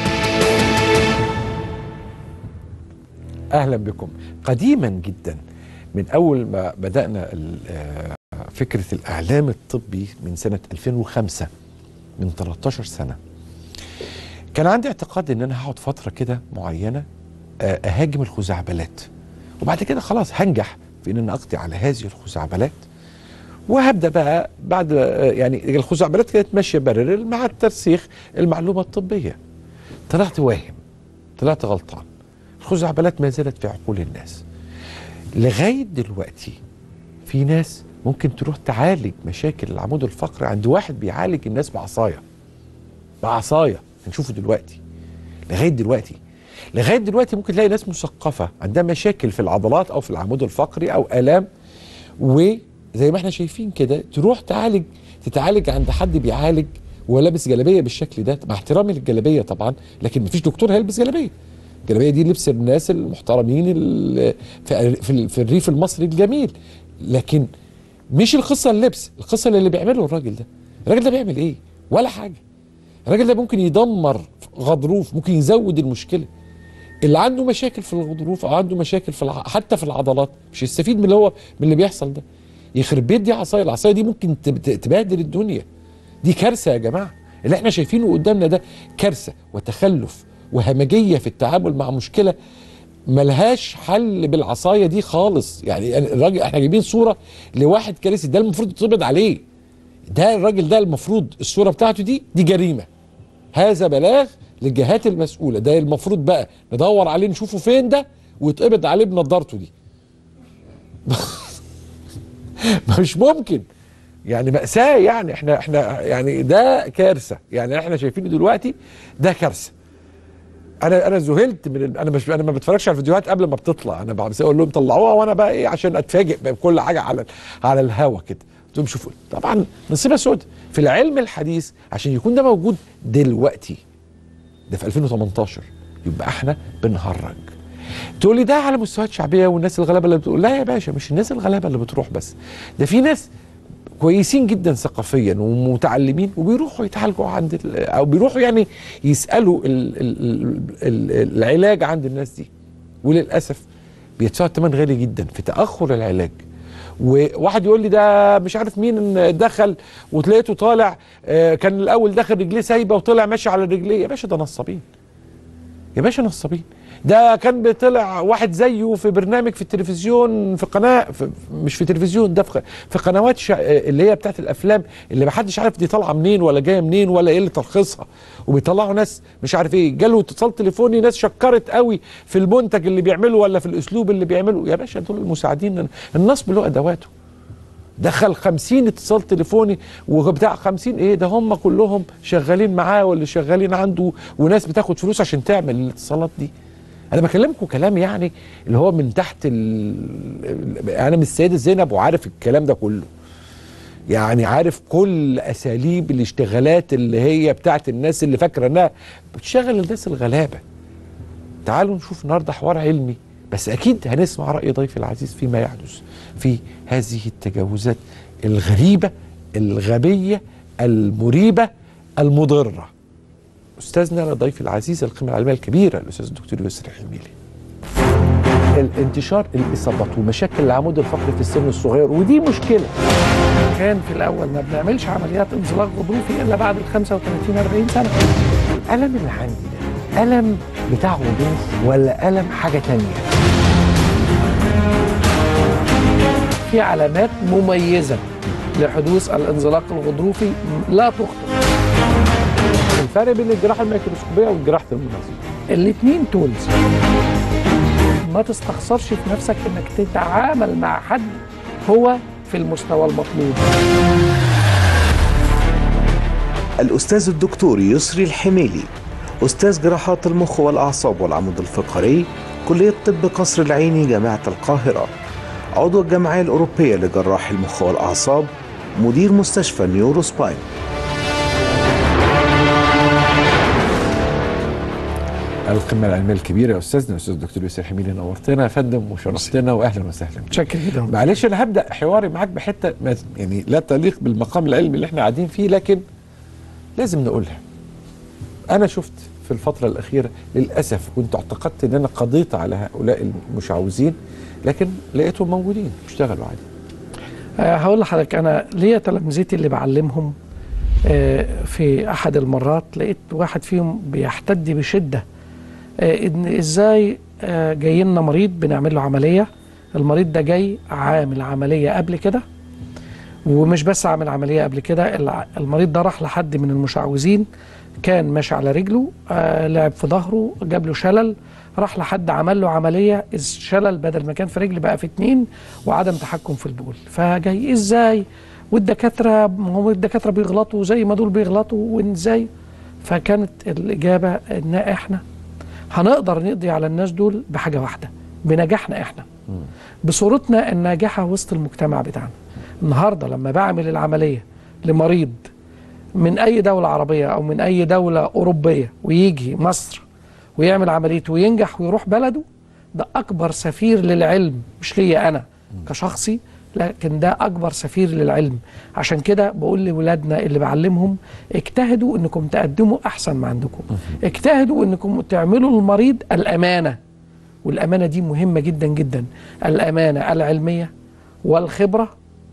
اهلا بكم قديما جدا من اول ما بدانا ال- آه، فكره الاعلام الطبي من سنه 2005 من 13 سنه كان عندي اعتقاد ان انا هقعد فتره كده معينه آه، اهاجم الخزعبلات وبعد كده خلاص هنجح في ان انا اقضي على هذه الخزعبلات وهبدا بقى بعد آه، يعني الخزعبلات كانت ماشيه برر مع الترسيخ المعلومه الطبيه طلعت واهم طلعت غلطان الخزعبلات ما زالت في عقول الناس لغايه دلوقتي في ناس ممكن تروح تعالج مشاكل العمود الفقري عند واحد بيعالج الناس بعصايه بعصايه هنشوفه دلوقتي لغايه دلوقتي لغايه دلوقتي ممكن تلاقي ناس مثقفه عندها مشاكل في العضلات او في العمود الفقري او الام وزي ما احنا شايفين كده تروح تعالج تتعالج عند حد بيعالج ولابس جلابيه بالشكل ده مع احترامي للجلابيه طبعا لكن مفيش دكتور هيلبس جلابيه الجلابيه دي لبس الناس المحترمين ال- في في- في الريف المصري الجميل لكن مش القصه اللبس القصه اللي بيعمله الراجل ده الراجل ده بيعمل ايه ولا حاجه الراجل ده ممكن يدمر غضروف ممكن يزود المشكله اللي عنده مشاكل في الغضروف او عنده مشاكل في الع... حتى في العضلات مش يستفيد من اللي هو من اللي بيحصل ده يخرب بيت دي عصايه العصايه دي ممكن تب- ت- تبهدل الدنيا دي كارثه يا جماعه اللي احنا شايفينه قدامنا ده كارثه وتخلف وهمجيه في التعامل مع مشكله ملهاش حل بالعصايه دي خالص يعني الراجل احنا جايبين صوره لواحد كارثي ده المفروض يتقبض عليه ده الراجل ده المفروض الصوره بتاعته دي دي جريمه هذا بلاغ للجهات المسؤوله ده المفروض بقى ندور عليه نشوفه فين ده ويتقبض عليه بنضارته دي مش ممكن يعني مأساة يعني احنا احنا يعني ده كارثة يعني احنا شايفينه دلوقتي ده كارثة انا انا ذهلت من ال... انا مش انا ما بتفرجش على الفيديوهات قبل ما بتطلع انا بس اقول لهم طلعوها وانا بقى ايه عشان اتفاجئ بكل حاجه على على الهوا كده قلت لهم شوفوا طبعا نصيبه سود في العلم الحديث عشان يكون ده موجود دلوقتي ده في 2018 يبقى احنا بنهرج تقول لي ده على مستويات شعبيه والناس الغلابه اللي بتقول لا يا باشا مش الناس الغلابه اللي بتروح بس ده في ناس كويسين جدا ثقافيا ومتعلمين وبيروحوا يتعالجوا عند ال- او بيروحوا يعني يسالوا ال ال ال العلاج عند الناس دي وللاسف بيدفعوا ثمن غالي جدا في تاخر العلاج وواحد يقول لي ده مش عارف مين دخل وتلاقيته طالع آه، كان الاول داخل رجليه سايبه وطلع ماشي على رجليه يا باشا ده نصابين يا باشا نصابين ده كان بيطلع واحد زيه في برنامج في التلفزيون في قناه في مش في تلفزيون ده في في قنوات شا اللي هي بتاعت الافلام اللي محدش عارف دي طالعه منين ولا جايه منين ولا ايه اللي تلخيصها وبيطلعوا ناس مش عارف ايه جاله اتصال تليفوني ناس شكرت قوي في المنتج اللي بيعمله ولا في الاسلوب اللي بيعمله يا باشا دول المساعدين النصب له ادواته دخل خمسين اتصال تليفوني وبتاع خمسين ايه ده هم كلهم شغالين معاه واللي شغالين عنده وناس بتاخد فلوس عشان تعمل الاتصالات دي انا بكلمكم كلام يعني اللي هو من تحت ال... انا من السيده زينب وعارف الكلام ده كله يعني عارف كل اساليب الاشتغالات اللي هي بتاعت الناس اللي فاكره انها بتشغل الناس الغلابه تعالوا نشوف النهارده حوار علمي بس اكيد هنسمع راي ضيفي العزيز فيما يحدث في هذه التجاوزات الغريبه الغبيه المريبه المضره استاذنا ضيفي العزيز القيمه العلميه الكبيره الاستاذ الدكتور يسري حميلي الانتشار الاصابات ومشاكل العمود الفقري في السن الصغير ودي مشكله كان في الاول ما بنعملش عمليات انزلاق غضروفي الا بعد ال 35 40 سنه الالم اللي عندي ده الم بتاع غضروف ولا الم حاجه تانية في علامات مميزه لحدوث الانزلاق الغضروفي لا تخطئ الفرق بين الجراحه الميكروسكوبيه والجراحه المناسبه الاثنين تولز ما تستخسرش في نفسك انك تتعامل مع حد هو في المستوى المطلوب الأستاذ الدكتور يسري الحميلي أستاذ جراحات المخ والأعصاب والعمود الفقري كلية طب قصر العيني جامعة القاهرة عضو الجمعية الأوروبية لجراح المخ والأعصاب مدير مستشفى نيورو سباين القمه العلميه الكبيره يا استاذنا الاستاذ الدكتور يوسف حميدي نورتنا يا فندم وشرفتنا واهلا وسهلا بك. شكرا جدا معلش انا هبدا حواري معاك بحته ما- يعني لا تليق بالمقام العلمي اللي احنا قاعدين فيه لكن لازم نقولها انا شفت في الفتره الاخيره للاسف كنت اعتقدت ان انا قضيت على هؤلاء المشعوذين لكن لقيتهم موجودين بيشتغلوا عادي أه هقول لحضرتك انا ليا تلامذتي اللي بعلمهم أه في احد المرات لقيت واحد فيهم بيحتد بشده أه ان ازاي أه جاي لنا مريض بنعمل له عمليه المريض ده جاي عامل عمليه قبل كده ومش بس عامل عمليه قبل كده الع- المريض ده راح لحد من المشعوذين كان ماشي على رجله آه لعب في ظهره جاب له شلل راح لحد عمل له عمليه الشلل بدل ما كان في رجل بقى في اتنين وعدم تحكم في البول فجاي ازاي والدكاتره ما هو الدكاتره بيغلطوا زي ما دول بيغلطوا وازاي فكانت الاجابه ان احنا هنقدر نقضي على الناس دول بحاجه واحده بنجاحنا احنا بصورتنا الناجحه وسط المجتمع بتاعنا النهارده لما بعمل العمليه لمريض من اي دوله عربيه او من اي دوله اوروبيه ويجي مصر ويعمل عمليته وينجح ويروح بلده ده اكبر سفير للعلم مش ليا انا كشخصي لكن ده اكبر سفير للعلم عشان كده بقول لولادنا اللي بعلمهم اجتهدوا انكم تقدموا احسن ما عندكم اجتهدوا انكم تعملوا للمريض الامانه والامانه دي مهمه جدا جدا الامانه العلميه والخبره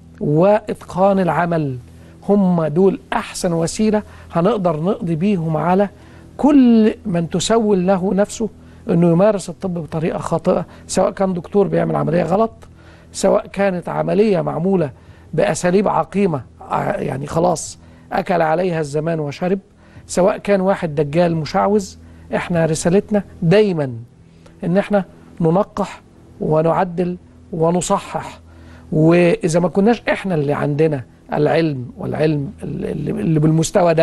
واتقان العمل هم دول احسن وسيله هنقدر نقضي بيهم على كل من تسول له نفسه انه يمارس الطب بطريقه خاطئه سواء كان دكتور بيعمل عمليه غلط سواء كانت عمليه معموله باساليب عقيمه ع- يعني خلاص اكل عليها الزمان وشرب سواء كان واحد دجال مشعوذ احنا رسالتنا دايما ان احنا ننقح ونعدل ونصحح واذا ما كناش احنا اللي عندنا العلم والعلم اللي اللي بالمستوى ده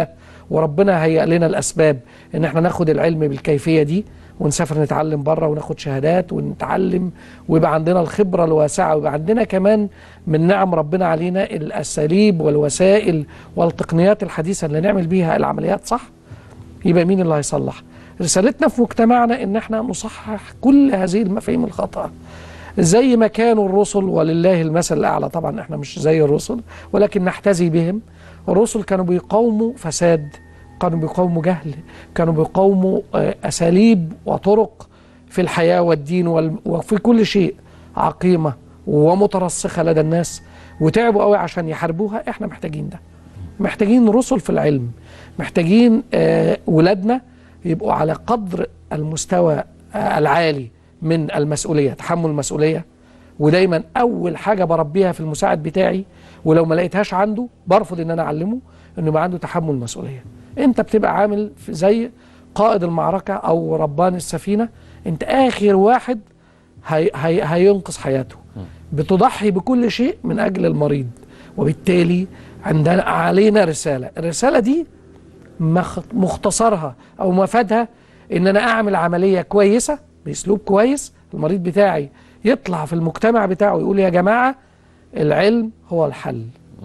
وربنا هيئ لنا الاسباب ان احنا ناخد العلم بالكيفيه دي ونسافر نتعلم بره وناخد شهادات ونتعلم ويبقى عندنا الخبره الواسعه ويبقى عندنا كمان من نعم ربنا علينا الاساليب والوسائل والتقنيات الحديثه اللي نعمل بيها العمليات صح يبقى مين اللي هيصلح رسالتنا في مجتمعنا ان احنا نصحح كل هذه المفاهيم الخاطئه زي ما كانوا الرسل ولله المثل الاعلى طبعا احنا مش زي الرسل ولكن نحتذي بهم الرسل كانوا بيقاوموا فساد كانوا بيقاوموا جهل كانوا بيقاوموا آه، اساليب وطرق في الحياه والدين وال- وفي كل شيء عقيمه ومترسخه لدى الناس وتعبوا قوي عشان يحاربوها احنا محتاجين ده محتاجين رسل في العلم محتاجين آه، ولادنا يبقوا على قدر المستوى آه، العالي من المسؤوليه تحمل المسؤوليه ودايما اول حاجه بربيها في المساعد بتاعي ولو ما لقيتهاش عنده برفض ان انا اعلمه انه يبقى عنده تحمل مسؤوليه انت بتبقى عامل في- زي قائد المعركه او ربان السفينه انت اخر واحد هي هي هينقذ حياته بتضحي بكل شيء من اجل المريض وبالتالي عندنا علينا رساله الرساله دي مخ- مختصرها او مفادها ان انا اعمل عمليه كويسه باسلوب كويس المريض بتاعي يطلع في المجتمع بتاعه يقول يا جماعه العلم هو الحل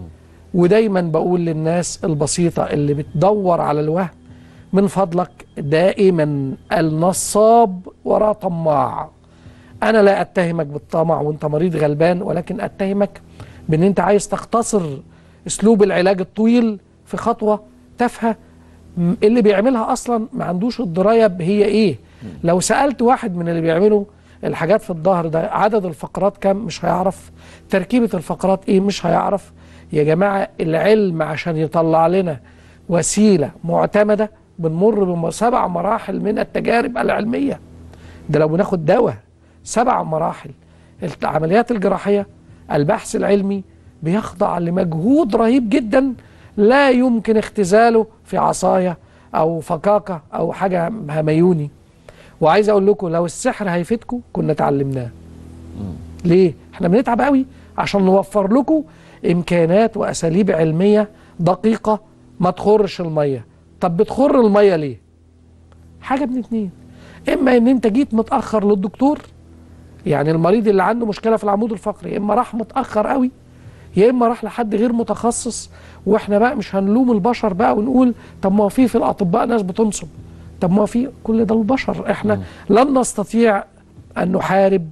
ودايما بقول للناس البسيطه اللي بتدور على الوهم من فضلك دائما النصاب وراء طماع انا لا اتهمك بالطمع وانت مريض غلبان ولكن اتهمك بان انت عايز تختصر اسلوب العلاج الطويل في خطوه تافهه م- اللي بيعملها اصلا ما عندوش الدرايه هي ايه لو سالت واحد من اللي بيعملوا الحاجات في الظهر ده عدد الفقرات كام مش هيعرف تركيبه الفقرات ايه مش هيعرف يا جماعه العلم عشان يطلع لنا وسيله معتمده بنمر بسبع مراحل من التجارب العلميه ده لو بناخد دواء سبع مراحل العمليات الجراحيه البحث العلمي بيخضع لمجهود رهيب جدا لا يمكن اختزاله في عصايه او فكاكه او حاجه هميوني وعايز اقول لكم لو السحر هيفيدكم كنا اتعلمناه ليه احنا بنتعب قوي عشان نوفر لكم امكانات واساليب علميه دقيقه ما تخرش الميه طب بتخر الميه ليه حاجه من اتنين اما ان انت جيت متاخر للدكتور يعني المريض اللي عنده مشكله في العمود الفقري يا اما راح متاخر قوي يا اما راح لحد غير متخصص واحنا بقى مش هنلوم البشر بقى ونقول طب ما هو في في الاطباء ناس بتنصب طب ما هو في كل ده البشر احنا لن نستطيع ان نحارب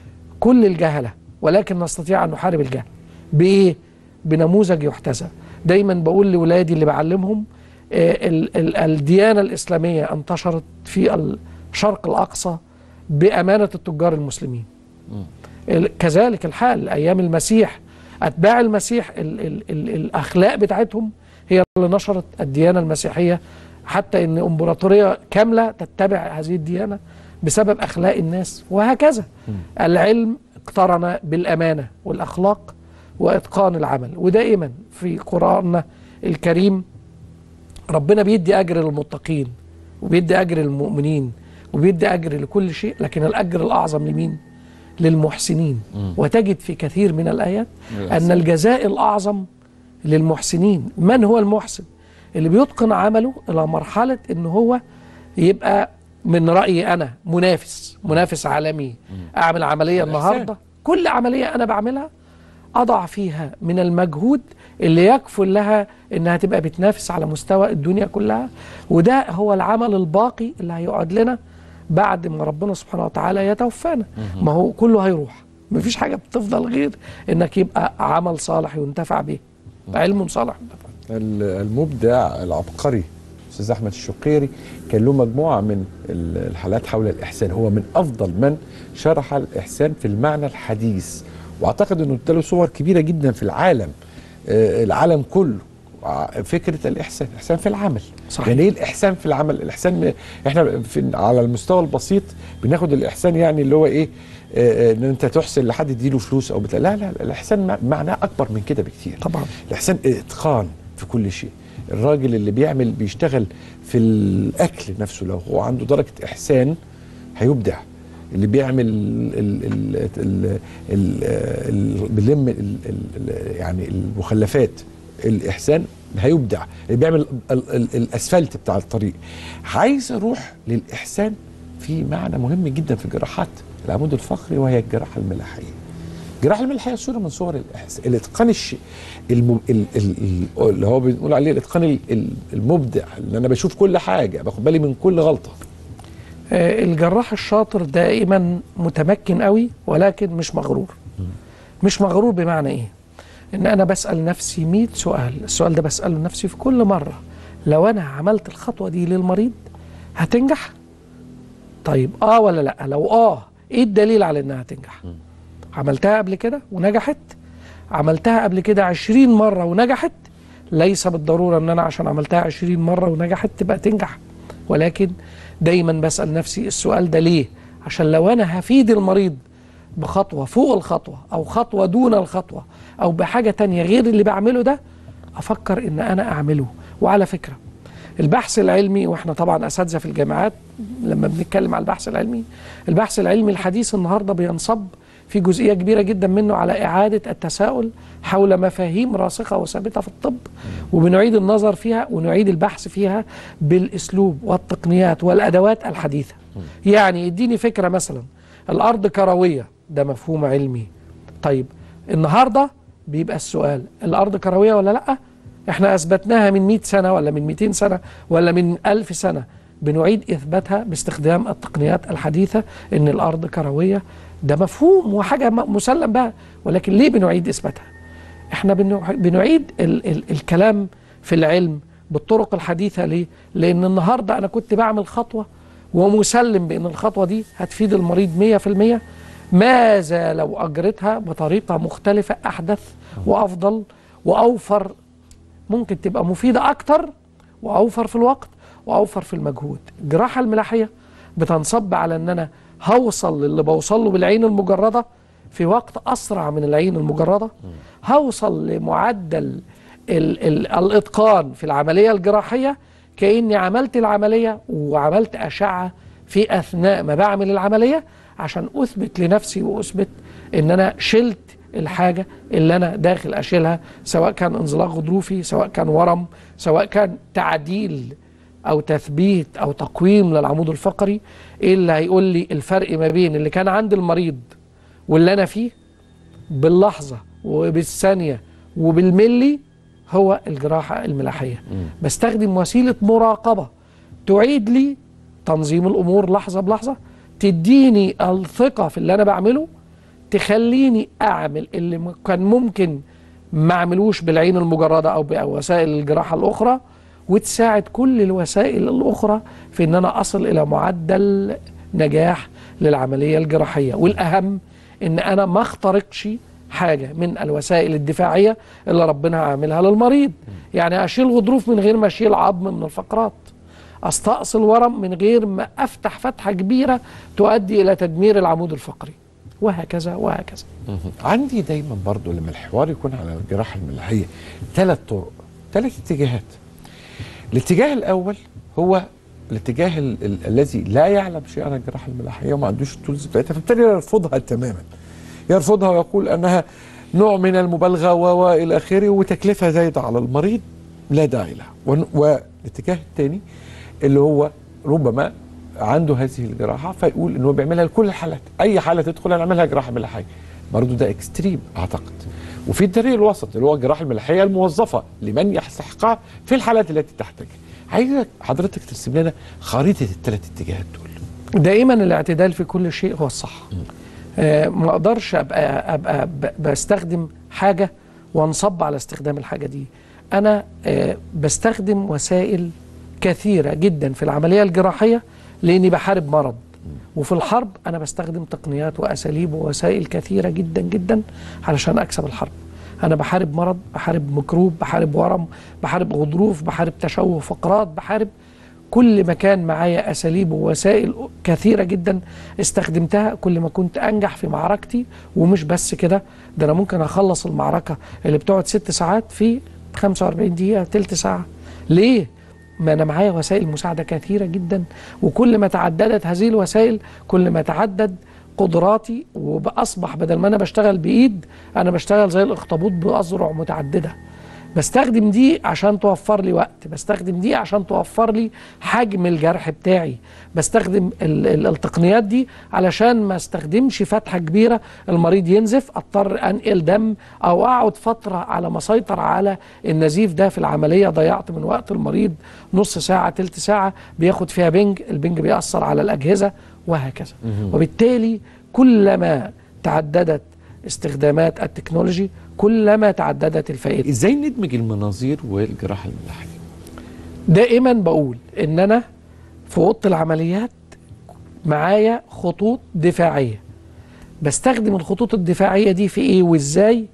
كل الجهله ولكن نستطيع ان نحارب الجهل بايه بنموذج يحتذى دايما بقول لاولادي اللي بعلمهم آه، ال- ال- الديانه الاسلاميه انتشرت في الشرق الاقصى بامانه التجار المسلمين ال- كذلك الحال ايام المسيح اتباع المسيح ال ال ال الاخلاق بتاعتهم هي اللي نشرت الديانه المسيحيه حتى ان امبراطوريه كامله تتبع هذه الديانه بسبب اخلاق الناس وهكذا العلم اقترن بالامانه والاخلاق واتقان العمل ودائما في قراننا الكريم ربنا بيدي اجر للمتقين وبيدي اجر للمؤمنين وبيدي اجر لكل شيء لكن الاجر الاعظم لمين للمحسنين مم. وتجد في كثير من الايات للأسف. ان الجزاء الاعظم للمحسنين من هو المحسن اللي بيتقن عمله الى مرحله ان هو يبقى من رايي انا منافس منافس عالمي اعمل عمليه النهارده كل عمليه انا بعملها اضع فيها من المجهود اللي يكفل لها انها تبقى بتنافس على مستوى الدنيا كلها وده هو العمل الباقي اللي هيقعد لنا بعد ما ربنا سبحانه وتعالى يتوفانا ما هو كله هيروح مفيش حاجه بتفضل غير انك يبقى عمل صالح ينتفع به علم صالح ال- المبدع العبقري استاذ احمد الشقيري كان له مجموعه من ال- الحالات حول الاحسان هو من افضل من شرح الاحسان في المعنى الحديث واعتقد انه اداله صور كبيره جدا في العالم آه، العالم كله ع- فكره الاحسان الاحسان في العمل صحيح. يعني ايه الاحسان في العمل الاحسان م- احنا في على المستوى البسيط بناخد الاحسان يعني اللي هو ايه آه، آه، ان انت تحسن لحد تديله فلوس او بتاع لا لا لا، الاحسان مع- معناه اكبر من كده بكتير طبعا الاحسان اتقان في كل شيء الراجل اللي بيعمل بيشتغل في الاكل نفسه لو هو عنده درجه احسان هيبدع اللي بيعمل ال ال ال ال ال ال بيلم ال ال يعني المخلفات الاحسان هيبدع اللي بيعمل ال ال الاسفلت بتاع الطريق عايز اروح للاحسان في معنى مهم جدا في جراحات العمود الفقري وهي الجراحه الملاحيه الجراحه الملاحيه صوره من صور الإحس- الاتقان الش... الم... ال... ال... ال... اللي هو بنقول عليه الاتقان ال- ال- المبدع اللي انا بشوف كل حاجه باخد بالي من كل غلطه آه، الجراح الشاطر دائما متمكن قوي ولكن مش مغرور مش مغرور بمعنى ايه ان انا بسال نفسي 100 سؤال السؤال ده بساله نفسي في كل مره لو انا عملت الخطوه دي للمريض هتنجح طيب اه ولا لا لو اه ايه الدليل على انها هتنجح عملتها قبل كده ونجحت عملتها قبل كده 20 مره ونجحت ليس بالضروره ان انا عشان عملتها 20 مره ونجحت تبقى تنجح ولكن دايما بسال نفسي السؤال ده ليه عشان لو انا هفيد المريض بخطوه فوق الخطوه او خطوه دون الخطوه او بحاجه تانية غير اللي بعمله ده افكر ان انا اعمله وعلى فكره البحث العلمي واحنا طبعا اساتذه في الجامعات لما بنتكلم على البحث العلمي البحث العلمي الحديث النهارده بينصب في جزئيه كبيره جدا منه على اعاده التساؤل حول مفاهيم راسخه وثابته في الطب وبنعيد النظر فيها ونعيد البحث فيها بالاسلوب والتقنيات والادوات الحديثه يعني اديني فكره مثلا الارض كرويه ده مفهوم علمي طيب النهارده بيبقى السؤال الارض كرويه ولا لا احنا اثبتناها من 100 سنه ولا من 200 سنه ولا من 1000 سنه بنعيد اثباتها باستخدام التقنيات الحديثه ان الارض كرويه ده مفهوم وحاجه م- مسلم بها ولكن ليه بنعيد اثباتها احنا بنع- بنعيد ال ال الكلام في العلم بالطرق الحديثه ليه لان النهارده انا كنت بعمل خطوه ومسلم بان الخطوه دي هتفيد المريض 100% ماذا لو اجرتها بطريقه مختلفه احدث وافضل واوفر ممكن تبقى مفيده اكتر واوفر في الوقت واوفر في المجهود الجراحه الملاحيه بتنصب على ان انا هوصل للي بوصل له بالعين المجرده في وقت اسرع من العين المجرده هوصل لمعدل ال ال الاتقان في العمليه الجراحيه كاني عملت العمليه وعملت اشعه في اثناء ما بعمل العمليه عشان اثبت لنفسي واثبت ان انا شلت الحاجه اللي انا داخل اشيلها سواء كان انزلاق غضروفي سواء كان ورم سواء كان تعديل او تثبيت او تقويم للعمود الفقري ايه اللي هيقول لي الفرق ما بين اللي كان عند المريض واللي انا فيه باللحظه وبالثانيه وبالملي هو الجراحه الملاحيه بستخدم وسيله مراقبه تعيد لي تنظيم الامور لحظه بلحظه تديني الثقه في اللي انا بعمله تخليني اعمل اللي م- كان ممكن ما اعملوش بالعين المجرده او بوسائل الجراحه الاخرى وتساعد كل الوسائل الاخرى في ان انا اصل الى معدل نجاح للعمليه الجراحيه والاهم ان انا ما اخترقش حاجه من الوسائل الدفاعيه اللي ربنا عاملها للمريض يعني اشيل غضروف من غير ما اشيل عظم من الفقرات استأصل ورم من غير ما افتح فتحه كبيره تؤدي الى تدمير العمود الفقري وهكذا وهكذا عندي دايما برضو لما الحوار يكون على الجراحه الملاحيه ثلاث طرق ثلاث اتجاهات الاتجاه الاول هو الاتجاه ال- ال- الذي لا يعلم شيء عن الجراحه الملاحيه وما عندوش التولز بتاعتها فبالتالي يرفضها تماما يرفضها ويقول انها نوع من المبالغه و- والى اخره وتكلفه زايده على المريض لا داعي لها ون- والاتجاه الثاني اللي هو ربما عنده هذه الجراحه فيقول ان هو بيعملها لكل الحالات اي حاله تدخل انا اعملها جراحه ملاحيه برضه ده اكستريم اعتقد وفي الطريق الوسط اللي هو الجراحه الملاحيه الموظفه لمن يستحقها في الحالات التي تحتاجها عايزك حضرتك ترسم لنا خريطه الثلاث اتجاهات دول دائما الاعتدال في كل شيء هو الصح آه ما اقدرش ابقى ابقى ب- بستخدم حاجه وانصب على استخدام الحاجه دي انا آه بستخدم وسائل كثيره جدا في العمليه الجراحيه لاني بحارب مرض وفي الحرب انا بستخدم تقنيات واساليب ووسائل كثيره جدا جدا علشان اكسب الحرب انا بحارب مرض بحارب ميكروب بحارب ورم بحارب غضروف بحارب تشوه فقرات بحارب كل ما كان معايا اساليب ووسائل كثيره جدا استخدمتها كل ما كنت انجح في معركتي ومش بس كده ده انا ممكن اخلص المعركه اللي بتقعد ست ساعات في 45 دقيقه تلت ساعه ليه ما انا معايا وسائل مساعده كثيره جدا وكل ما تعددت هذه الوسائل كل ما تعدد قدراتي وباصبح بدل ما انا بشتغل بايد انا بشتغل زي الاخطبوط باذرع متعدده بستخدم دي عشان توفر لي وقت بستخدم دي عشان توفر لي حجم الجرح بتاعي بستخدم ال ال التقنيات دي علشان ما استخدمش فتحة كبيرة المريض ينزف اضطر انقل دم او اقعد فترة على ما اسيطر على النزيف ده في العملية ضيعت من وقت المريض نص ساعة تلت ساعة بياخد فيها بنج البنج بيأثر على الأجهزة وهكذا مهم. وبالتالي كلما تعددت استخدامات التكنولوجي كلما تعددت الفائدة ازاي ندمج المناظير والجراحه الملاحيه دائما بقول ان انا في اوضه العمليات معايا خطوط دفاعيه بستخدم الخطوط الدفاعيه دي في ايه وازاي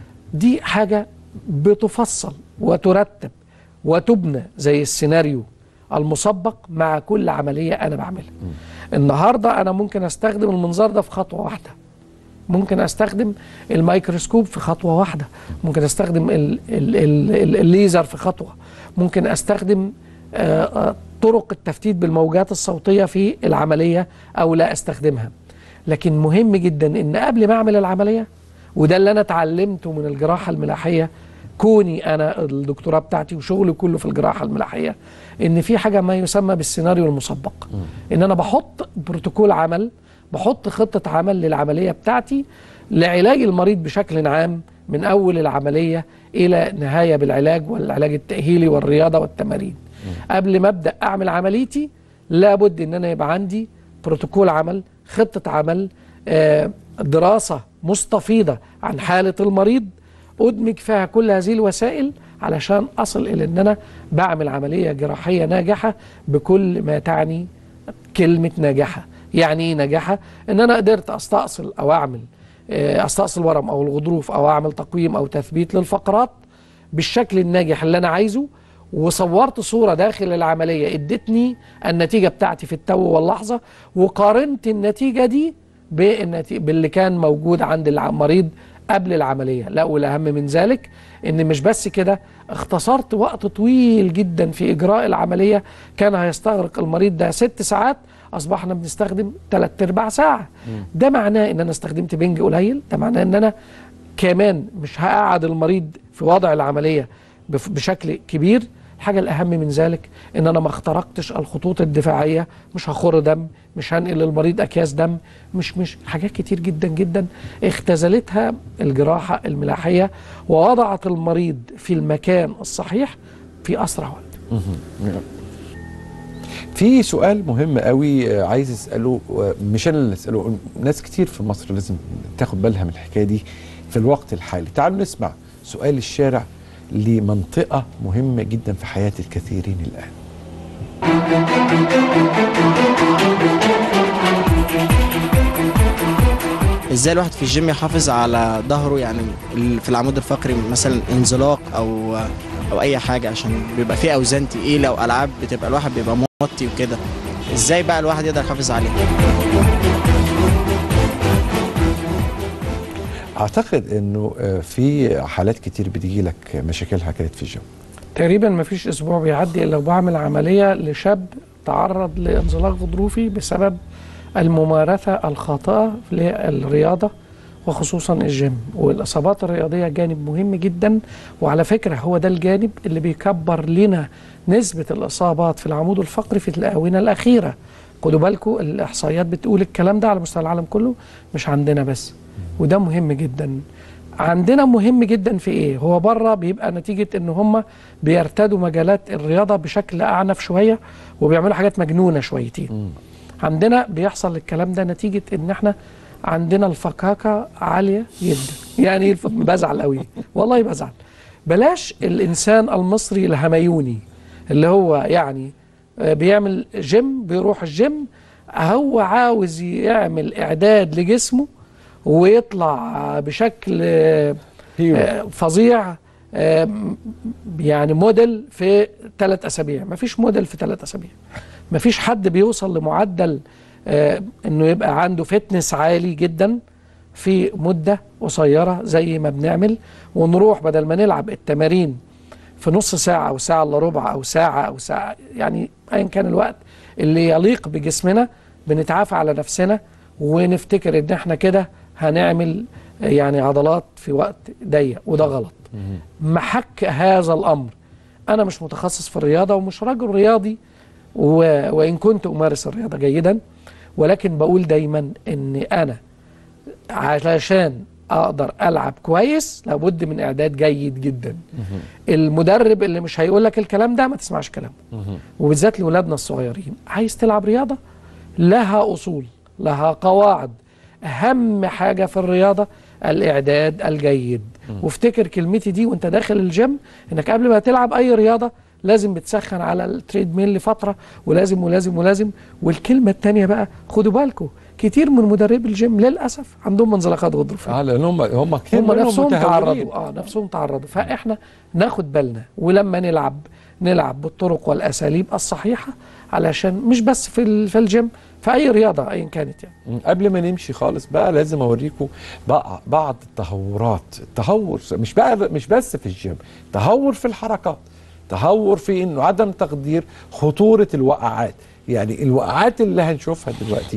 دي حاجه بتفصل وترتب وتبنى زي السيناريو المسبق مع كل عمليه انا بعملها النهارده انا ممكن استخدم المنظار ده في خطوه واحده ممكن استخدم الميكروسكوب في خطوه واحده ممكن استخدم ال ال ال الليزر في خطوه ممكن استخدم آه، آه، طرق التفتيت بالموجات الصوتيه في العمليه او لا استخدمها لكن مهم جدا ان قبل ما اعمل العمليه وده اللي انا اتعلمته من الجراحه الملاحيه كوني انا الدكتوراه بتاعتي وشغلي كله في الجراحه الملاحيه ان في حاجه ما يسمى بالسيناريو المسبق ان انا بحط بروتوكول عمل بحط خطه عمل للعمليه بتاعتي لعلاج المريض بشكل عام من اول العمليه الى نهايه بالعلاج والعلاج التاهيلي والرياضه والتمارين قبل ما ابدا اعمل عمليتي لابد ان انا يبقى عندي بروتوكول عمل خطه عمل آه، دراسه مستفيضه عن حاله المريض ادمج فيها كل هذه الوسائل علشان اصل الى ان انا بعمل عمليه جراحيه ناجحه بكل ما تعني كلمه ناجحه يعني ايه ناجحه ان انا قدرت استأصل او اعمل آه، استأصل ورم او الغضروف او اعمل تقويم او تثبيت للفقرات بالشكل الناجح اللي انا عايزه وصورت صورة داخل العملية ادتني النتيجة بتاعتي في التو واللحظة وقارنت النتيجة دي بالنتي... باللي كان موجود عند المريض قبل العملية لا والأهم من ذلك ان مش بس كده اختصرت وقت طويل جدا في إجراء العملية كان هيستغرق المريض ده ست ساعات أصبحنا بنستخدم تلات أرباع ساعة ده معناه ان انا استخدمت بنج قليل ده معناه ان انا كمان مش هقعد المريض في وضع العملية بف- بشكل كبير الحاجة الأهم من ذلك إن أنا ما اخترقتش الخطوط الدفاعية مش هخر دم مش هنقل للمريض أكياس دم مش مش حاجات كتير جدا جدا اختزلتها الجراحة الملاحية ووضعت المريض في المكان الصحيح في أسرع وقت في سؤال مهم قوي آه، عايز اساله آه، مش انا اللي اساله ناس كتير في مصر لازم تاخد بالها من الحكايه دي في الوقت الحالي تعالوا نسمع سؤال الشارع لمنطقه مهمه جدا في حياه الكثيرين الان ازاي الواحد في الجيم يحافظ على ظهره يعني ال- في العمود الفقري مثلا انزلاق او او اي حاجه عشان بيبقى فيه اوزان تقيله والعاب بتبقى الواحد بيبقى موطي وكده ازاي بقى الواحد يقدر يحافظ عليها اعتقد انه آه، في حالات كتير بتجي لك مشاكلها كانت في الجيم تقريبا ما فيش أسبوع بيعدي إلا وبعمل عملية لشاب تعرض لانزلاق غضروفي بسبب الممارسة الخاطئة للرياضة وخصوصا الجيم والإصابات الرياضية جانب مهم جدا وعلى فكرة هو ده الجانب اللي بيكبر لنا نسبة الإصابات في العمود الفقري في الآونة الأخيرة خدوا بالكم الإحصائيات بتقول الكلام ده على مستوى العالم كله مش عندنا بس وده مهم جدا عندنا مهم جدا في ايه هو بره بيبقى نتيجة ان هم بيرتدوا مجالات الرياضة بشكل اعنف شوية وبيعملوا حاجات مجنونة شويتين عندنا بيحصل الكلام ده نتيجة ان احنا عندنا الفكاكة عالية جدا يعني الف- بزعل قوي والله بزعل بلاش الانسان المصري الهميوني اللي هو يعني آه، بيعمل جيم بيروح الجيم هو عاوز يعمل اعداد لجسمه ويطلع بشكل آه، آه، فظيع آه، م- يعني موديل في ثلاث اسابيع مفيش موديل في ثلاث اسابيع مفيش حد بيوصل لمعدل آه، انه يبقى عنده فتنس عالي جدا في مده قصيره زي ما بنعمل ونروح بدل ما نلعب التمارين في نص ساعه او ساعه الا ربع او ساعه او ساعه يعني ايا كان الوقت اللي يليق بجسمنا بنتعافى على نفسنا ونفتكر ان احنا كده هنعمل يعني عضلات في وقت ضيق وده غلط محك هذا الامر انا مش متخصص في الرياضه ومش رجل رياضي و... وان كنت امارس الرياضه جيدا ولكن بقول دايما ان انا علشان اقدر العب كويس لابد من اعداد جيد جدا المدرب اللي مش هيقول لك الكلام ده ما تسمعش كلامه وبالذات لاولادنا الصغيرين عايز تلعب رياضه لها اصول لها قواعد اهم حاجه في الرياضه الاعداد الجيد وافتكر كلمتي دي وانت داخل الجيم انك قبل ما تلعب اي رياضه لازم بتسخن على التريد ميل لفتره ولازم ولازم ولازم والكلمه الثانيه بقى خدوا بالكم كتير من مدربي الجيم للاسف عندهم منزلقات غضروفيه اه لان هم هم كتير هم منهم نفسهم متهورين. تعرضوا اه نفسهم تعرضوا فاحنا ناخد بالنا ولما نلعب نلعب بالطرق والاساليب الصحيحه علشان مش بس في ال- في الجيم في اي رياضه ايا كانت يعني مم. قبل ما نمشي خالص بقى لازم اوريكم بقى بعض التهورات التهور مش بقى مش بس في الجيم تهور في الحركات تهور في انه عدم تقدير خطوره الوقعات يعني الوقعات اللي هنشوفها دلوقتي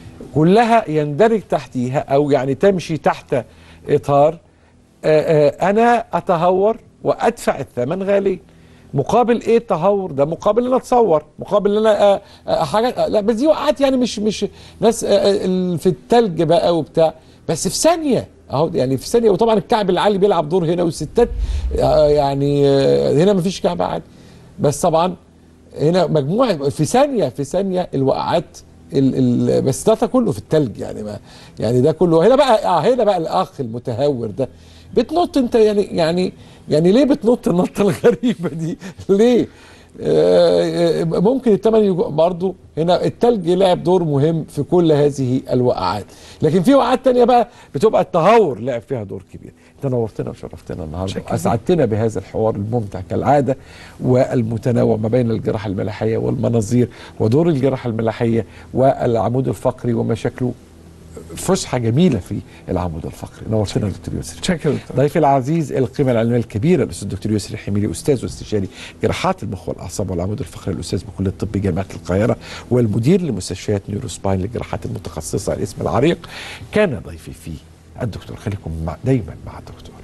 كلها يندرج تحتيها او يعني تمشي تحت اطار آه، آه، انا اتهور وادفع الثمن غالي مقابل ايه التهور ده مقابل ان انا اتصور مقابل ان انا آه، آه، حاجات آه، لا بس دي وقعات يعني مش مش ناس آه، آه، ال- في التلج بقى وبتاع بس في ثانيه اهو يعني في ثانيه وطبعا الكعب العالي بيلعب دور هنا والستات آه، يعني آه، هنا مفيش كعب عالي بس طبعا هنا مجموعه في ثانيه في ثانيه الوقعات ال ال بس ده كله في التلج يعني ما يعني ده كله هنا بقى اه هنا بقى الاخ المتهور ده بتنط انت يعني يعني يعني ليه بتنط النطه الغريبه دي؟ ليه؟ آه، آه، ممكن الثمن يجو- برضو هنا التلج لعب دور مهم في كل هذه الوقعات لكن في وقعات تانية بقى بتبقى التهور لعب فيها دور كبير انت نورتنا وشرفتنا النهارده اسعدتنا بهذا الحوار الممتع كالعاده والمتنوع ما بين الجراحه الملاحيه والمناظير ودور الجراحه الملاحيه والعمود الفقري ومشاكله فسحه جميله في العمود الفقري نورتنا يا دكتور يسري شكرا ضيفي العزيز القيمه العلميه الكبيره الاستاذ الدكتور يسري الحميلي استاذ واستشاري جراحات المخ والاعصاب والعمود الفقري الاستاذ بكليه الطب جامعه القاهره والمدير لمستشفيات نيوروسباين للجراحات المتخصصه الاسم العريق كان ضيفي فيه الدكتور خليكم مع دايما مع الدكتور